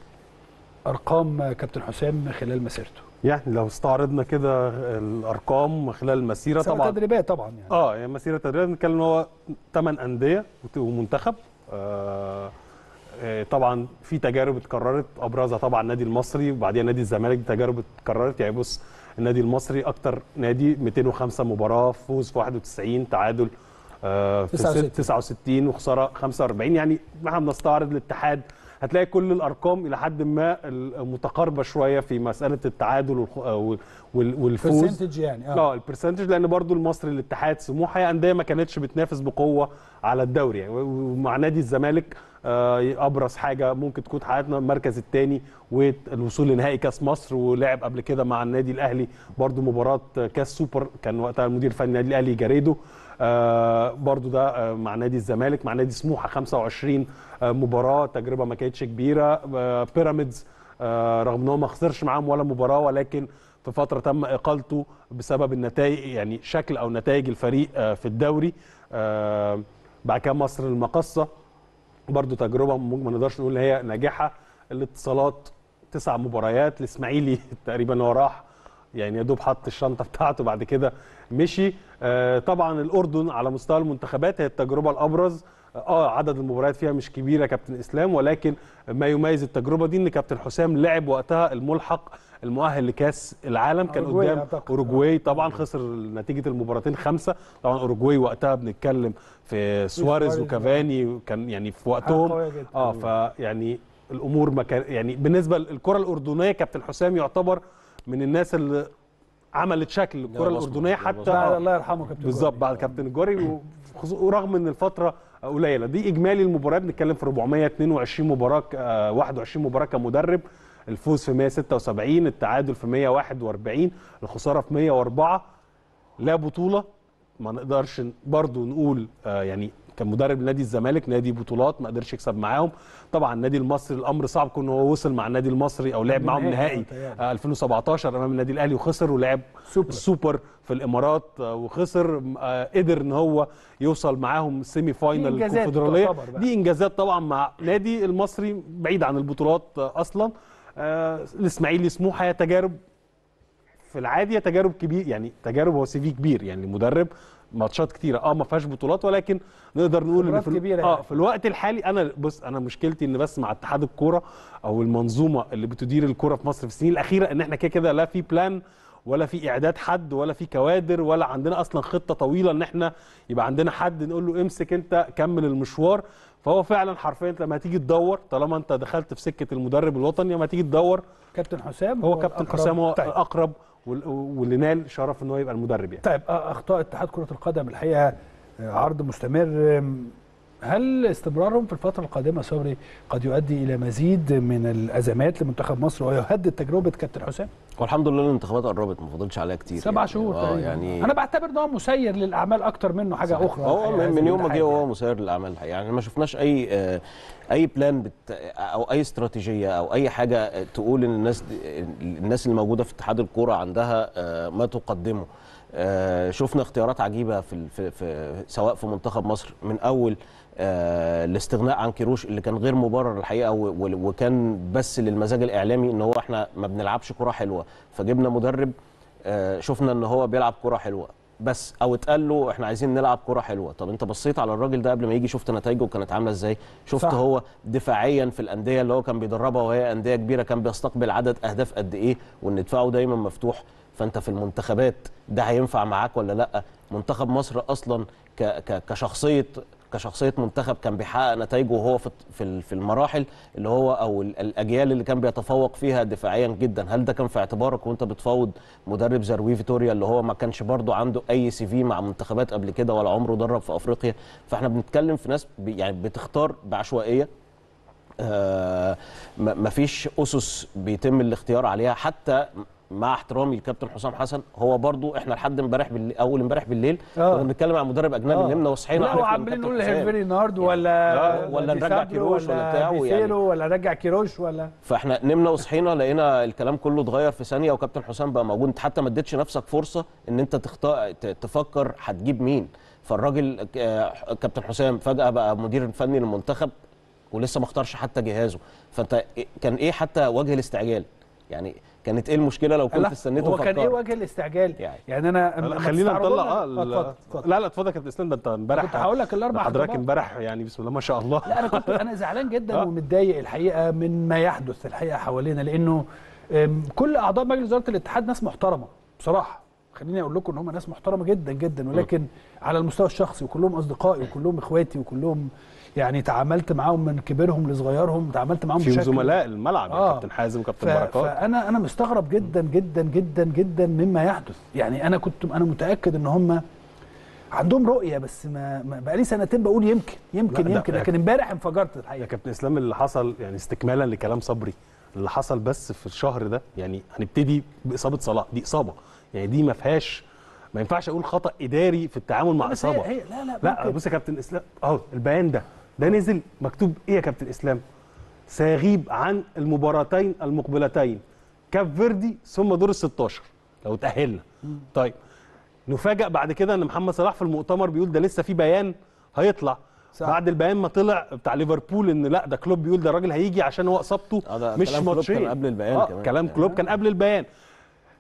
ارقام كابتن حسام خلال مسيرته يعني لو استعرضنا كده الارقام خلال المسيره سنة طبعا تدريبات طبعا يعني اه يعني مسيره تدريب بنتكلم ان هو 8 انديه وت- ومنتخب آه آه، طبعا في تجارب اتكررت ابرزها طبعا النادي المصري وبعديها نادي الزمالك دي تجارب اتكررت يعني بص النادي المصري اكتر نادي 205 مباراه فوز في 91 تعادل آه في 69. 69 وخساره 45 يعني احنا بنستعرض الاتحاد هتلاقي كل الارقام الى حد ما متقاربه شويه في مساله التعادل والخ- وال- وال- والفوز برسنتج يعني اه البرسنتج لان برضو المصري الاتحاد سموحه هي انديه ما كانتش بتنافس بقوه على الدوري يعني و- ومع نادي الزمالك آه، ابرز حاجه ممكن تكون حققنا المركز الثاني والوصول لنهائي كاس مصر ولعب قبل كده مع النادي الاهلي برضو مباراه كاس سوبر كان وقتها المدير الفني النادي الاهلي جاريدو آه، برضو ده آه، مع نادي الزمالك مع نادي سموحه 25 آه، مباراه تجربه ما كانتش كبيره آه، بيراميدز آه، رغم ان هو ما خسرش معاهم ولا مباراه ولكن في فتره تم اقالته بسبب النتائج يعني شكل او نتائج الفريق آه، في الدوري آه، بعد كده مصر المقصه برضو تجربه ممكن ما نقدرش نقول ان هي ناجحه الاتصالات تسع مباريات الاسماعيلي تقريبا هو راح يعني يا دوب حط الشنطه بتاعته بعد كده مشي آه، طبعا الاردن على مستوى المنتخبات هي التجربه الابرز اه عدد المباريات فيها مش كبيره يا كابتن اسلام ولكن ما يميز التجربه دي ان كابتن حسام لعب وقتها الملحق المؤهل لكاس العالم كان أوروجواي قدام أعتقد. اوروجواي طبعا خسر نتيجه المباراتين خمسه طبعا اوروجواي وقتها بنتكلم في سواريز سواريز. وكافاني كان يعني في حاجة وقتهم قوية جدا. اه فيعني الامور ما كان يعني بالنسبه للكره الاردنيه كابتن حسام يعتبر من الناس اللي عملت شكل الكره بصمة. الاردنيه ده حتى بصمة. بعد آه، الله يرحمه كابتن بالظبط جوهري. بعد كابتن الجوري وخصو- ورغم ان الفتره قليله دي اجمالي المباريات بنتكلم في 422 مباراه ك- آه، 21 مباراه كمدرب الفوز في 176 التعادل في 141 الخساره في 104 لا بطوله ما نقدرش ن- برضو نقول آه، يعني كان مدرب نادي الزمالك نادي بطولات ما قدرش يكسب معاهم طبعا النادي المصري الامر صعب كون هو وصل مع النادي المصري او لعب معاهم النهائي، نهائي متهيألي. آه، 2017 امام النادي الاهلي وخسر ولعب سوبر. السوبر في الامارات آه، وخسر آه، قدر ان هو يوصل معاهم سيمي فاينل إنجازات الكونفدراليه تعتبر بقى. دي انجازات طبعا مع نادي المصري بعيد عن البطولات آه، اصلا آه، الاسماعيلي سموحه هي تجارب في العادي هي تجارب كبير يعني تجارب هو سي في كبير يعني مدرب ماتشات كتيره اه ما فيهاش بطولات ولكن نقدر نقول ان خبرات في ال- كبيرة اه يعني. في الوقت الحالي انا بص انا مشكلتي ان بس مع اتحاد الكوره او المنظومه اللي بتدير الكوره في مصر في السنين الاخيره ان احنا كده كده لا في بلان ولا في اعداد حد ولا في كوادر ولا عندنا اصلا خطه طويله ان احنا يبقى عندنا حد نقول له امسك انت كمل المشوار فهو فعلا حرفيا انت لما هتيجي تدور طالما انت دخلت في سكه المدرب الوطني لما تيجي تدور كابتن حسام هو كابتن الأقرب. حسام هو طيب. الاقرب وال- واللي نال شرف ان هو يبقى المدرب يعني طيب آه، اخطاء اتحاد كره القدم الحقيقه آه، عرض مستمر آم، هل استمرارهم في الفتره القادمه صبري قد يؤدي الى مزيد من الازمات لمنتخب مصر ويهدد تجربه كابتن حسام والحمد لله الانتخابات قربت ما فاضلش عليها كتير سبع يعني. شهور اه تقريبا يعني انا بعتبر ان هو مسير للاعمال اكتر منه حاجه اخرى هو الحقيقة من, هذه من يوم ما الحاجة جه وهو يعني. مسير للاعمال الحقيقة. يعني ما شفناش اي آه، اي بلان بت او اي استراتيجيه او اي حاجه آه، تقول ان الناس دي- الناس اللي موجوده في اتحاد الكوره عندها آه، ما تقدمه آه، شفنا اختيارات عجيبه في ال- في, في سواء في منتخب مصر من اول آه، الاستغناء عن كيروش اللي كان غير مبرر الحقيقه و- و- وكان بس للمزاج الاعلامي ان هو احنا ما بنلعبش كره حلوه فجبنا مدرب آه، شفنا ان هو بيلعب كره حلوه بس او اتقال له احنا عايزين نلعب كره حلوه طب انت بصيت على الراجل ده قبل ما يجي شفت نتائجه كانت عامله ازاي شفت صح. صح. هو دفاعيا في الانديه اللي هو كان بيدربها وهي انديه كبيره كان بيستقبل عدد اهداف قد ايه وان دفاعه دايما مفتوح فانت في المنتخبات ده هينفع معاك ولا لا منتخب مصر اصلا ك ك كشخصيه كشخصيه منتخب كان بيحقق نتائجه وهو في في ال- في المراحل اللي هو او ال- الاجيال اللي كان بيتفوق فيها دفاعيا جدا هل ده كان في اعتبارك وانت بتفاوض مدرب زروي فيتوريا اللي هو ما كانش برضه عنده اي سي في مع منتخبات قبل كده ولا عمره درب في افريقيا فاحنا بنتكلم في ناس بي- يعني بتختار بعشوائيه آه، ما- مفيش اسس بيتم الاختيار عليها حتى مع احترامي لكابتن حسام حسن هو برضو احنا لحد امبارح بالليل اول امبارح بالليل آه. كنا بنتكلم عن مدرب اجنبي آه. نمنا وصحينا لا عرفنا إن وعمالين كابتن نقول حسام. هيرفيري النهارده ولا آه، ولا دي نرجع سابيو كيروش ولا بتاعه يعني. بيسيرو ولا نرجع كيروش ولا فاحنا نمنا وصحينا لقينا الكلام كله اتغير في ثانيه وكابتن حسام بقى موجود انت حتى ما اديتش نفسك فرصه ان انت تختار ت- تفكر هتجيب مين فالراجل آه، كابتن حسام فجاه بقى مدير فني للمنتخب ولسه ما اختارش حتى جهازه فانت إيه- كان ايه حتى وجه الاستعجال يعني كانت ايه المشكله لو كنت لا، استنيت هو كان ايه وفكرت وجه الاستعجال يعني. يعني انا لا، أما خلينا تستعرضوا نطلع لنا- اه اتفضل ال- اتفضل لا لا اتفضل يا كابتن اسلام ده انت امبارح كنت هقول لك الاربع حضرتك خطوات. امبارح يعني بسم الله ما شاء الله لا انا كنت انا زعلان جدا آه. ومتضايق الحقيقه من ما يحدث الحقيقه حوالينا لانه أم، كل اعضاء مجلس اداره الاتحاد ناس محترمه بصراحه خليني اقول لكم ان هم ناس محترمه جدا جدا ولكن على المستوى الشخصي وكلهم اصدقائي وكلهم اخواتي وكلهم يعني تعاملت معاهم من كبيرهم لصغيرهم تعاملت معاهم في بشكل زملاء الملعب آه. يا كابتن حازم ف... وكابتن بركات فانا انا مستغرب جدا جدا جدا جدا مما يحدث يعني انا كنت انا متاكد ان هم عندهم رؤيه بس ما, ما بقالي سنتين بقول يمكن يمكن لا، ده- يمكن ده- لكن امبارح انفجرت يا الحقيقه كابتن اسلام اللي حصل يعني استكمالا لكلام صبري اللي حصل بس في الشهر ده يعني هنبتدي باصابه صلاح دي اصابه يعني دي ما فيهاش ما ينفعش اقول خطا اداري في التعامل مع بس هي- اصابه هي- لا لا لا ممكن. بص يا كابتن اسلام اهو البيان ده ده نزل مكتوب ايه يا كابتن اسلام سيغيب عن المباراتين المقبلتين كاب فيردي ثم دور ال 16 لو تاهلنا طيب نفاجئ بعد كده ان محمد صلاح في المؤتمر بيقول ده لسه في بيان هيطلع صح. بعد البيان ما طلع بتاع ليفربول ان لا ده كلوب بيقول ده الراجل هيجي عشان هو اصابته آه، ده مش كلام كلوب ماتشين كان قبل البيان آه كمان. كلام كلوب كان قبل البيان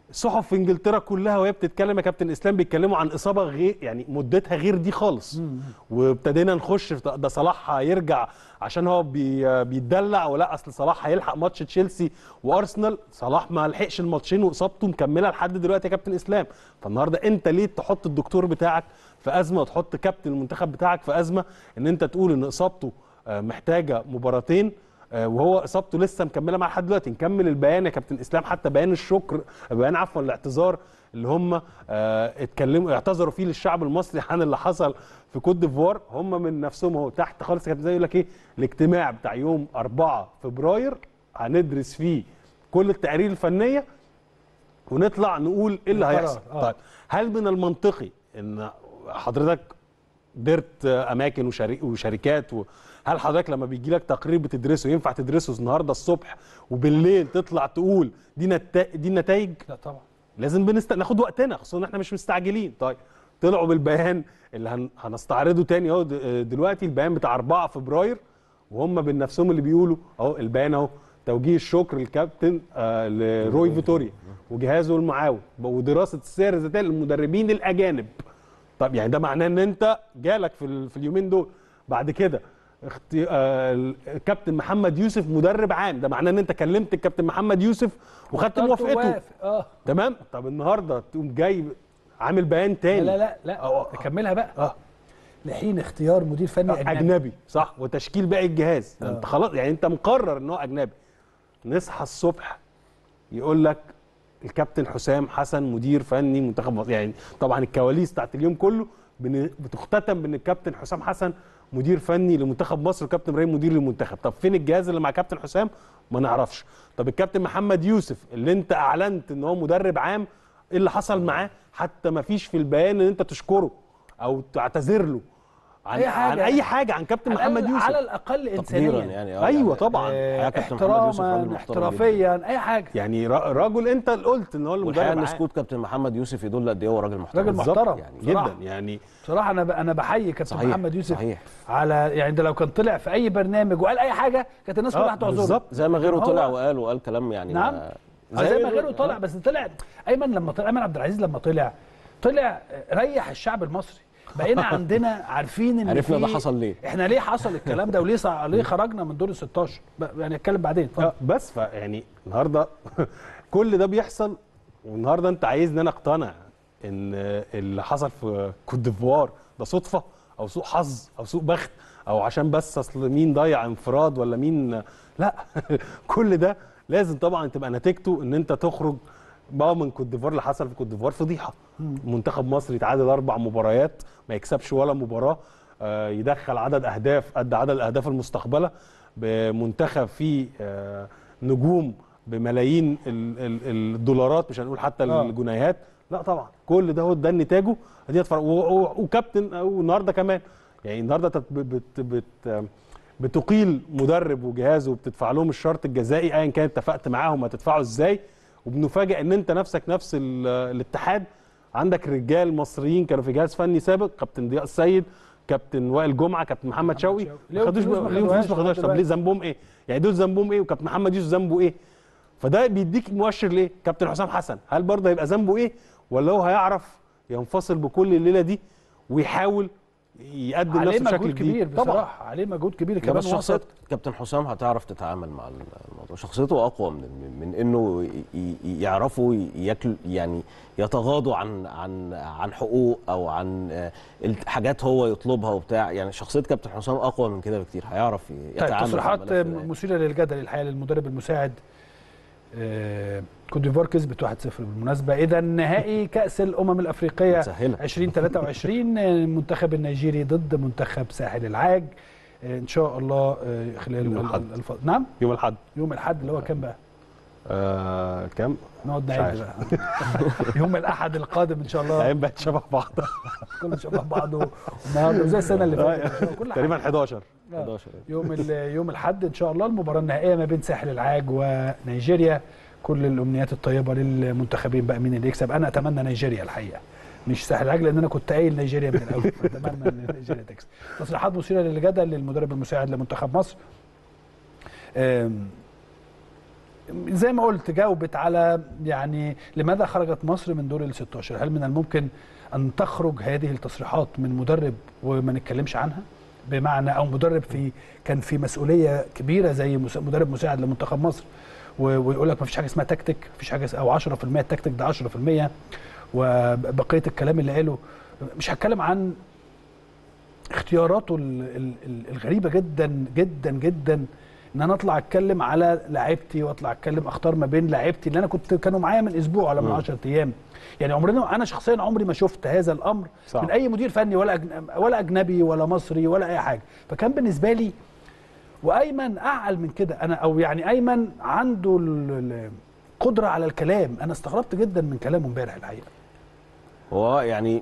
الصحف في انجلترا كلها وهي بتتكلم يا كابتن اسلام بيتكلموا عن اصابه غير يعني مدتها غير دي خالص وابتدينا نخش في ده صلاح هيرجع عشان هو بي بيتدلع ولا اصل صلاح هيلحق ماتش تشيلسي وارسنال صلاح ما لحقش الماتشين واصابته مكمله لحد دلوقتي يا كابتن اسلام فالنهارده انت ليه تحط الدكتور بتاعك في ازمه وتحط كابتن المنتخب بتاعك في ازمه ان انت تقول ان اصابته آه، محتاجه مباراتين آه، وهو اصابته لسه مكمله معاه لحد دلوقتي نكمل البيان يا كابتن اسلام حتى بيان الشكر بيان عفوا الاعتذار اللي هم آه، اتكلموا اعتذروا فيه للشعب المصري عن اللي حصل في كوت ديفوار هم من نفسهم اهو تحت خالص يا كابتن زي يقول لك ايه الاجتماع بتاع يوم 4 فبراير هندرس فيه كل التقارير الفنيه ونطلع نقول ايه اللي القرار، هيحصل آه. طيب هل من المنطقي ان حضرتك درت اماكن وشري- وشركات و... هل حضرتك لما بيجي لك تقرير بتدرسه ينفع تدرسه النهارده الصبح وبالليل تطلع تقول دي نت... دي النتائج لا طبعا لازم بنست... ناخد وقتنا خصوصا ان احنا مش مستعجلين طيب طلعوا بالبيان اللي هن... هنستعرضه تاني اهو د- دلوقتي البيان بتاع 4 فبراير وهم من نفسهم اللي بيقولوا اهو البيان اهو توجيه الشكر للكابتن آه لروي فيتوريا وجهازه المعاون ودراسه السير الذاتيه للمدربين الاجانب طب يعني ده معناه ان انت جالك في, ال... في اليومين دول بعد كده اختي... آه الكابتن محمد يوسف مدرب عام ده معناه ان انت كلمت الكابتن محمد يوسف وخدت اخترت موافقته ووافق. اه تمام طب النهارده تقوم جاي عامل بيان تاني لا لا لا أو- اكملها بقى اه لحين اختيار مدير فني اجنبي, اجنبي, أجنبي. صح وتشكيل باقي الجهاز آه. انت خلاص يعني انت مقرر ان هو اجنبي نصحى الصبح يقول لك الكابتن حسام حسن مدير فني منتخب مصر يعني طبعا الكواليس بتاعت اليوم كله بن- بتختتم بان الكابتن حسام حسن مدير فني لمنتخب مصر وكابتن ابراهيم مدير للمنتخب طب فين الجهاز اللي مع كابتن حسام ما نعرفش طب الكابتن محمد يوسف اللي انت اعلنت ان هو مدرب عام ايه اللي حصل معاه حتى ما فيش في البيان ان انت تشكره او تعتذر له عن أي حاجة. عن اي حاجه عن كابتن على محمد الأقل- يوسف على الاقل تقديرا انسانيا يعني آه، ايوه يعني طبعا آه، الحقيقة كابتن محمد يوسف راجل احتراما محترم جداً. احترافيا اي حاجه يعني را- راجل انت اللي قلت ان هو والحقيقه المدرب ان عام. سكوت كابتن محمد يوسف يدل قد ايه هو راجل محترم راجل بالظبط، محترم يعني بصراحة. جدا يعني بصراحه انا ب... انا بحيي كابتن صحيح محمد يوسف صحيح على يعني ده لو كان طلع في اي برنامج وقال اي حاجه كانت الناس كلها آه، هتعذره بالظبط. زي ما غيره هو- طلع وقال وقال كلام يعني نعم. ما- زي, زي ما غيره طلع بس طلع ايمن لما طلع ايمن عبد العزيز لما طلع طلع ريح الشعب المصري بقينا عندنا عارفين ان عرفنا ده في- حصل ليه. احنا ليه حصل الكلام ده وليه صع... ليه خرجنا من دور ال 16 ب- يعني اتكلم بعدين اتفضل. آه، بس فيعني النهارده كل ده بيحصل والنهارده انت عايزني انا اقتنع ان اللي حصل في كوت ديفوار ده صدفه او سوء حظ او سوء بخت او عشان بس اصل مين ضيع انفراد ولا مين لا كل ده لازم طبعا تبقى نتيجته ان انت تخرج بقى من كوت ديفوار اللي حصل في كوت ديفوار فضيحه منتخب مصر يتعادل اربع مباريات ما يكسبش ولا مباراه آه، يدخل عدد اهداف قد عدد الاهداف المستقبله بمنتخب فيه آه، نجوم بملايين ال- ال- الدولارات مش هنقول حتى آه. الجنيهات لا طبعا كل ده هو ده نتاجه دي اتفرج و- و- وكابتن والنهارده كمان يعني النهارده انت بت بت بت بتقيل مدرب وجهازه وبتدفع لهم الشرط الجزائي ايا كان اتفقت معاهم هتدفعه ازاي وبنفاجئ ان انت نفسك نفس ال- الاتحاد عندك رجال مصريين كانوا في جهاز فني سابق كابتن ضياء السيد كابتن وائل جمعه كابتن محمد شوقي شوقي. ما خدوش ليهم فلوس ما ليهم فلوس ما خدوهاش خدوهاش طب ليه دلوقتي. ذنبهم ايه؟ يعني دول ذنبهم ايه وكابتن محمد يوسف ذنبه ايه؟ فده بيديك مؤشر ليه؟ كابتن حسام حسن هل برضه هيبقى ذنبه ايه؟ ولا هو هيعرف ينفصل بكل الليله دي ويحاول يقدم عليه نفسه بشكل مجهود جديد كبير طبعا بصراحه عليه مجهود كبير لا كمان بس شخصيه وسط كابتن حسام هتعرف تتعامل مع الموضوع شخصيته اقوى من من انه ي- ي- يعرفوا ياكل يعني يتغاضوا عن عن عن حقوق او عن آه، حاجات هو يطلبها وبتاع يعني شخصيه كابتن حسام اقوى من كده بكتير هيعرف طيب يتعامل مع تصريحات الملف ده يعني. مثيره للجدل الحقيقه للمدرب المساعد آه، كوت ديفوار كسبت 1-0 بالمناسبه اذا نهائي كاس الامم الافريقيه متسهلة. 2023 المنتخب النيجيري ضد منتخب ساحل العاج آه، ان شاء الله آه، خلال يوم ال- الأحد. ال- الف... نعم يوم الاحد يوم الاحد اللي هو كام بقى آه كام؟ نقعد مش نعد بقى يوم الاحد القادم ان شاء الله الايام بقت شبه بعض كله شبه بعضه النهارده زي السنه اللي فاتت كل حاجة. تقريبا 11 آه. 11 يوم ال- يوم الاحد ان شاء الله المباراه النهائيه ما بين ساحل العاج ونيجيريا كل الامنيات الطيبه للمنتخبين بقى مين اللي يكسب انا اتمنى نيجيريا الحقيقه مش ساحل العاج لان انا كنت قايل نيجيريا من الاول اتمنى ان نيجيريا تكسب تصريحات مثيره للجدل للمدرب المساعد لمنتخب مصر أم، زي ما قلت جاوبت على يعني لماذا خرجت مصر من دور ال 16 هل من الممكن ان تخرج هذه التصريحات من مدرب وما نتكلمش عنها بمعنى او مدرب في كان في مسؤوليه كبيره زي مس- مدرب مساعد لمنتخب مصر و- ويقول لك ما فيش حاجه اسمها تكتيك ما فيش حاجه اس- او 10% التكتيك ده 10% وبقيه الكلام اللي قاله مش هتكلم عن اختياراته ال- ال- ال- الغريبه جدا جدا جدا ان انا اطلع اتكلم على لعيبتي واطلع اتكلم اختار ما بين لعيبتي اللي انا كنت كانوا معايا من اسبوع ولا من 10 ايام يعني عمرنا انا شخصيا عمري ما شفت هذا الامر صح. من اي مدير فني ولا أجن... ولا اجنبي ولا مصري ولا اي حاجه فكان بالنسبه لي وايمن اعقل من كده انا او يعني ايمن عنده ال- ال- القدره على الكلام انا استغربت جدا من كلامه امبارح الحقيقه هو يعني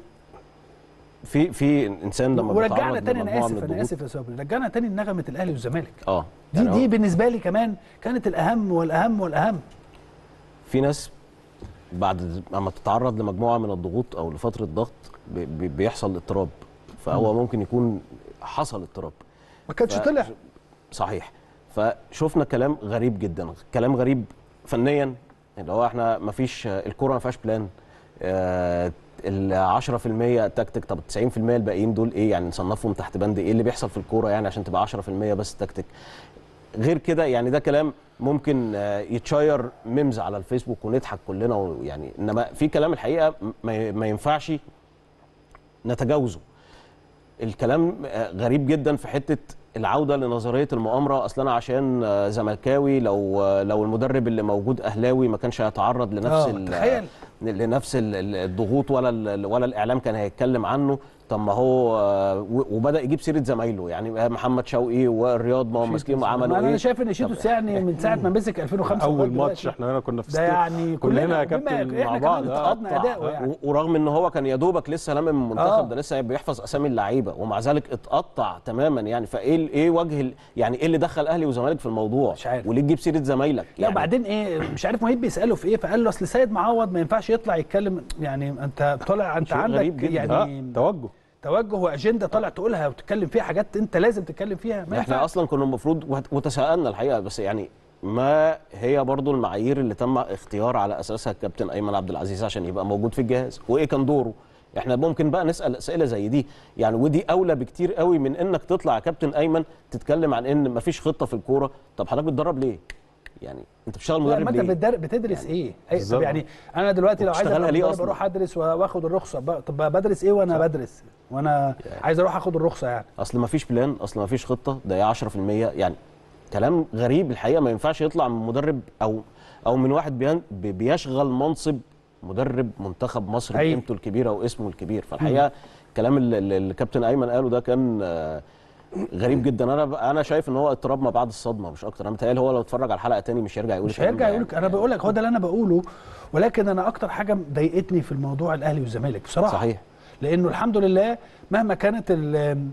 في في انسان لما ورجعنا بيتعرض تاني انا لمجموعة من اسف انا الضغوط- اسف يا صبري رجعنا تاني لنغمه الاهلي والزمالك اه دي يعني دي هو بالنسبه لي كمان كانت الاهم والاهم والاهم في ناس بعد ما تتعرض لمجموعه من الضغوط او لفتره ضغط بي- بي- بيحصل اضطراب فهو ممكن يكون حصل اضطراب ما كانش ف- طلع صحيح فشفنا كلام غريب جدا كلام غريب فنيا اللي هو احنا ما فيش الكوره ما فيهاش بلان آه، ال 10% تكتيك طب ال 90% الباقيين دول ايه يعني نصنفهم تحت بند ايه اللي بيحصل في الكوره يعني عشان تبقى 10% بس تكتيك غير كده يعني ده كلام ممكن آه، يتشير ميمز على الفيسبوك ونضحك كلنا ويعني انما في كلام الحقيقه ما ما ينفعش نتجاوزه الكلام آه، غريب جدا في حته العوده لنظريه المؤامره اصلا انا عشان آه، زملكاوي لو آه، لو المدرب اللي موجود اهلاوي ما كانش هيتعرض لنفس آه، ال- تخيل. لنفس ال- ال- الضغوط ولا ال- ولا الاعلام كان هيتكلم عنه طب ما هو آه، و- وبدا يجيب سيره زمايله يعني محمد شوقي والرياض ما هم ماسكين عملوا انا ايه شايف ان شيتوس يعني من ساعه ما مسك 2005 اول لغاية ماتش دلوقتي. احنا هنا كنا في ده ست- يعني كلنا كلنا يا بما- كابتن إحنا مع كمان بعض انتقدنا آه، أداؤه يعني. و- ورغم ان هو كان يا دوبك لسه لامم من المنتخب آه. ده لسه بيحفظ اسامي اللعيبه ومع ذلك اتقطع تماما يعني فايه ال- ايه وجه ال- يعني ايه اللي دخل اهلي وزمالك في الموضوع مش عارف. وليه تجيب سيره زمايلك لا يعني وبعدين ايه مش عارف مهيب بيساله في ايه فقال له اصل سيد معوض ما ينفعش يطلع يتكلم يعني انت طالع انت شيء عندك غريب جداً. يعني اه توجه توجه واجنده طالع تقولها وتتكلم فيها حاجات انت لازم تتكلم فيها ما احنا ينفعش اصلا كنا المفروض وت- وتساءلنا الحقيقه بس يعني ما هي برضو المعايير اللي تم اختيار على اساسها الكابتن ايمن عبد العزيز عشان يبقى موجود في الجهاز وايه كان دوره احنا ممكن بقى نسال اسئله زي دي يعني ودي اولى بكتير قوي من انك تطلع يا كابتن ايمن تتكلم عن ان مفيش خطه في الكوره طب حضرتك بتدرب ليه يعني انت بتشتغل لا، ما مدرب انت ليه بتدر- بتدرس ايه؟ أي- طب بالظبط. يعني انا دلوقتي لو عايز وبتشتغلها ابقى ليه مدرب أصلاً؟ اروح ادرس واخد الرخصه بقى طب بدرس ايه وانا بدرس وانا عايز اروح اخد الرخصه يعني اصل ما فيش بلان اصل ما فيش خطه ده يا 10% يعني كلام غريب الحقيقه ما ينفعش يطلع من مدرب او او من واحد بيان- بي- بيشغل منصب مدرب منتخب مصر أيوة. بقيمته الكبيره واسمه الكبير فالحقيقه الكلام اللي اللي الكابتن ايمن قاله ده كان آه، غريب جدا انا ب- انا شايف ان هو اضطراب ما بعد الصدمه مش اكتر انا متهيألي هو لو اتفرج على الحلقه تاني مش هيرجع يقول مش الكلام هيرجع ده يقول لك انا بقول لك هو ده اللي انا بقوله ولكن انا اكتر حاجه ضايقتني في الموضوع الاهلي والزمالك بصراحه صحيح لانه الحمد لله مهما كانت ال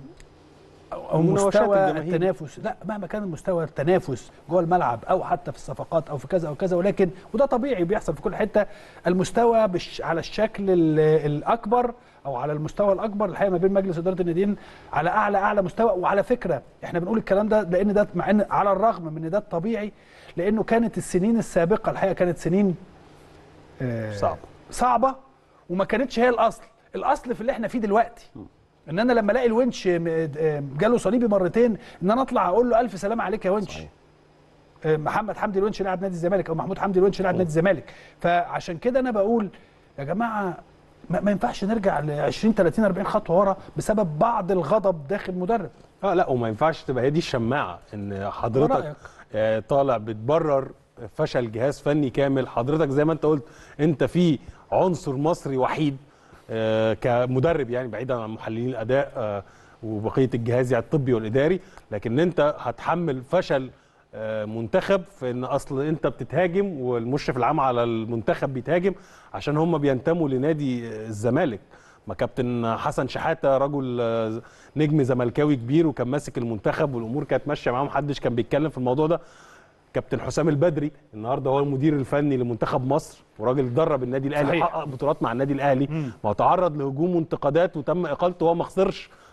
او أو مناوشات مستوى الجماهير. التنافس لا مهما كان مستوى التنافس جوه الملعب او حتى في الصفقات او في كذا او كذا ولكن وده طبيعي بيحصل في كل حته المستوى بش على الشكل ال- الاكبر او على المستوى الاكبر الحقيقه ما بين مجلس اداره الناديين على اعلى اعلى مستوى وعلى فكره احنا بنقول الكلام ده لان ده مع ان على الرغم من ان ده الطبيعي لانه كانت السنين السابقه الحقيقه كانت سنين آه، صعب. صعبه وما كانتش هي الاصل الاصل في اللي احنا فيه دلوقتي ان انا لما الاقي الونش م- آه، جاله صليبي مرتين ان انا اطلع اقول له الف سلام عليك يا ونش صحيح. آه، محمد حمدي الونش لاعب نادي الزمالك او محمود حمدي الونش لاعب نادي الزمالك فعشان كده انا بقول يا جماعه ما, ما ينفعش نرجع ل 20 30 40 خطوه ورا بسبب بعض الغضب داخل مدرب اه لا وما ينفعش تبقى هي دي الشماعه ان رأيك؟ حضرتك آه طالع بتبرر فشل جهاز فني كامل حضرتك زي ما انت قلت انت في عنصر مصري وحيد آه كمدرب يعني بعيدا عن محللين الاداء آه وبقيه الجهاز يعني الطبي والاداري لكن انت هتحمل فشل آه، منتخب في ان اصل انت بتتهاجم والمشرف العام على المنتخب بيتهاجم عشان هم بينتموا لنادي آه، الزمالك ما كابتن حسن شحاته رجل آه، نجم زملكاوي كبير وكان ماسك المنتخب والامور كانت ماشيه معاه محدش كان بيتكلم في الموضوع ده كابتن حسام البدري النهارده هو المدير الفني لمنتخب مصر وراجل درب النادي الاهلي صحيح. حقق بطولات مع النادي الاهلي ما هو تعرض لهجوم وانتقادات وتم اقالته وهو ما خسرش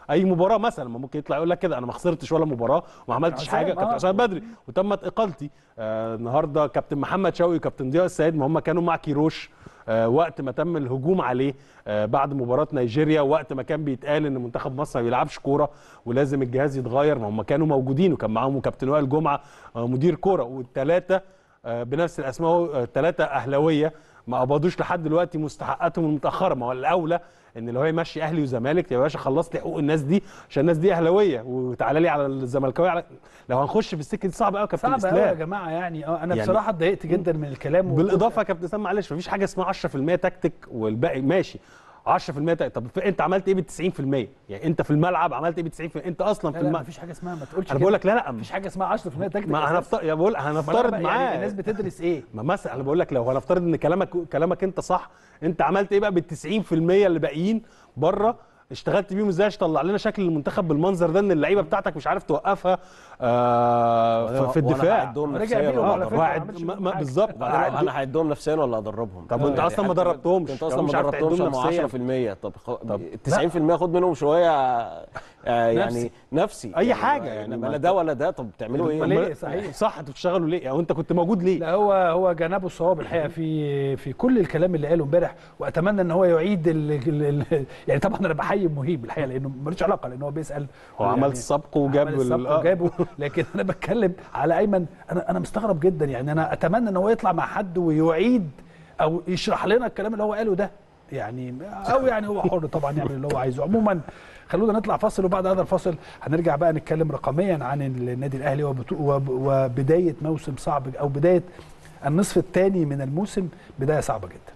اي مباراه مثلا ما ممكن يطلع يقول لك كده انا ما خسرتش ولا مباراه وما عملتش حسام، حاجه كابتن آه. حسام بدري وتمت اقالتي آه النهارده كابتن محمد شوقي وكابتن ضياء السيد ما هم كانوا مع كيروش آه وقت ما تم الهجوم عليه آه بعد مباراه نيجيريا وقت ما كان بيتقال ان منتخب مصر ما بيلعبش كوره ولازم الجهاز يتغير ما هم كانوا موجودين وكان معاهم كابتن وائل جمعه آه مدير كوره والثلاثه آه بنفس الاسماء الثلاثه اهلاويه ما قبضوش لحد دلوقتي مستحقاتهم المتاخره ما هو الاولى ان اللي هو يمشي اهلي وزمالك يا باشا خلصت لي حقوق الناس دي عشان الناس دي اهلاويه وتعالى لي على الزملكاويه على... لو هنخش في السكه دي صعب قوي يا كابتن صعب قوي يا اسلام جماعه يعني اه انا يعني- بصراحه اتضايقت جدا من الكلام و- بالاضافه يا كابتن اسلام معلش مفيش حاجه اسمها 10% تكتيك والباقي ماشي 10% تكتيك طب انت عملت ايه بال 90% يعني انت في الملعب عملت ايه بال 90% انت اصلا في لا لا الملعب مفيش حاجه اسمها ما تقولش انا كده. بقول لك لا لا مفيش حاجه اسمها 10% تكتيك ما هنفترض يا بقول هنفترض معاه يعني الناس بتدرس ايه ما مثلا انا بقول لك لو هنفترض ان كلامك كلامك انت صح انت عملت ايه بقى بال 90% اللي باقيين بره اشتغلت بيهم ازاي عشان تطلع لنا شكل المنتخب بالمنظر ده ان اللعيبه بتاعتك مش عارف توقفها آه في- في وأنا الدفاع هعدهم رجع نفسيا بيهم ولا على فكرة. أدربهم؟ ما واحد عملش ما- بيهم ما- حاجة. بالظبط وبعدين انا هعدهم نفسيا ولا ادربهم طب وانت اصلا ما دربتهمش انت لو اصلا مش ما عارف دربتهمش تعدهم هم نفسياً. 10% طب, خ... طب 90% خد منهم شويه آه، يعني نفسي. نفسي أي يعني حاجة ما- يعني ما ما- لا ده ولا ده طب بتعملوا ايه؟ أمال ليه؟ صحيح. صح انتوا بتشتغلوا ليه او انت كنت موجود ليه لا هو هو جنبه الصواب الحقيقه في في كل الكلام اللي قاله امبارح واتمنى ان هو يعيد ال ال ال يعني طبعا انا بحيي مهيب الحقيقه لانه ملوش علاقه لان هو بيسال هو عمل السبق وجاب عمل السبق ال- آه. وجابه لكن انا بتكلم على ايمن انا انا مستغرب جدا يعني انا اتمنى ان هو يطلع مع حد ويعيد او يشرح لنا الكلام اللي هو قاله ده يعني او يعني هو حر طبعا يعمل اللي هو عايزه عموما خلونا نطلع فاصل وبعد هذا الفاصل هنرجع بقى نتكلم رقميا عن النادي الاهلي وبتو- وب- وبدايه موسم صعب او بدايه النصف الثاني من الموسم بدايه صعبه جدا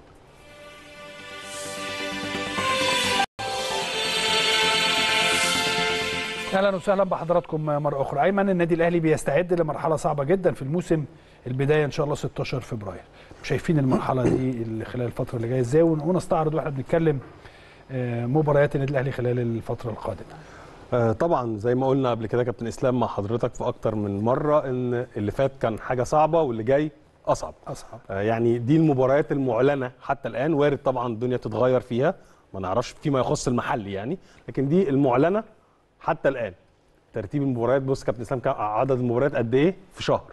اهلا وسهلا بحضراتكم مره اخرى ايمن النادي الاهلي بيستعد لمرحله صعبه جدا في الموسم البدايه ان شاء الله 16 فبراير شايفين المرحله دي اللي خلال الفتره اللي جايه ازاي ون- ونستعرض واحنا بنتكلم آه، مباريات النادي الاهلي خلال الفتره القادمه آه، طبعا زي ما قلنا قبل كده يا كابتن اسلام مع حضرتك في اكتر من مره ان اللي فات كان حاجه صعبه واللي جاي اصعب اصعب آه، يعني دي المباريات المعلنه حتى الان وارد طبعا الدنيا تتغير فيها ما نعرفش فيما يخص المحل يعني لكن دي المعلنه حتى الان ترتيب المباريات بص كابتن اسلام كان عدد المباريات قد ايه في شهر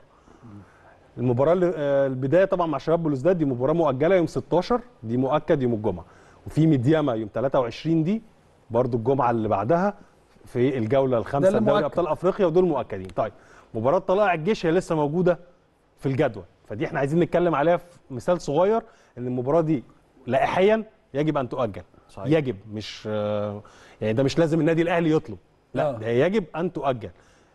المباراه اللي- آه، البدايه طبعا مع شباب بلوزداد دي مباراه مؤجله يوم 16 دي مؤكد يوم الجمعه وفي ميدياما يوم 23 دي برضو الجمعه اللي بعدها في الجوله ده الخامسه اللي لدوري مؤكد. ابطال افريقيا ودول مؤكدين طيب مباراه طلائع الجيش هي لسه موجوده في الجدول فدي احنا عايزين نتكلم عليها في مثال صغير ان المباراه دي لائحيا يجب ان تؤجل صحيح. يجب مش آه، يعني ده مش لازم النادي الاهلي يطلب لا آه. ده يجب ان تؤجل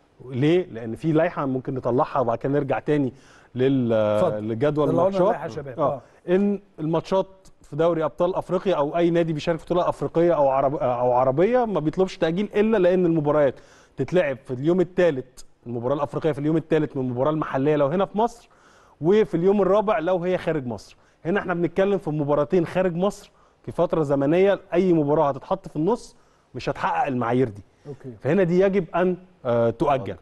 ليه لان في لائحه ممكن نطلعها وبعد كده نرجع تاني لل اتفضل. للجدول طلعوا لنا الماتشات اللائحة يا شباب. اه ان الماتشات في دوري ابطال افريقيا او اي نادي بيشارك في بطوله افريقيه او عرب او عربيه ما بيطلبش تاجيل الا لان المباريات تتلعب في اليوم الثالث المباراه الافريقيه في اليوم الثالث من المباراه المحليه لو هنا في مصر وفي اليوم الرابع لو هي خارج مصر هنا احنا بنتكلم في مباراتين خارج مصر في فتره زمنيه اي مباراه هتتحط في النص مش هتحقق المعايير دي اوكي فهنا دي يجب ان آه، تؤجل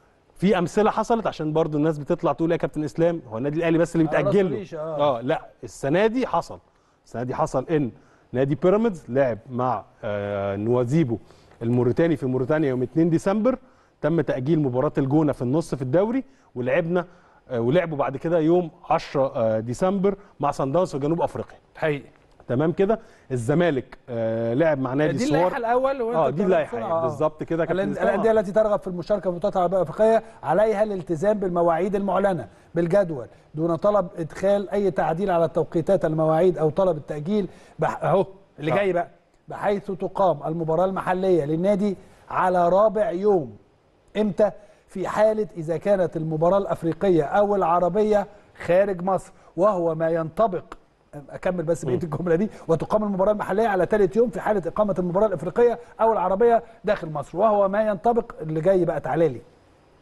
في امثله حصلت عشان برضو الناس بتطلع تقول إيه يا كابتن اسلام هو النادي الاهلي بس اللي على بيتاجل راسه له ريشة، آه. اه لا السنه دي حصل السنه دي حصل ان نادي بيراميدز لعب مع آه نوازيبو الموريتاني في موريتانيا يوم 2 ديسمبر تم تاجيل مباراه الجونه في النص في الدوري ولعبنا آه ولعبوا بعد كده يوم 10 آه ديسمبر مع سان داونز في جنوب افريقيا حقيقي تمام كده الزمالك آه لعب مع نادي دي سوار اللائحه الاول وانت اه دي بتقرا اللائحه بسرعة. يعني آه. بالظبط كده يا كابتن إسلام. الانديه التي ترغب في المشاركه في بطولات العربيه الافريقيه عليها الالتزام بالمواعيد المعلنه بالجدول دون طلب ادخال اي تعديل على التوقيتات المواعيد او طلب التاجيل بح... اهو اللي صح. جاي بقى بحيث تقام المباراه المحليه للنادي على رابع يوم امتى في حاله اذا كانت المباراه الافريقيه او العربيه خارج مصر وهو ما ينطبق اكمل بس بقيه الجمله دي وتقام المباراه المحليه على ثالث يوم في حاله اقامه المباراه الافريقيه او العربيه داخل مصر وهو ما ينطبق اللي جاي بقى تعالى لي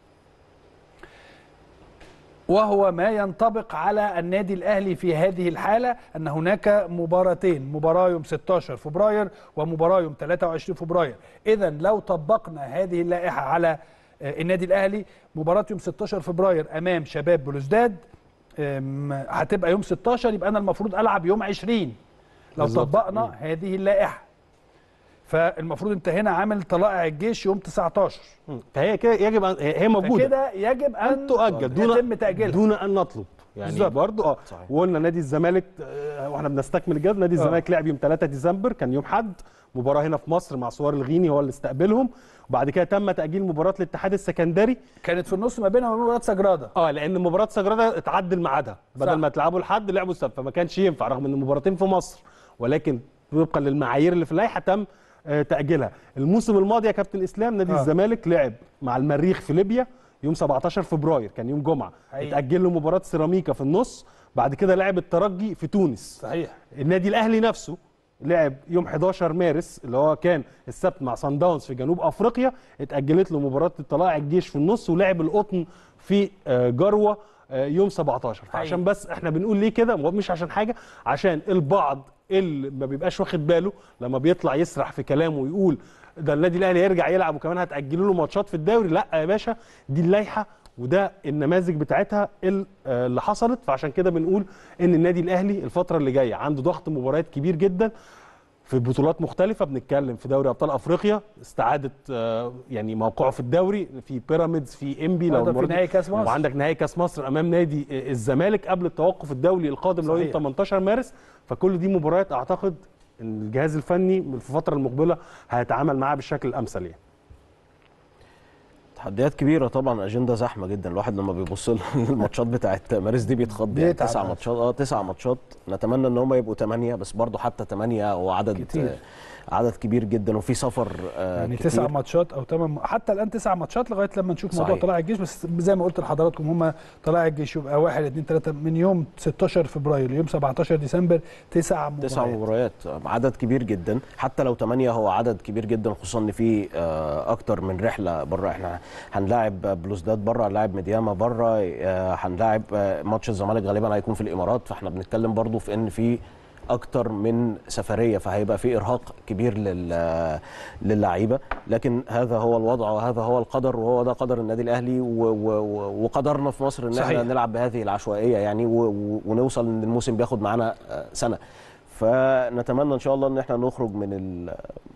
وهو ما ينطبق على النادي الاهلي في هذه الحاله ان هناك مباراتين مباراه يوم 16 فبراير ومباراه يوم 23 فبراير اذا لو طبقنا هذه اللائحه على آه، النادي الاهلي مباراه يوم 16 فبراير امام شباب بلوزداد أم، هتبقى يوم 16 يبقى انا المفروض العب يوم 20 لو بالظبط. طبقنا هذه اللائحه فالمفروض انت هنا عامل طلائع الجيش يوم 19 مم. فهي كده يجب أن هي هي موجوده فكده يجب ان ان تؤجل دون يتم تاجيلها دون ان نطلب يعني بالظبط. برضو اه صحيح. وقلنا نادي الزمالك آه، واحنا بنستكمل الجدول نادي الزمالك لعب يوم 3 ديسمبر كان يوم حد مباراه هنا في مصر مع سوار الغيني هو اللي استقبلهم وبعد كده تم تاجيل مباراه الاتحاد السكندري كانت في النص ما بينها وبين مباراه سجراده اه لان مباراه سجراده اتعدل ميعادها بدل صح. ما تلعبوا الحد لعبوا السبت فما كانش ينفع رغم ان المباراتين في مصر ولكن وفقا للمعايير اللي في اللائحه تم آه، تاجيلها الموسم الماضي يا كابتن اسلام نادي آه. آه. الزمالك لعب مع المريخ في ليبيا يوم 17 فبراير كان يوم جمعه حقيقي. اتاجل له مباراه سيراميكا في النص بعد كده لعب الترجي في تونس صحيح النادي الاهلي نفسه لعب يوم 11 مارس اللي هو كان السبت مع سان داونز في جنوب افريقيا اتاجلت له مباراه طلائع الجيش في النص ولعب القطن في آه، جروه آه، يوم 17 فعشان بس احنا بنقول ليه كده مش عشان حاجه عشان البعض اللي ما بيبقاش واخد باله لما بيطلع يسرح في كلامه ويقول ده النادي الاهلي هيرجع يلعب وكمان هتاجلوا له ماتشات في الدوري لا يا باشا دي اللائحه وده النماذج بتاعتها ال- آه، اللي حصلت فعشان كده بنقول ان النادي الاهلي الفتره اللي جايه عنده ضغط مباريات كبير جدا في بطولات مختلفه بنتكلم في دوري ابطال افريقيا استعاده آه، يعني موقعه في الدوري في بيراميدز في انبي وأيضاً في المرة دي- نهائي كأس مصر. وعندك نهائي كاس مصر امام نادي آه، الزمالك قبل التوقف الدولي القادم اللي هو يوم صحيح. 18 مارس فكل دي مباريات اعتقد ان الجهاز الفني في الفتره المقبله هيتعامل معاها بالشكل الامثل يعني تحديات كبيره طبعا اجنده زحمه جدا الواحد لما بيبص للماتشات بتاعت مارس دي بيتخض يعني بيتعب تسع نفسه. ماتشات اه تسع ماتشات نتمنى ان هم يبقوا ثمانيه بس برضه حتى ثمانيه هو عدد كتير. آه، عدد كبير جدا وفي سفر آه يعني كتير. تسع ماتشات او ثمان حتى الان تسع ماتشات لغايه لما نشوف موضوع صحيح. طلائع الجيش بس زي ما قلت لحضراتكم هم طلائع الجيش يبقى 1 2 3 من يوم 16 فبراير ليوم 17 ديسمبر تسع مباريات تسع مباريات عدد كبير جدا حتى لو ثمانية هو عدد كبير جدا خصوصا ان في آه، اكتر من رحله بره احنا هنلاعب بلوزداد بره هنلاعب ميدياما بره آه، هنلاعب آه، ماتش الزمالك غالبا هيكون في الامارات فاحنا بنتكلم برضو في ان في اكتر من سفريه فهيبقى في ارهاق كبير لل للعيبه لكن هذا هو الوضع وهذا هو القدر وهو ده قدر النادي الاهلي و- و- و- وقدرنا في مصر ان صحيح. احنا نلعب بهذه العشوائيه يعني و- و- ونوصل ان الموسم بياخد معانا آه، سنه فنتمنى ان شاء الله ان احنا نخرج من ال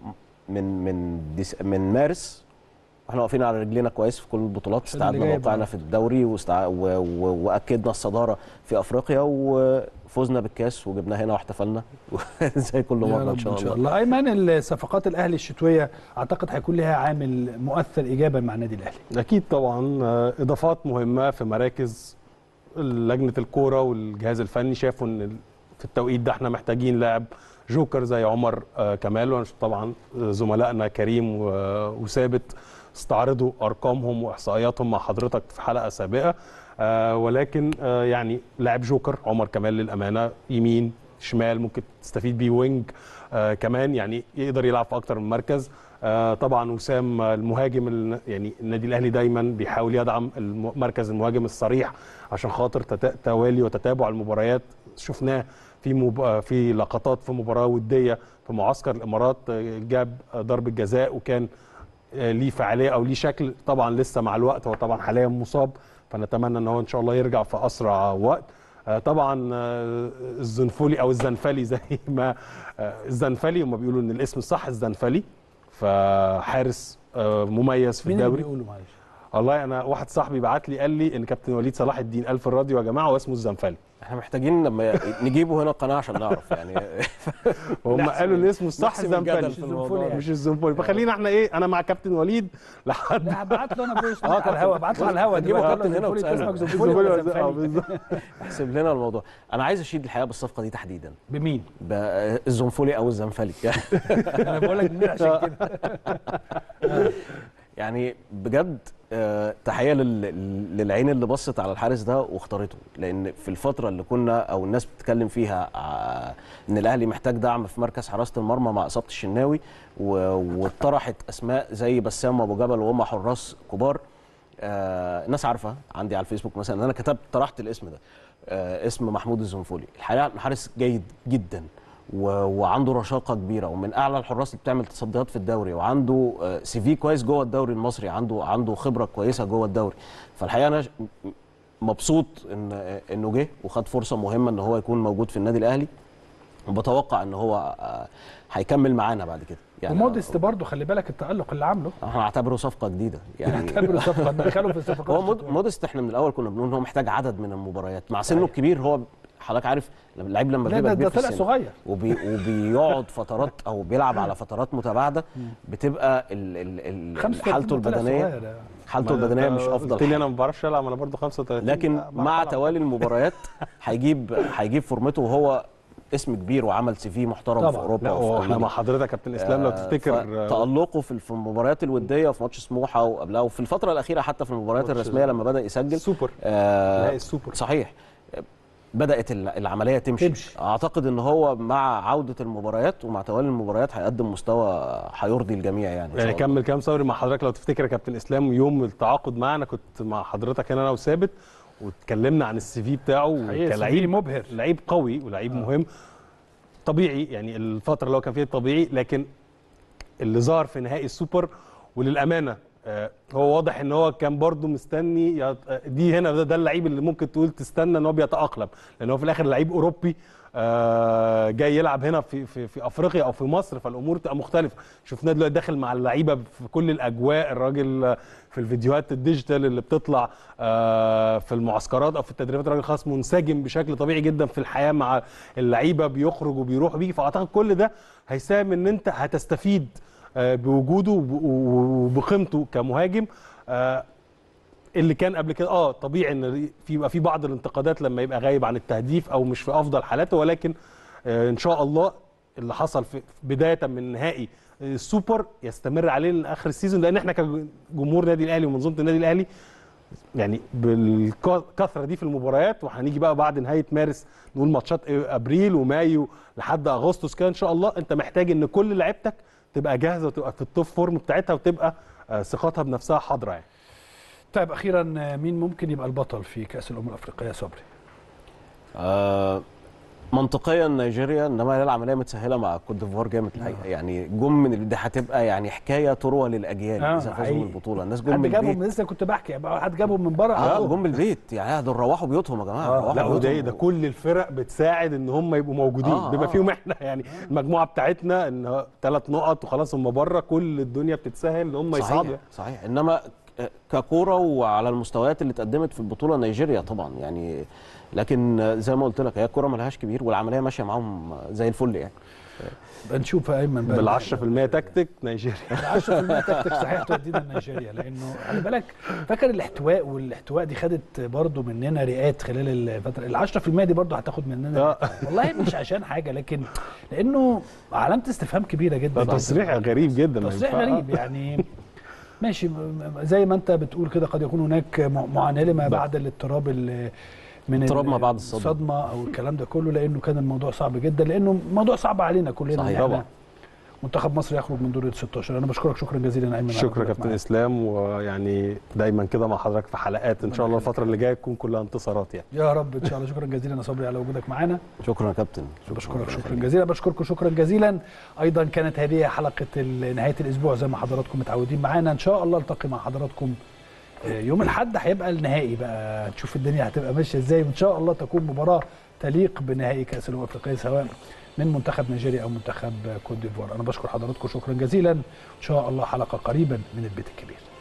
من من ديس من مارس احنا واقفين على رجلينا كويس في كل البطولات عشان اللي استعدنا جاي موقعنا بقى. في الدوري واستع... و... و... واكدنا الصداره في افريقيا وفزنا بالكاس وجبناه هنا واحتفلنا زي كل يا مره رب ان شاء الله الله ايمن الصفقات الاهلي الشتويه اعتقد هيكون لها عامل مؤثر ايجابا مع النادي الاهلي اكيد طبعا آه، اضافات مهمه في مراكز لجنه الكوره والجهاز الفني شافوا ان ال- في التوقيت ده احنا محتاجين لاعب جوكر زي عمر آه، كمال وطبعا زملائنا كريم و- وثابت استعرضوا ارقامهم واحصائياتهم مع حضرتك في حلقه سابقه آه، ولكن آه، يعني لاعب جوكر عمر كمال للامانه يمين شمال ممكن تستفيد بيه وينج آه كمان يعني يقدر يلعب في اكتر من مركز آه طبعا وسام آه، المهاجم ال- يعني النادي الاهلي دايما بيحاول يدعم الم- مركز المهاجم الصريح عشان خاطر تتا- توالي وتتابع المباريات شفناه في مب... آه، في لقطات في مباراه وديه في معسكر الامارات آه، جاب آه، ضربه جزاء وكان آه، ليه فعاليه او ليه شكل طبعا لسه مع الوقت هو طبعا حاليا مصاب فنتمنى ان هو ان شاء الله يرجع في اسرع وقت آه، طبعا آه، الزنفولي او الزنفلي زي ما آه، الزنفلي هم بيقولوا ان الاسم الصح الزنفلي فحارس آه، مميز في مين اللي الدوري بيقولوا معلش والله انا واحد صاحبي بعت لي قال لي ان كابتن وليد صلاح الدين قال في الراديو يا جماعه هو اسمه الزنفلي احنا محتاجين لما نجيبه هنا القناه عشان نعرف يعني وهم نحسم- قالوا ان اسمه الصح نحسم الجدل الزنفلي في الموضوع ده. مش الزنفولي فخلينا احنا ايه انا مع كابتن وليد لحد لا هبعت له انا فويس على الهوا ابعت له على الهوا هتجيبه دلوقتي كابتن هنا زنفولي، وتسأله. اسمك زنفولي ولا آه، زنفلي؟ بالظبط. احسب لنا الموضوع انا عايز اشيد الحقيقه بالصفقه دي تحديدا بمين؟ ب- الزنفولي او الزنفلي انا بقول لك مين عشان كده يعني بجد آه، تحيه لل- للعين اللي بصت على الحارس ده واختارته لان في الفتره اللي كنا او الناس بتتكلم فيها آه، ان الاهلي محتاج دعم في مركز حراسه المرمى مع اصابه الشناوي و- واتطرحت اسماء زي بسام ابو جبل وهم حراس كبار آه، الناس عارفه عندي على الفيسبوك مثلا ان انا كتبت طرحت الاسم ده آه، اسم محمود الزنفولي الحقيقه حارس جيد جدا و... وعنده رشاقه كبيره ومن اعلى الحراس اللي بتعمل تصديات في الدوري وعنده آه، سي في كويس جوه الدوري المصري عنده عنده خبره كويسه جوه الدوري فالحقيقه انا ش- مبسوط ان انه جه وخد فرصه مهمه ان هو يكون موجود في النادي الاهلي وبتوقع ان هو آه، هيكمل معانا بعد كده وموديست برضه خلي بالك التالق اللي عامله احنا هنعتبره صفقه جديده يعني اعتبره صفقه دخله في الصفقات هو مود- الشتوية. موديست احنا من الاول كنا بنقول ان هو محتاج عدد من المباريات مع سنه الكبير هو حضرتك عارف لما اللعيب لما لا بيبقى ده, ده كبير في طلع السن صغير وبي وبيقعد فترات او بيلعب على فترات متباعده بتبقى ال ال ال 35 حالته طلع البدنيه صغير. حالته البدنيه مش افضل قلت لي حاجة. انا ما بعرفش العب انا برضه 35 لكن لا، مع بعرف ألعب. توالي المباريات هيجيب هيجيب فورمته وهو اسم كبير وعمل سي في محترم طبعا. في اوروبا لا وفي هو احنا ألمانيا. مع حضرتك يا كابتن اسلام لو آه، تفتكر آه، تألقه في في المباريات الوديه وفي ماتش سموحه وقبلها وفي الفتره الاخيره حتى في المباريات ماتش الرسميه لما بدا يسجل السوبر آه نهائي السوبر صحيح بدات ال- العمليه تمشي. تمشي. اعتقد ان هو مع عوده المباريات ومع توالي المباريات هيقدم مستوى هيرضي الجميع يعني إن يعني شاء الله. كمل كام ثوري مع حضرتك لو تفتكر يا كابتن اسلام يوم التعاقد معنا كنت مع حضرتك هنا انا وثابت واتكلمنا عن السي في بتاعه حقيقي كلاعب CV مبهر. لعيب قوي ولعيب مهم طبيعي يعني الفتره اللي هو كان فيها طبيعي لكن اللي ظهر في نهائي السوبر وللامانه آه، هو واضح ان هو كان برضو مستني يت- آه، دي هنا ده, ده اللعيب اللي ممكن تقول تستنى ان هو بيتاقلم لان هو في الاخر لعيب اوروبي آه، جاي يلعب هنا في في في افريقيا او في مصر فالامور تبقى مختلفه شفناه دلوقتي داخل مع اللعيبه في كل الاجواء الراجل آه، في الفيديوهات الديجيتال اللي بتطلع آه، في المعسكرات او في التدريبات الراجل خلاص منسجم بشكل طبيعي جدا في الحياه مع اللعيبه بيخرج وبيروح وبيجي فاعتقد كل ده هيساهم ان انت هتستفيد آه، بوجوده وب- وبقيمته كمهاجم آه، اللي كان قبل كده اه طبيعي ان في يبقى في بعض الانتقادات لما يبقى غايب عن التهديف او مش في افضل حالاته ولكن آه ان شاء الله اللي حصل في بدايه من نهائي السوبر يستمر عليه لاخر السيزون لان احنا كجمهور نادي الاهلي ومنظومه النادي الاهلي يعني بالكثره دي في المباريات وهنيجي بقى بعد نهايه مارس نقول ماتشات ابريل ومايو لحد اغسطس كده ان شاء الله انت محتاج ان كل لعيبتك تبقى جاهزه وتبقى في التوب فورم بتاعتها وتبقى آه، ثقتها بنفسها حاضره يعني طيب اخيرا آه، مين ممكن يبقى البطل في كاس الامم الافريقيه يا صبري آه منطقيا نيجيريا انما هي العمليه متسهله مع كوت ديفوار جامد الحقيقه يعني جم من دي هتبقى يعني حكايه تروى للاجيال آه، اذا فازوا حقيقي. بالبطوله الناس جم حد من جابهم البيت لسه كنت بحكي بقى حد جابهم من بره اه آه. جم من البيت يعني دول روحوا بيوتهم يا جماعه آه، روحوا لا وده بيوتهم ده كل الفرق بتساعد ان هم يبقوا موجودين آه، بما آه. فيهم احنا يعني المجموعه بتاعتنا ان ثلاث نقط وخلاص هم بره كل الدنيا بتتسهل ان هم يصعدوا صحيح صحيح انما ك- ككوره وعلى المستويات اللي اتقدمت في البطوله نيجيريا طبعا يعني لكن زي ما قلت لك هي الكوره ملهاش كبير والعمليه ماشيه معاهم زي الفل يعني نشوف يا ايمن بقى بال 10% تكتيك نيجيريا ال 10% تكتيك صحيح تودينا لنيجيريا لانه خلي بالك فاكر الاحتواء والاحتواء دي خدت برضو مننا رئات خلال الفتره ال 10% دي برضو هتاخد مننا آه. رئات. والله مش عشان حاجه لكن لانه علامه استفهام كبيره جدا ده تصريح غريب جدا ما تصريح ينفع- غريب يعني ماشي م- م- زي ما انت بتقول كده قد يكون هناك م- معاناه لما بعد الاضطراب ال- من اضطراب ال- ما بعد الصدمة. الصدمه او الكلام ده كله لانه كان الموضوع صعب جدا لانه موضوع صعب علينا كلنا صحيح. إن إحنا طبعا. منتخب مصر يخرج من دور ال 16 انا بشكرك شكرا جزيلا يا ايمن على شكرا وجودك كابتن معانا. اسلام ويعني دايما كده مع حضرتك في حلقات ان شاء الله الفتره اللي جايه تكون كلها انتصارات يعني يا رب ان شاء الله شكرا جزيلا يا صبري على وجودك معانا شكرا يا كابتن بشكرك شكرا جزيلا بشكركم شكرا جزيلا ايضا كانت هذه حلقه ال- نهايه الاسبوع زي ما حضراتكم متعودين معانا ان شاء الله التقي مع حضراتكم آه، يوم الاحد هيبقى النهائي بقى نشوف الدنيا هتبقى ماشيه ازاي وان شاء الله تكون مباراه تليق بنهائي كاس الامم الافريقيه سواء من منتخب نيجيريا او منتخب كوت ديفوار انا بشكر حضراتكم شكرا جزيلا ان شاء الله حلقه قريبا من البيت الكبير